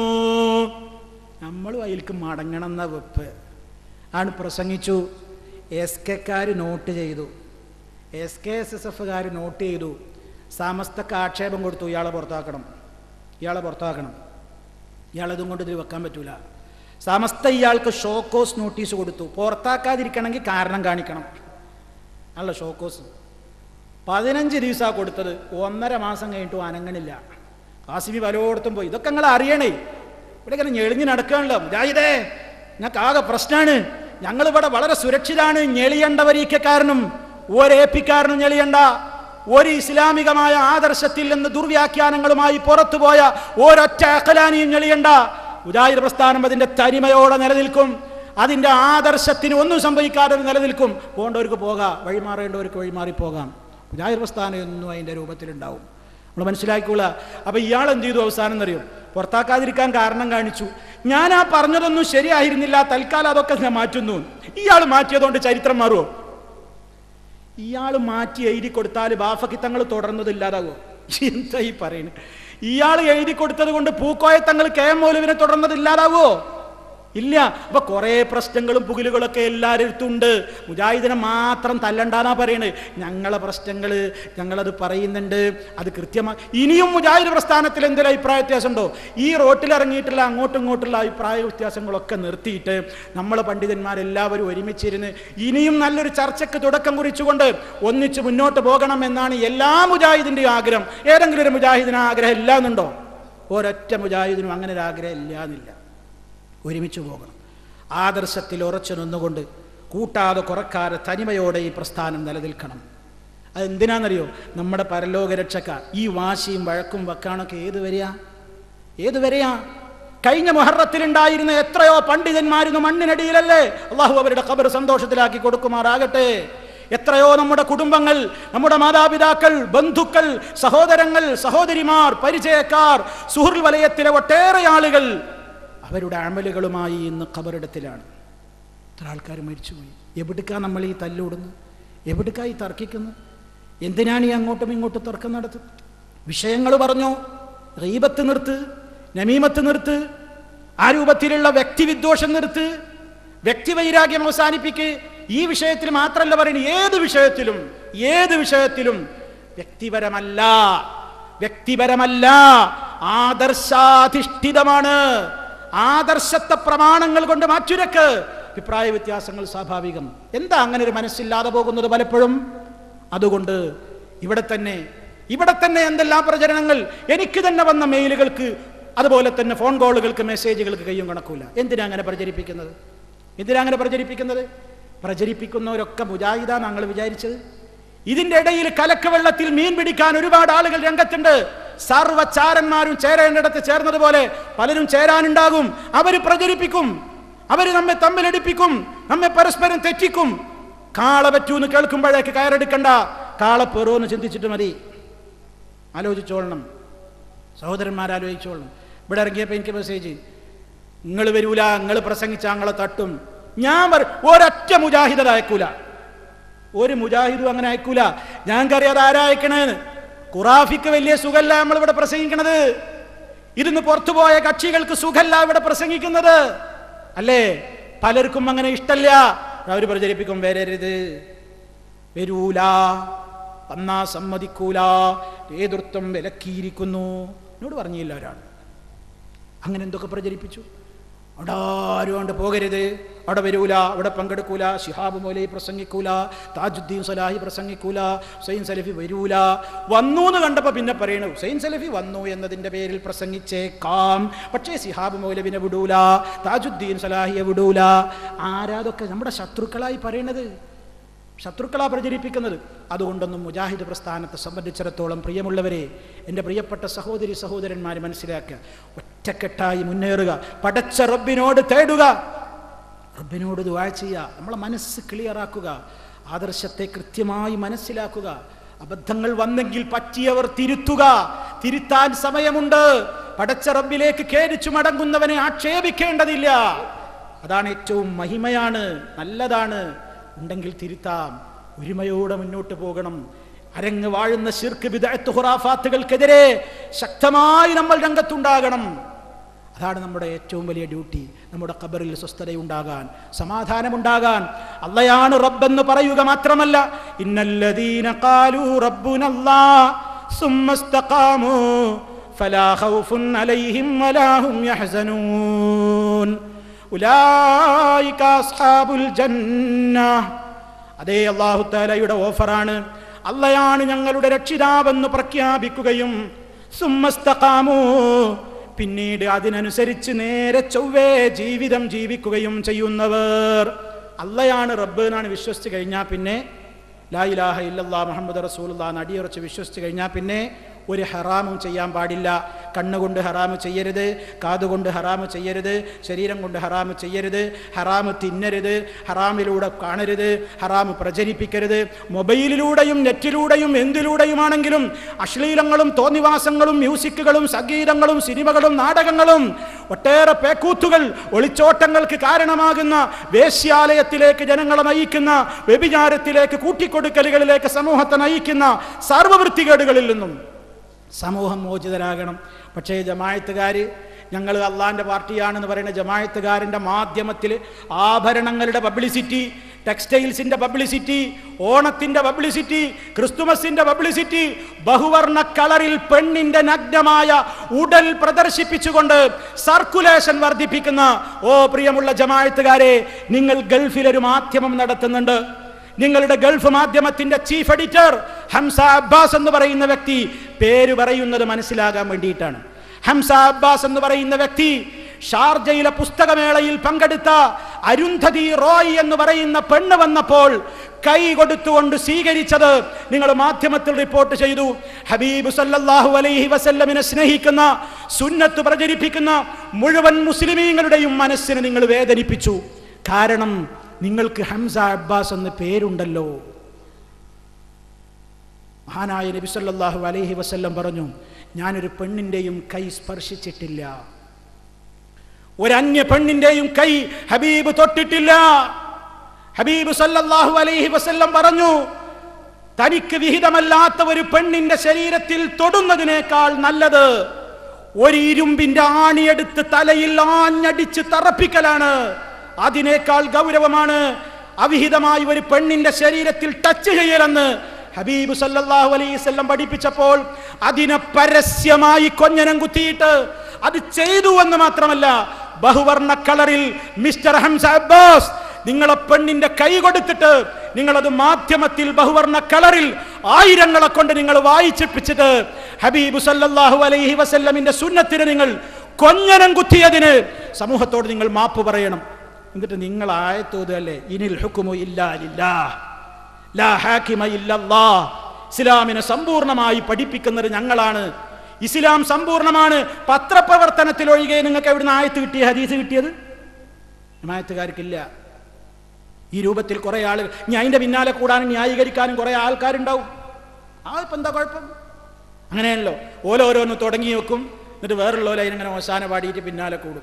നമ്മളും അതിലേക്ക് മടങ്ങണമെന്ന വെപ്പ് ആണ് പ്രസംഗിച്ചു എസ് കെക്കാർ നോട്ട് ചെയ്തു എസ് കെ എസ് എസ് എഫുകാർ നോട്ട് ചെയ്തു സമസ്തക്ക് ആക്ഷേപം കൊടുത്തു ഇയാളെ പുറത്താക്കണം ഇയാളെ പുറത്താക്കണം ഇയാളതും കൊണ്ട് ഇതിൽ വെക്കാൻ പറ്റൂല സമസ്ത ഇയാൾക്ക് ഷോക്കോസ് നോട്ടീസ് കൊടുത്തു പുറത്താക്കാതിരിക്കണമെങ്കിൽ കാരണം കാണിക്കണം അല്ല ഷോക്കോസ് പതിനഞ്ച് ദിവസമാണ് കൊടുത്തത് ഒന്നര മാസം കഴിഞ്ഞിട്ടും അനങ്ങണില്ല കാസിമി പലയിടത്തും പോയി ഇതൊക്കെ നിങ്ങൾ അറിയണേ ഇവിടെ ഇങ്ങനെ ഞെളിഞ്ഞ് നടക്കുകയാണല്ലോ മുജാഹിദേ ഞങ്ങൾക്ക് ആകെ പ്രശ്നമാണ് ഞങ്ങളിവിടെ വളരെ സുരക്ഷിതാണ് ഞെളിയണ്ട പരീക്ഷക്കാരനും ഒരേപ്പിക്കാരനും ഞെളിയണ്ട ഒരു ഇസ്ലാമികമായ ആദർശത്തിൽ നിന്ന് ദുർവ്യാഖ്യാനങ്ങളുമായി പുറത്തുപോയ ഒരൊറ്റ അഖലാനിയും ഞെളിയണ്ട മുജാഹിദ് പ്രസ്ഥാനം അതിന്റെ തനിമയോടെ നിലനിൽക്കും അതിന്റെ ആദർശത്തിന് ഒന്നും സംഭവിക്കാതെ നിലനിൽക്കും പോകേണ്ടവർക്ക് പോകാം വഴിമാറേണ്ടവർക്ക് വഴിമാറി പോകാം മുജാഹിദ് പ്രസ്ഥാനം എന്നും അതിന്റെ രൂപത്തിലുണ്ടാവും നമ്മൾ മനസ്സിലാക്കിക്കൊള്ളുക അപ്പൊ ഇയാൾ എന്ത് ചെയ്തു അവസാനം എന്നറിയും പുറത്താക്കാതിരിക്കാൻ കാരണം കാണിച്ചു ഞാൻ ആ പറഞ്ഞതൊന്നും ശരിയായിരുന്നില്ല തൽക്കാലം അതൊക്കെ ഞാൻ മാറ്റുന്നു ഇയാൾ മാറ്റിയതുകൊണ്ട് ചരിത്രം മാറുമോ ഇയാൾ മാറ്റി എഴുതി കൊടുത്താൽ ബാഫക്കി തങ്ങൾ തുടർന്നത് ഇല്ലാതാകുമോ എന്താ ഈ പറയുന്നത് ഇയാൾ എഴുതി കൊടുത്തത് കൊണ്ട് പൂക്കോയ തങ്ങൾ കെ എം മൗലവിനെ തുടർന്നത് ഇല്ലാതാകുമോ ഇല്ല അപ്പൊ കുറെ പ്രശ്നങ്ങളും പുകിലുകളൊക്കെ എല്ലാവരും ഉണ്ട് മുജാഹിദിനെ മാത്രം തല്ലണ്ടാന്നാ പറയണത് ഞങ്ങളെ പ്രശ്നങ്ങള് ഞങ്ങളത് പറയുന്നുണ്ട് അത് കൃത്യമായി ഇനിയും മുജാഹിദ് പ്രസ്ഥാനത്തിൽ എന്തെങ്കിലും അഭിപ്രായ വ്യത്യാസമുണ്ടോ ഈ റോട്ടിൽ ഇറങ്ങിയിട്ടുള്ള അങ്ങോട്ടും ഇങ്ങോട്ടുള്ള അഭിപ്രായ വ്യത്യാസങ്ങളൊക്കെ നിർത്തിയിട്ട് നമ്മൾ പണ്ഡിതന്മാരെല്ലാവരും ഒരുമിച്ചിരുന്ന് ഇനിയും നല്ലൊരു ചർച്ചയ്ക്ക് തുടക്കം കുറിച്ചുകൊണ്ട് ഒന്നിച്ച് മുന്നോട്ട് പോകണം എന്നാണ് എല്ലാ മുജാഹിദിന്റെയും ആഗ്രഹം ഏതെങ്കിലും ഒരു മുജാഹിദിന് ആഗ്രഹം ഇല്ല എന്നുണ്ടോ ഒരൊറ്റ മുജാഹിദിനും അങ്ങനെ ഒരു ആഗ്രഹം ഇല്ല എന്നില്ല ഒരുമിച്ച് പോകണം ആദർശത്തിൽ ഉറച്ചു നിന്നുകൊണ്ട് കൂട്ടാതെ കുറക്കാതെ തനിമയോടെ ഈ പ്രസ്ഥാനം നിലനിൽക്കണം അതെന്തിനാണെന്നറിയോ നമ്മുടെ പരലോക രക്ഷക്ക ഈ വാശിയും വഴക്കും വക്കാണൊക്കെ ഏത് വരെയാ ഏത് വരെയാ കഴിഞ്ഞ മുഹറത്തിലുണ്ടായിരുന്ന എത്രയോ പണ്ഡിതന്മാരുന്നു മണ്ണിനടിയിലല്ലേ അള്ളാഹു അവരുടെ ഖബർ സന്തോഷത്തിലാക്കി കൊടുക്കുമാറാകട്ടെ എത്രയോ നമ്മുടെ കുടുംബങ്ങൾ നമ്മുടെ മാതാപിതാക്കൾ ബന്ധുക്കൾ സഹോദരങ്ങൾ സഹോദരിമാർ പരിചയക്കാർ സുഹൃൽ വലയത്തിലെ ഒട്ടേറെ ആളുകൾ അവരുടെ അമലുകളുമായി ഇന്ന് ഖബറിടത്തിലാണ് എത്ര ആൾക്കാർ മരിച്ചുപോയി എവിടുക്കാ നമ്മൾ ഈ തല്ലൂടുന്നു എവിടുക്കാ ഈ തർക്കിക്കുന്നു എന്തിനാണ് ഈ അങ്ങോട്ടും ഇങ്ങോട്ടും തർക്കം നടത്തുന്നത് വിഷയങ്ങൾ പറഞ്ഞോ റീബത്ത് നിർത്ത് നമീമത്ത് നിർത്ത് ആ രൂപത്തിലുള്ള വ്യക്തിവിദ്വേഷം നിർത്ത് വ്യക്തിവൈരാഗ്യം അവസാനിപ്പിക്ക് ഈ വിഷയത്തിൽ മാത്രമല്ല പറയുന്നത് ഏത് വിഷയത്തിലും ഏത് വിഷയത്തിലും വ്യക്തിപരമല്ല വ്യക്തിപരമല്ല ആദർശാധിഷ്ഠിതമാണ് ആദർശത്തെ പ്രമാണങ്ങൾ കൊണ്ട് മാറ്റുരക്ക് അഭിപ്രായ വ്യത്യാസങ്ങൾ സ്വാഭാവികം എന്താ അങ്ങനെ ഒരു മനസ്സില്ലാതെ പോകുന്നത് പലപ്പോഴും അതുകൊണ്ട് ഇവിടെ തന്നെ ഇവിടെ തന്നെ എന്തെല്ലാം പ്രചരണങ്ങൾ എനിക്ക് തന്നെ വന്ന മെയിലുകൾക്ക് അതുപോലെ തന്നെ ഫോൺ കോളുകൾക്ക് മെസ്സേജുകൾക്ക് കയ്യും കണക്കൂല എന്തിനാ അങ്ങനെ പ്രചരിപ്പിക്കുന്നത് എന്തിനാ അങ്ങനെ പ്രചരിപ്പിക്കുന്നത് പ്രചരിപ്പിക്കുന്നവരൊക്കെ മുജാഹിദ ഞങ്ങൾ വിചാരിച്ചത് ഇതിന്റെ ഇടയിൽ കലക്ക് വെള്ളത്തിൽ മീൻ പിടിക്കാൻ ഒരുപാട് ആളുകൾ രംഗത്തുണ്ട് സർവചാരന്മാരും ചേരേണ്ടിടത്ത് ചേർന്നതുപോലെ പലരും ചേരാനുണ്ടാകും അവര് പ്രചരിപ്പിക്കും അവര് നമ്മെ തമ്മിലടിപ്പിക്കും നമ്മെ പരസ്പരം തെറ്റിക്കും കാള പറ്റൂന്ന് കേൾക്കുമ്പോഴേക്ക് കയറെടുക്കണ്ട കാള പെറുവെന്ന് ചിന്തിച്ചിട്ട് മതി ആലോചിച്ചോളണം സഹോദരന്മാരാലോചിച്ചോളണം ഇവിടെ ഇറങ്ങിയപ്പോൾ എനിക്ക് മെസ്സേജ് നിങ്ങൾ വരൂല നിങ്ങൾ പ്രസംഗിച്ച ഞങ്ങളെ തട്ടും ഞാൻ പറ- ഒരൊറ്റ മുജാഹിദ് അയക്കൂല ഒരു മുജാഹിദും അങ്ങനെ അയക്കൂല ഞങ്ങൾക്കറിയാതെ ആരാ അയക്കണേന്ന് ഖുറാഫിക്ക് വലിയ സുഖല്ല നമ്മളിവിടെ പ്രസംഗിക്കണത് ഇരുന്ന് പുറത്തുപോയ കക്ഷികൾക്ക് സുഖല്ല ഇവിടെ പ്രസംഗിക്കുന്നത് അല്ലേ പലർക്കും അങ്ങനെ ഇഷ്ടല്ല അവർ പ്രചരിപ്പിക്കും വരരുത് വരൂല വന്നാ സമ്മതിക്കൂല നേതൃത്വം വിലക്കിയിരിക്കുന്നു എന്നോട് പറഞ്ഞില്ല ഒരാൾ അങ്ങനെ എന്തൊക്കെ പ്രചരിപ്പിച്ചു അവിടെ ആരും കൊണ്ട് പോകരുത് അവിടെ വരൂല അവിടെ പങ്കെടുക്കൂല ഷിഹാബ് മൗലൈ പ്രസംഗിക്കൂല താജുദ്ദീൻ സലാഹി പ്രസംഗിക്കൂല ഹുസൈൻ സലഫി വരൂല വന്നു എന്ന് കണ്ടപ്പോൾ പിന്നെ പറയണു ഹുസൈൻ സലഫി വന്നു എന്നതിൻ്റെ പേരിൽ പ്രസംഗിച്ചേക്കാം പക്ഷേ സിഹാബ് മൗലവിനെ വിടൂല താജുദ്ദീൻ സലാഹിയെ വിടൂല ആരാതൊക്കെ നമ്മുടെ ശത്രുക്കളായി പറയണത് ശത്രുക്കളാ പ്രചരിപ്പിക്കുന്നത് അതുകൊണ്ടൊന്നും മുജാഹിദ് പ്രസ്ഥാനത്തെ സംബന്ധിച്ചിടത്തോളം പ്രിയമുള്ളവരെ എൻ്റെ പ്രിയപ്പെട്ട സഹോദരി സഹോദരന്മാർ മനസ്സിലാക്കുക ഒറ്റക്കെട്ടായി മുന്നേറുക പടച്ച റബ്ബിനോട് തേടുക റബ്ബിനോട് ദുആ ചെയ്യുക നമ്മളെ മനസ്സ് ക്ലിയറാക്കുക ആദർശത്തെ കൃത്യമായി മനസ്സിലാക്കുക അബദ്ധങ്ങൾ വന്നെങ്കിൽ പറ്റിയവർ തിരുത്തുക തിരുത്താൻ സമയമുണ്ട് പടച്ച റബ്ബിലേക്ക് ഖേദിച്ചു മടങ്ങുന്നവനെ ആക്ഷേപിക്കേണ്ടതില്ല അതാണ് ഏറ്റവും മഹിമയാണ് നല്ലതാണ് ഉണ്ടെങ്കിൽ തിരുത്താം ഒരുമയോടെ മുന്നോട്ട് പോകണം അരങ്ങ് വാഴുന്ന ശിർക്ക് വിദഗ്ധ ഹുറാഫാത്തുകൾക്കെതിരെ ശക്തമായി നമ്മൾ രംഗത്തുണ്ടാകണം അതാണ് നമ്മുടെ ഏറ്റവും വലിയ ഡ്യൂട്ടി നമ്മുടെ ഖബറിൽ സ്വസ്ഥതയുണ്ടാകാൻ സമാധാനമുണ്ടാകാൻ അള്ളയാണ് റബ്ബെന്ന് പറയുക മാത്രമല്ല ഇന്നല്ലദീന ഖാലൂ റബ്ബുനല്ലാ സുമ്മ ഇസ്തഖാമൂ فلا خوف عليهم ولا هم يحزنون أولئك أصحاب الجنة അതേ അള്ളാഹു താലയുടെ ഓഫറാണ് അള്ളയാണ് ഞങ്ങളുടെ രക്ഷിതാവെന്ന് പ്രഖ്യാപിക്കുകയും സുമ്മസ്തകാമോ പിന്നീട് അതിനനുസരിച്ച് നേരെ ചൊവ്വേ ജീവിതം ജീവിക്കുകയും ചെയ്യുന്നവർ അള്ളയാണ് റബ്ബ് എന്നാണ് വിശ്വസിച്ച് കഴിഞ്ഞാൽ പിന്നെ ലാ ഇലാഹ ഇല്ലല്ലാ മുഹമ്മദ് റസൂലുള്ള അടിയുറച്ച് വിശ്വസിച്ച് കഴിഞ്ഞാൽ പിന്നെ ഒരു ഹറാമും ചെയ്യാൻ പാടില്ല കണ്ണുകൊണ്ട് ഹറാമ് ചെയ്യരുത് കാതുകൊണ്ട് ഹറാമ് ചെയ്യരുത് ശരീരം കൊണ്ട് ഹറാമ് ചെയ്യരുത് ഹറാമ് തിന്നരുത് ഹറാമിലൂടെ കാണരുത് ഹറാമ് പ്രചരിപ്പിക്കരുത് മൊബൈലിലൂടെയും നെറ്റിലൂടെയും എന്തിലൂടെയുമാണെങ്കിലും അശ്ലീലങ്ങളും തോന്നിവാസങ്ങളും മ്യൂസിക്കുകളും സംഗീതങ്ങളും സിനിമകളും നാടകങ്ങളും ഒട്ടേറെ പേക്കൂത്തുകൾ ഒളിച്ചോട്ടങ്ങൾക്ക് കാരണമാകുന്ന വേശ്യാലയത്തിലേക്ക് ജനങ്ങളെ നയിക്കുന്ന വ്യഭിചാരത്തിലേക്ക് കൂട്ടിക്കൊടുക്കലുകളിലേക്ക് സമൂഹത്തെ നയിക്കുന്ന സർവവൃത്തികേടുകളിൽ നിന്നും സമൂഹം മോചിതരാകണം പക്ഷേ ജമായത്തുകാർ ഞങ്ങൾ അള്ളാൻ്റെ പാർട്ടിയാണെന്ന് പറയുന്ന ജമായത്തുകാരൻ്റെ മാധ്യമത്തിൽ ആഭരണങ്ങളുടെ പബ്ലിസിറ്റി ടെക്സ്റ്റൈൽസിൻ്റെ പബ്ലിസിറ്റി ഓണത്തിൻ്റെ പബ്ലിസിറ്റി ക്രിസ്തുമസിൻ്റെ പബ്ലിസിറ്റി ബഹുവർണ്ണ കളറിൽ പെണ്ണിൻ്റെ നഗ്നമായ ഉടൽ പ്രദർശിപ്പിച്ചുകൊണ്ട് സർക്കുലേഷൻ വർദ്ധിപ്പിക്കുന്ന ഓ പ്രിയമുള്ള ജമായത്തുകാരെ നിങ്ങൾ ഗൾഫിലൊരു മാധ്യമം നടത്തുന്നുണ്ട് നിങ്ങളുടെ ഗൾഫ് മാധ്യമത്തിന്റെ ചീഫ് എഡിറ്റർ ഹംസ അബ്ബാസ് എന്ന് പറയുന്ന വ്യക്തി പേര് പറയുന്നത് മനസ്സിലാകാൻ വേണ്ടിയിട്ടാണ് ഹംസ അബ്ബാസ് എന്ന് പറയുന്ന വ്യക്തി ഷാർജയിലെ പുസ്തകമേളയിൽ പങ്കെടുത്ത അരുന്ധതി റോയ് എന്ന് പറയുന്ന പെണ്ണ് വന്നപ്പോൾ കൈ കൊടുത്തുകൊണ്ട് സ്വീകരിച്ചത് നിങ്ങൾ മാധ്യമത്തിൽ റിപ്പോർട്ട് ചെയ്തു ഹബീബ് സല്ലല്ലാഹു അലൈഹി വസല്ലമിനെ സ്നേഹിക്കുന്ന സുന്നത്ത് പ്രചരിപ്പിക്കുന്ന മുഴുവൻ മുസ്ലിമീങ്ങളുടെയും മനസ്സിനെ നിങ്ങൾ വേദനിപ്പിച്ചു കാരണം നിങ്ങൾക്ക് ഹംസ അബ്ബാസ് എന്ന് പേരുണ്ടല്ലോ മഹാനായ നബി സല്ലല്ലാഹു അലൈഹി വസല്ലം പറഞ്ഞു ഞാനൊരു പെണ്ണിൻ്റെയും കൈ സ്പർശിച്ചിട്ടില്ല ഒരന്യ പെണ്ണിൻ്റെയും കൈ ഹബീബ് തൊട്ടിട്ടില്ല ഹബീബ് സല്ലല്ലാഹു അലൈഹി വസല്ലം പറഞ്ഞു തനിക്ക് വിഹിതമല്ലാത്ത ഒരു പെണ്ണിന്റെ ശരീരത്തിൽ തൊടുന്നതിനേക്കാൾ നല്ലത് ഒരു ഇരുമ്പിന്റെ ആണിയെടുത്ത് തലയിൽ ആഞ്ഞടിച്ച് തറപ്പിക്കലാണ് അതിനേക്കാൾ ഗൗരവമാണ് അവിഹിതമായി ഒരു പെണ്ണിന്റെ ശരീരത്തിൽ ടച്ച് ചെയ്യലെന്ന് ഹബീബ് സല്ലല്ലാഹു അലൈഹി വസല്ലം പഠിപ്പിച്ചപ്പോൾ അതിനെ പരസ്യമായി കൊഞ്ഞനം കുത്തിയിട്ട് അത് ചെയ്തു എന്ന് മാത്രമല്ല ബഹുവർണ്ണ കളറിൽ മിസ്റ്റർ ഹംസ അബ്ബാസ് നിങ്ങളെ പെണ്ണിന്റെ കൈ കൊടുത്തിട്ട് നിങ്ങളത് മാധ്യമത്തിൽ ബഹുവർണ്ണ കളറിൽ ആയിരങ്ങളെ കൊണ്ട് നിങ്ങൾ വായിച്ചിപ്പിച്ചിട്ട് ഹബീബ് സല്ലല്ലാഹു അലൈഹി വസല്ലമിന്റെ സുന്നത്തിന് നിങ്ങൾ കൊഞ്ഞനം കുത്തിയതിന് സമൂഹത്തോട് നിങ്ങൾ മാപ്പ് പറയണം എന്നിട്ട് നിങ്ങൾ ആയത്തോതല്ലേ ഇനിൽ ഹുക്കുമു ഇല്ലാ ലാ ഹാക്കിമ ഇല്ലല്ലാ ഇസ്ലാമിനെ സമ്പൂർണ്ണമായി പഠിപ്പിക്കുന്നത് ഞങ്ങളാണ് ഇസ്ലാം സമ്പൂർണ്ണമാണ് പത്രപ്രവർത്തനത്തിൽ ഒഴികെ നിങ്ങൾക്ക് എവിടുന്ന് ആയത്ത് കിട്ടിയ ഹദീസ് കിട്ടിയത് ജമായത്തുകാർക്കില്ല ഈ രൂപത്തിൽ കുറെ ആളുകൾ ഞാൻ അതിന്റെ പിന്നാലെ കൂടാനും ന്യായീകരിക്കാനും കുറെ ആൾക്കാരുണ്ടാവും ആ ഇപ്പം എന്താ കുഴപ്പം അങ്ങനെയല്ലോ ഓരോരോന്ന് തുടങ്ങി വെക്കും എന്നിട്ട് വേറുള്ളവരെ അതിനങ്ങനെ അവസാന പാടിയിട്ട് പിന്നാലെ കൂടും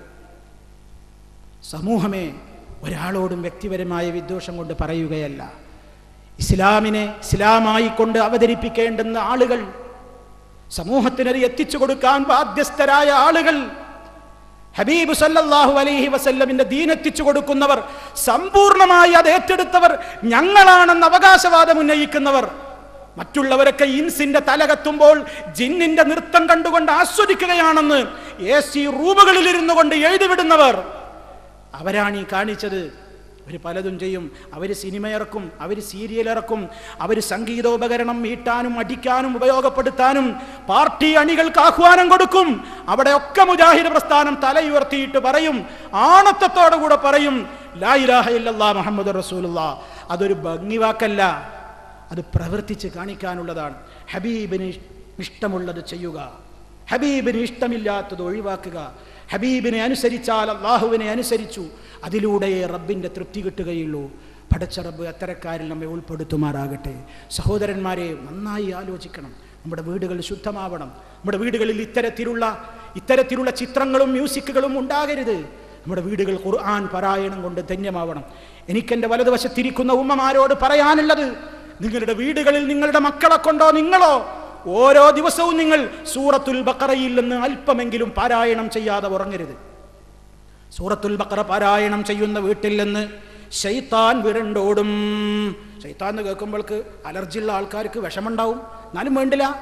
സമൂഹമേ ഒരാളോടും വ്യക്തിപരമായ വിദ്വേഷം കൊണ്ട് പറയുകയല്ല ഇസ്ലാമിനെ ഇസ്ലാമായി കൊണ്ട് അവതരിപ്പിക്കേണ്ടുന്ന ആളുകൾ സമൂഹത്തിനത് എത്തിച്ചു കൊടുക്കാൻ ബാധ്യസ്ഥരായ ആളുകൾ ഹബീബ് സല്ലല്ലാഹു അലൈഹി വസല്ലമിന്റെ ദീനെത്തിച്ചു കൊടുക്കുന്നവർ സമ്പൂർണമായി അത് ഏറ്റെടുത്തവർ ഞങ്ങളാണെന്ന് അവകാശവാദം ഉന്നയിക്കുന്നവർ മറ്റുള്ളവരൊക്കെ ഇൻസിന്റെ തലകത്തുമ്പോൾ ജിന്നിന്റെ നൃത്തം കണ്ടുകൊണ്ട് ആസ്വദിക്കുകയാണെന്ന് എ സി റൂമുകളിൽ ഇരുന്നു കൊണ്ട് എഴുതിവിടുന്നവർ അവരാണ് ഈ കാണിച്ചത് അവർ പലതും ചെയ്യും അവർ സിനിമ ഇറക്കും അവർ സീരിയൽ ഇറക്കും അവർ സംഗീതോപകരണം മീട്ടാനും അടിക്കാനും ഉപയോഗപ്പെടുത്താനും പാർട്ടി അണികൾക്ക് ആഹ്വാനം കൊടുക്കും അവിടെയൊക്കെ മുജാഹിദ് പ്രസ്ഥാനം തലയുയർത്തിയിട്ട് പറയും ആണത്തത്തോടു കൂടെ പറയും ലാ ഇലാഹ ഇല്ലല്ലാ മുഹമ്മദ് റസൂലുള്ള അതൊരു ഭംഗി വാക്കല്ല അത് പ്രവർത്തിച്ച് കാണിക്കാനുള്ളതാണ് ഹബീബിന് ഇഷ്ടമുള്ളത് ചെയ്യുക ഹബീബിന് ഇഷ്ടമില്ലാത്തത് ഒഴിവാക്കുക ഹബീബിനെ അനുസരിച്ചാൽ അള്ളാഹുവിനെ അനുസരിച്ചു അതിലൂടെ റബ്ബിൻ്റെ തൃപ്തി കിട്ടുകയുള്ളൂ പടച്ച റബ്ബ് അത്തരക്കാരിൽ നമ്മെ ഉൾപ്പെടുത്തുമാറാകട്ടെ സഹോദരന്മാരെ നന്നായി ആലോചിക്കണം നമ്മുടെ വീടുകൾ ശുദ്ധമാവണം നമ്മുടെ വീടുകളിൽ ഇത്തരത്തിലുള്ള ഇത്തരത്തിലുള്ള ചിത്രങ്ങളും മ്യൂസിക്കുകളും ഉണ്ടാകരുത് നമ്മുടെ വീടുകൾ ഖുർആൻ പാരായണം കൊണ്ട് ധന്യമാവണം എനിക്കെൻ്റെ വലതുവശത്തിരിക്കുന്ന ഉമ്മമാരോട് പറയാനുള്ളത് നിങ്ങളുടെ വീടുകളിൽ നിങ്ങളുടെ മക്കളെ കൊണ്ടോ നിങ്ങളോ ഓരോ ദിവസവും നിങ്ങൾ സൂറത്തുൽ ബക്കറയിൽ നിന്ന് അല്പമെങ്കിലും പാരായണം ചെയ്യാതെ ഉറങ്ങരുത് സൂറത്തുൽ ബക്കറ പാരായണം ചെയ്യുന്ന വീട്ടിൽ നിന്ന് ഷെയ്ത്താൻ വിരണ്ടോടും ഷെയ്ത്താൻ എന്ന് കേൾക്കുമ്പോൾക്ക് അലർജിയുള്ള ആൾക്കാർക്ക് വിഷമുണ്ടാവും എന്നാലും വേണ്ടില്ല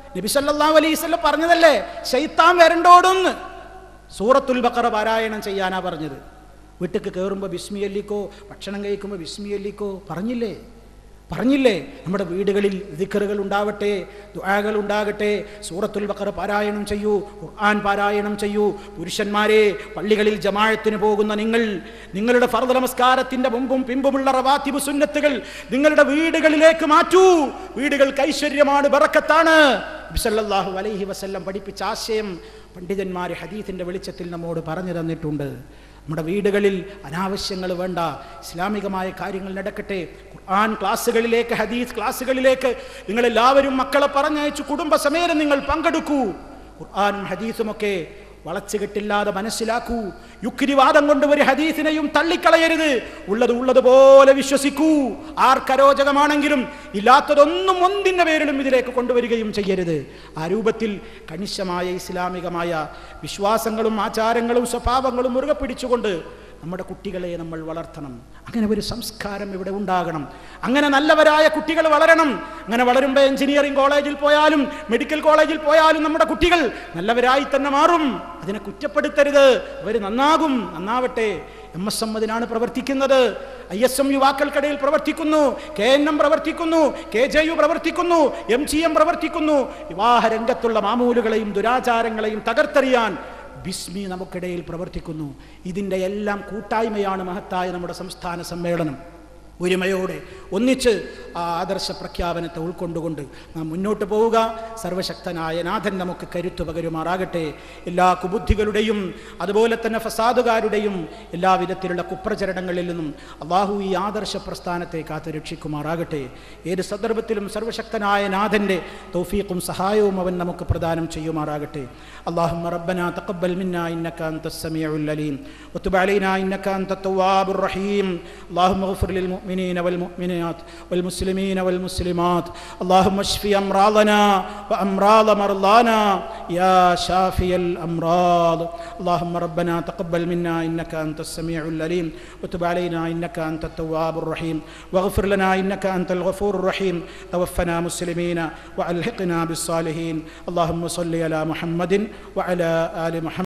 നബി സല്ലല്ലാഹു അലൈഹി വസല്ലം പറഞ്ഞതല്ലേ ശൈത്താൻ വരണ്ടോടൊന്ന് സൂറത്തുൽ ബഖറ പാരായണം ചെയ്യാനാ പറഞ്ഞത് വീട്ടിക്ക് കയറുമ്പോൾ ബിസ്മിയല്ലിക്കോ ഭക്ഷണം കഴിക്കുമ്പോൾ ബിസ്മിയല്ലിക്കോ പറഞ്ഞില്ലേ പറഞ്ഞില്ലേ നമ്മുടെ വീടുകളിൽ ദിക്കറുകൾ ഉണ്ടാവട്ടെ ദുആകൾ ഉണ്ടാകട്ടെ സൂറത്തുൽ ബഖറ പാരായണം ചെയ്യൂ ഖുർആൻ പാരായണം ചെയ്യൂ പുരുഷന്മാരെ പള്ളികളിൽ ജമാഴത്തിന് പോകുന്ന നിങ്ങൾ നിങ്ങളുടെ ഫർദ് നമസ്കാരത്തിന്റെ മുമ്പും പിമ്പുമുള്ള റവാത്തിബ് സുന്നത്തുകൾ നിങ്ങളുടെ വീടുകളിലേക്ക് മാറ്റൂ വീടുകൾക്ക് ഐശ്വര്യമാണ് ബറക്കത്താണ് ബിസല്ലാഹു അലൈഹി വസല്ലം പഠിപ്പിച്ച ആശയം പണ്ഡിതന്മാർ ഹദീസിന്റെ വെളിച്ചത്തിൽ നമ്മോട് പറഞ്ഞു തന്നിട്ടുണ്ട് നമ്മുടെ വീടുകളിൽ അനാവശ്യങ്ങൾ വേണ്ട ഇസ്ലാമികമായ കാര്യങ്ങൾ നടക്കട്ടെ ഖുർആൻ ക്ലാസ്സുകളിലേക്ക് ഹദീസ് ക്ലാസ്സുകളിലേക്ക് നിങ്ങൾ എല്ലാവരും മക്കളെ പറഞ്ഞയച്ചു കുടുംബസമേതം നിങ്ങൾ പങ്കെടുക്കൂ ഖുർആനും ഹദീസുമൊക്കെ വളച്ചുകെട്ടില്ലാതെ മനസ്സിലാക്കൂ യുക്തിവാദം കൊണ്ട് ഒരു ഹദീസിനെയും തള്ളിക്കളയരുത് ഉള്ളത് ഉള്ളതുപോലെ വിശ്വസിക്കൂ ആർക്കരോചകമാണെങ്കിലും ഇല്ലാത്തതൊന്നും ഒന്നിൻ്റെ പേരിലും ഇതിലേക്ക് കൊണ്ടുവരികയും ചെയ്യരുത് ആ രൂപത്തിൽ കണിശമായ ഇസ്ലാമികമായ വിശ്വാസങ്ങളും ആചാരങ്ങളും സ്വഭാവങ്ങളും മുറുകെ പിടിച്ചുകൊണ്ട് നമ്മുടെ കുട്ടികളെ നമ്മൾ വളർത്തണം അങ്ങനെ ഒരു സംസ്കാരം ഇവിടെ ഉണ്ടാകണം അങ്ങനെ നല്ലവരായ കുട്ടികൾ വളരണം അങ്ങനെ വളരുമ്പോൾ എഞ്ചിനീയറിംഗ് കോളേജിൽ പോയാലും മെഡിക്കൽ കോളേജിൽ പോയാലും നമ്മുടെ കുട്ടികൾ നല്ലവരായി തന്നെ മാറും അതിനെ കുറ്റപ്പെടുത്തരുത് അവർ നന്നാകും നന്നാവട്ടെ എം എസ് എം അതിനാണ് പ്രവർത്തിക്കുന്നത് ഐ എസ് എം യുവാക്കൾക്കിടയിൽ പ്രവർത്തിക്കുന്നു കെ എൻ എം പ്രവർത്തിക്കുന്നു കെ ജെ യു പ്രവർത്തിക്കുന്നു എം ജി എം പ്രവർത്തിക്കുന്നു വിവാഹ രംഗത്തുള്ള മാമൂലുകളെയും ദുരാചാരങ്ങളെയും തകർത്തെറിയാൻ ബിസ്മി നമുക്കിടയിൽ പ്രവർത്തിക്കുന്നു ഇതിൻ്റെ എല്ലാം കൂട്ടായ്മയാണ് മഹത്തായ നമ്മുടെ സംസ്ഥാന സമ്മേളനം ഒരുമയോടെ ഒന്നിച്ച് ആ ആദർശ പ്രഖ്യാപനത്തെ ഉൾക്കൊണ്ടുകൊണ്ട് നാം മുന്നോട്ട് പോവുക സർവശക്തനായ നാഥൻ നമുക്ക് കരുത്തു പകരുമാറാകട്ടെ എല്ലാ കുബുദ്ധികളുടെയും അതുപോലെ തന്നെ ഫസാദുകാരുടെയും എല്ലാവിധത്തിലുള്ള കുപ്രചരണങ്ങളിൽ നിന്നും അള്ളാഹു ഈ ആദർശ പ്രസ്ഥാനത്തെ കാത്ത് രക്ഷിക്കുമാറാകട്ടെ ഏത് സന്ദർഭത്തിലും സർവശക്തനായ നാഥൻ്റെ തൗഫീഖും സഹായവും അവൻ നമുക്ക് പ്രദാനം ചെയ്യുമാറാകട്ടെ اللهم ربنا تقبل منا إنك أنت السميع العليم وتب علينا إنك أنت التواب الرحيم اللهم اغفر للمؤمنين والمؤمنات والمسلمين والمسلمات اللهم اشف أمراضنا وأمراض مرضانا يا شافي الأمراض اللهم ربنا تقبل منا إنك أنت السميع العليم وتب علينا إنك أنت التواب الرحيم واغفر لنا إنك أنت الغفور الرحيم توفنا مسلمين وألحقنا بالصالحين اللهم صل على محمد وعلى آل محمد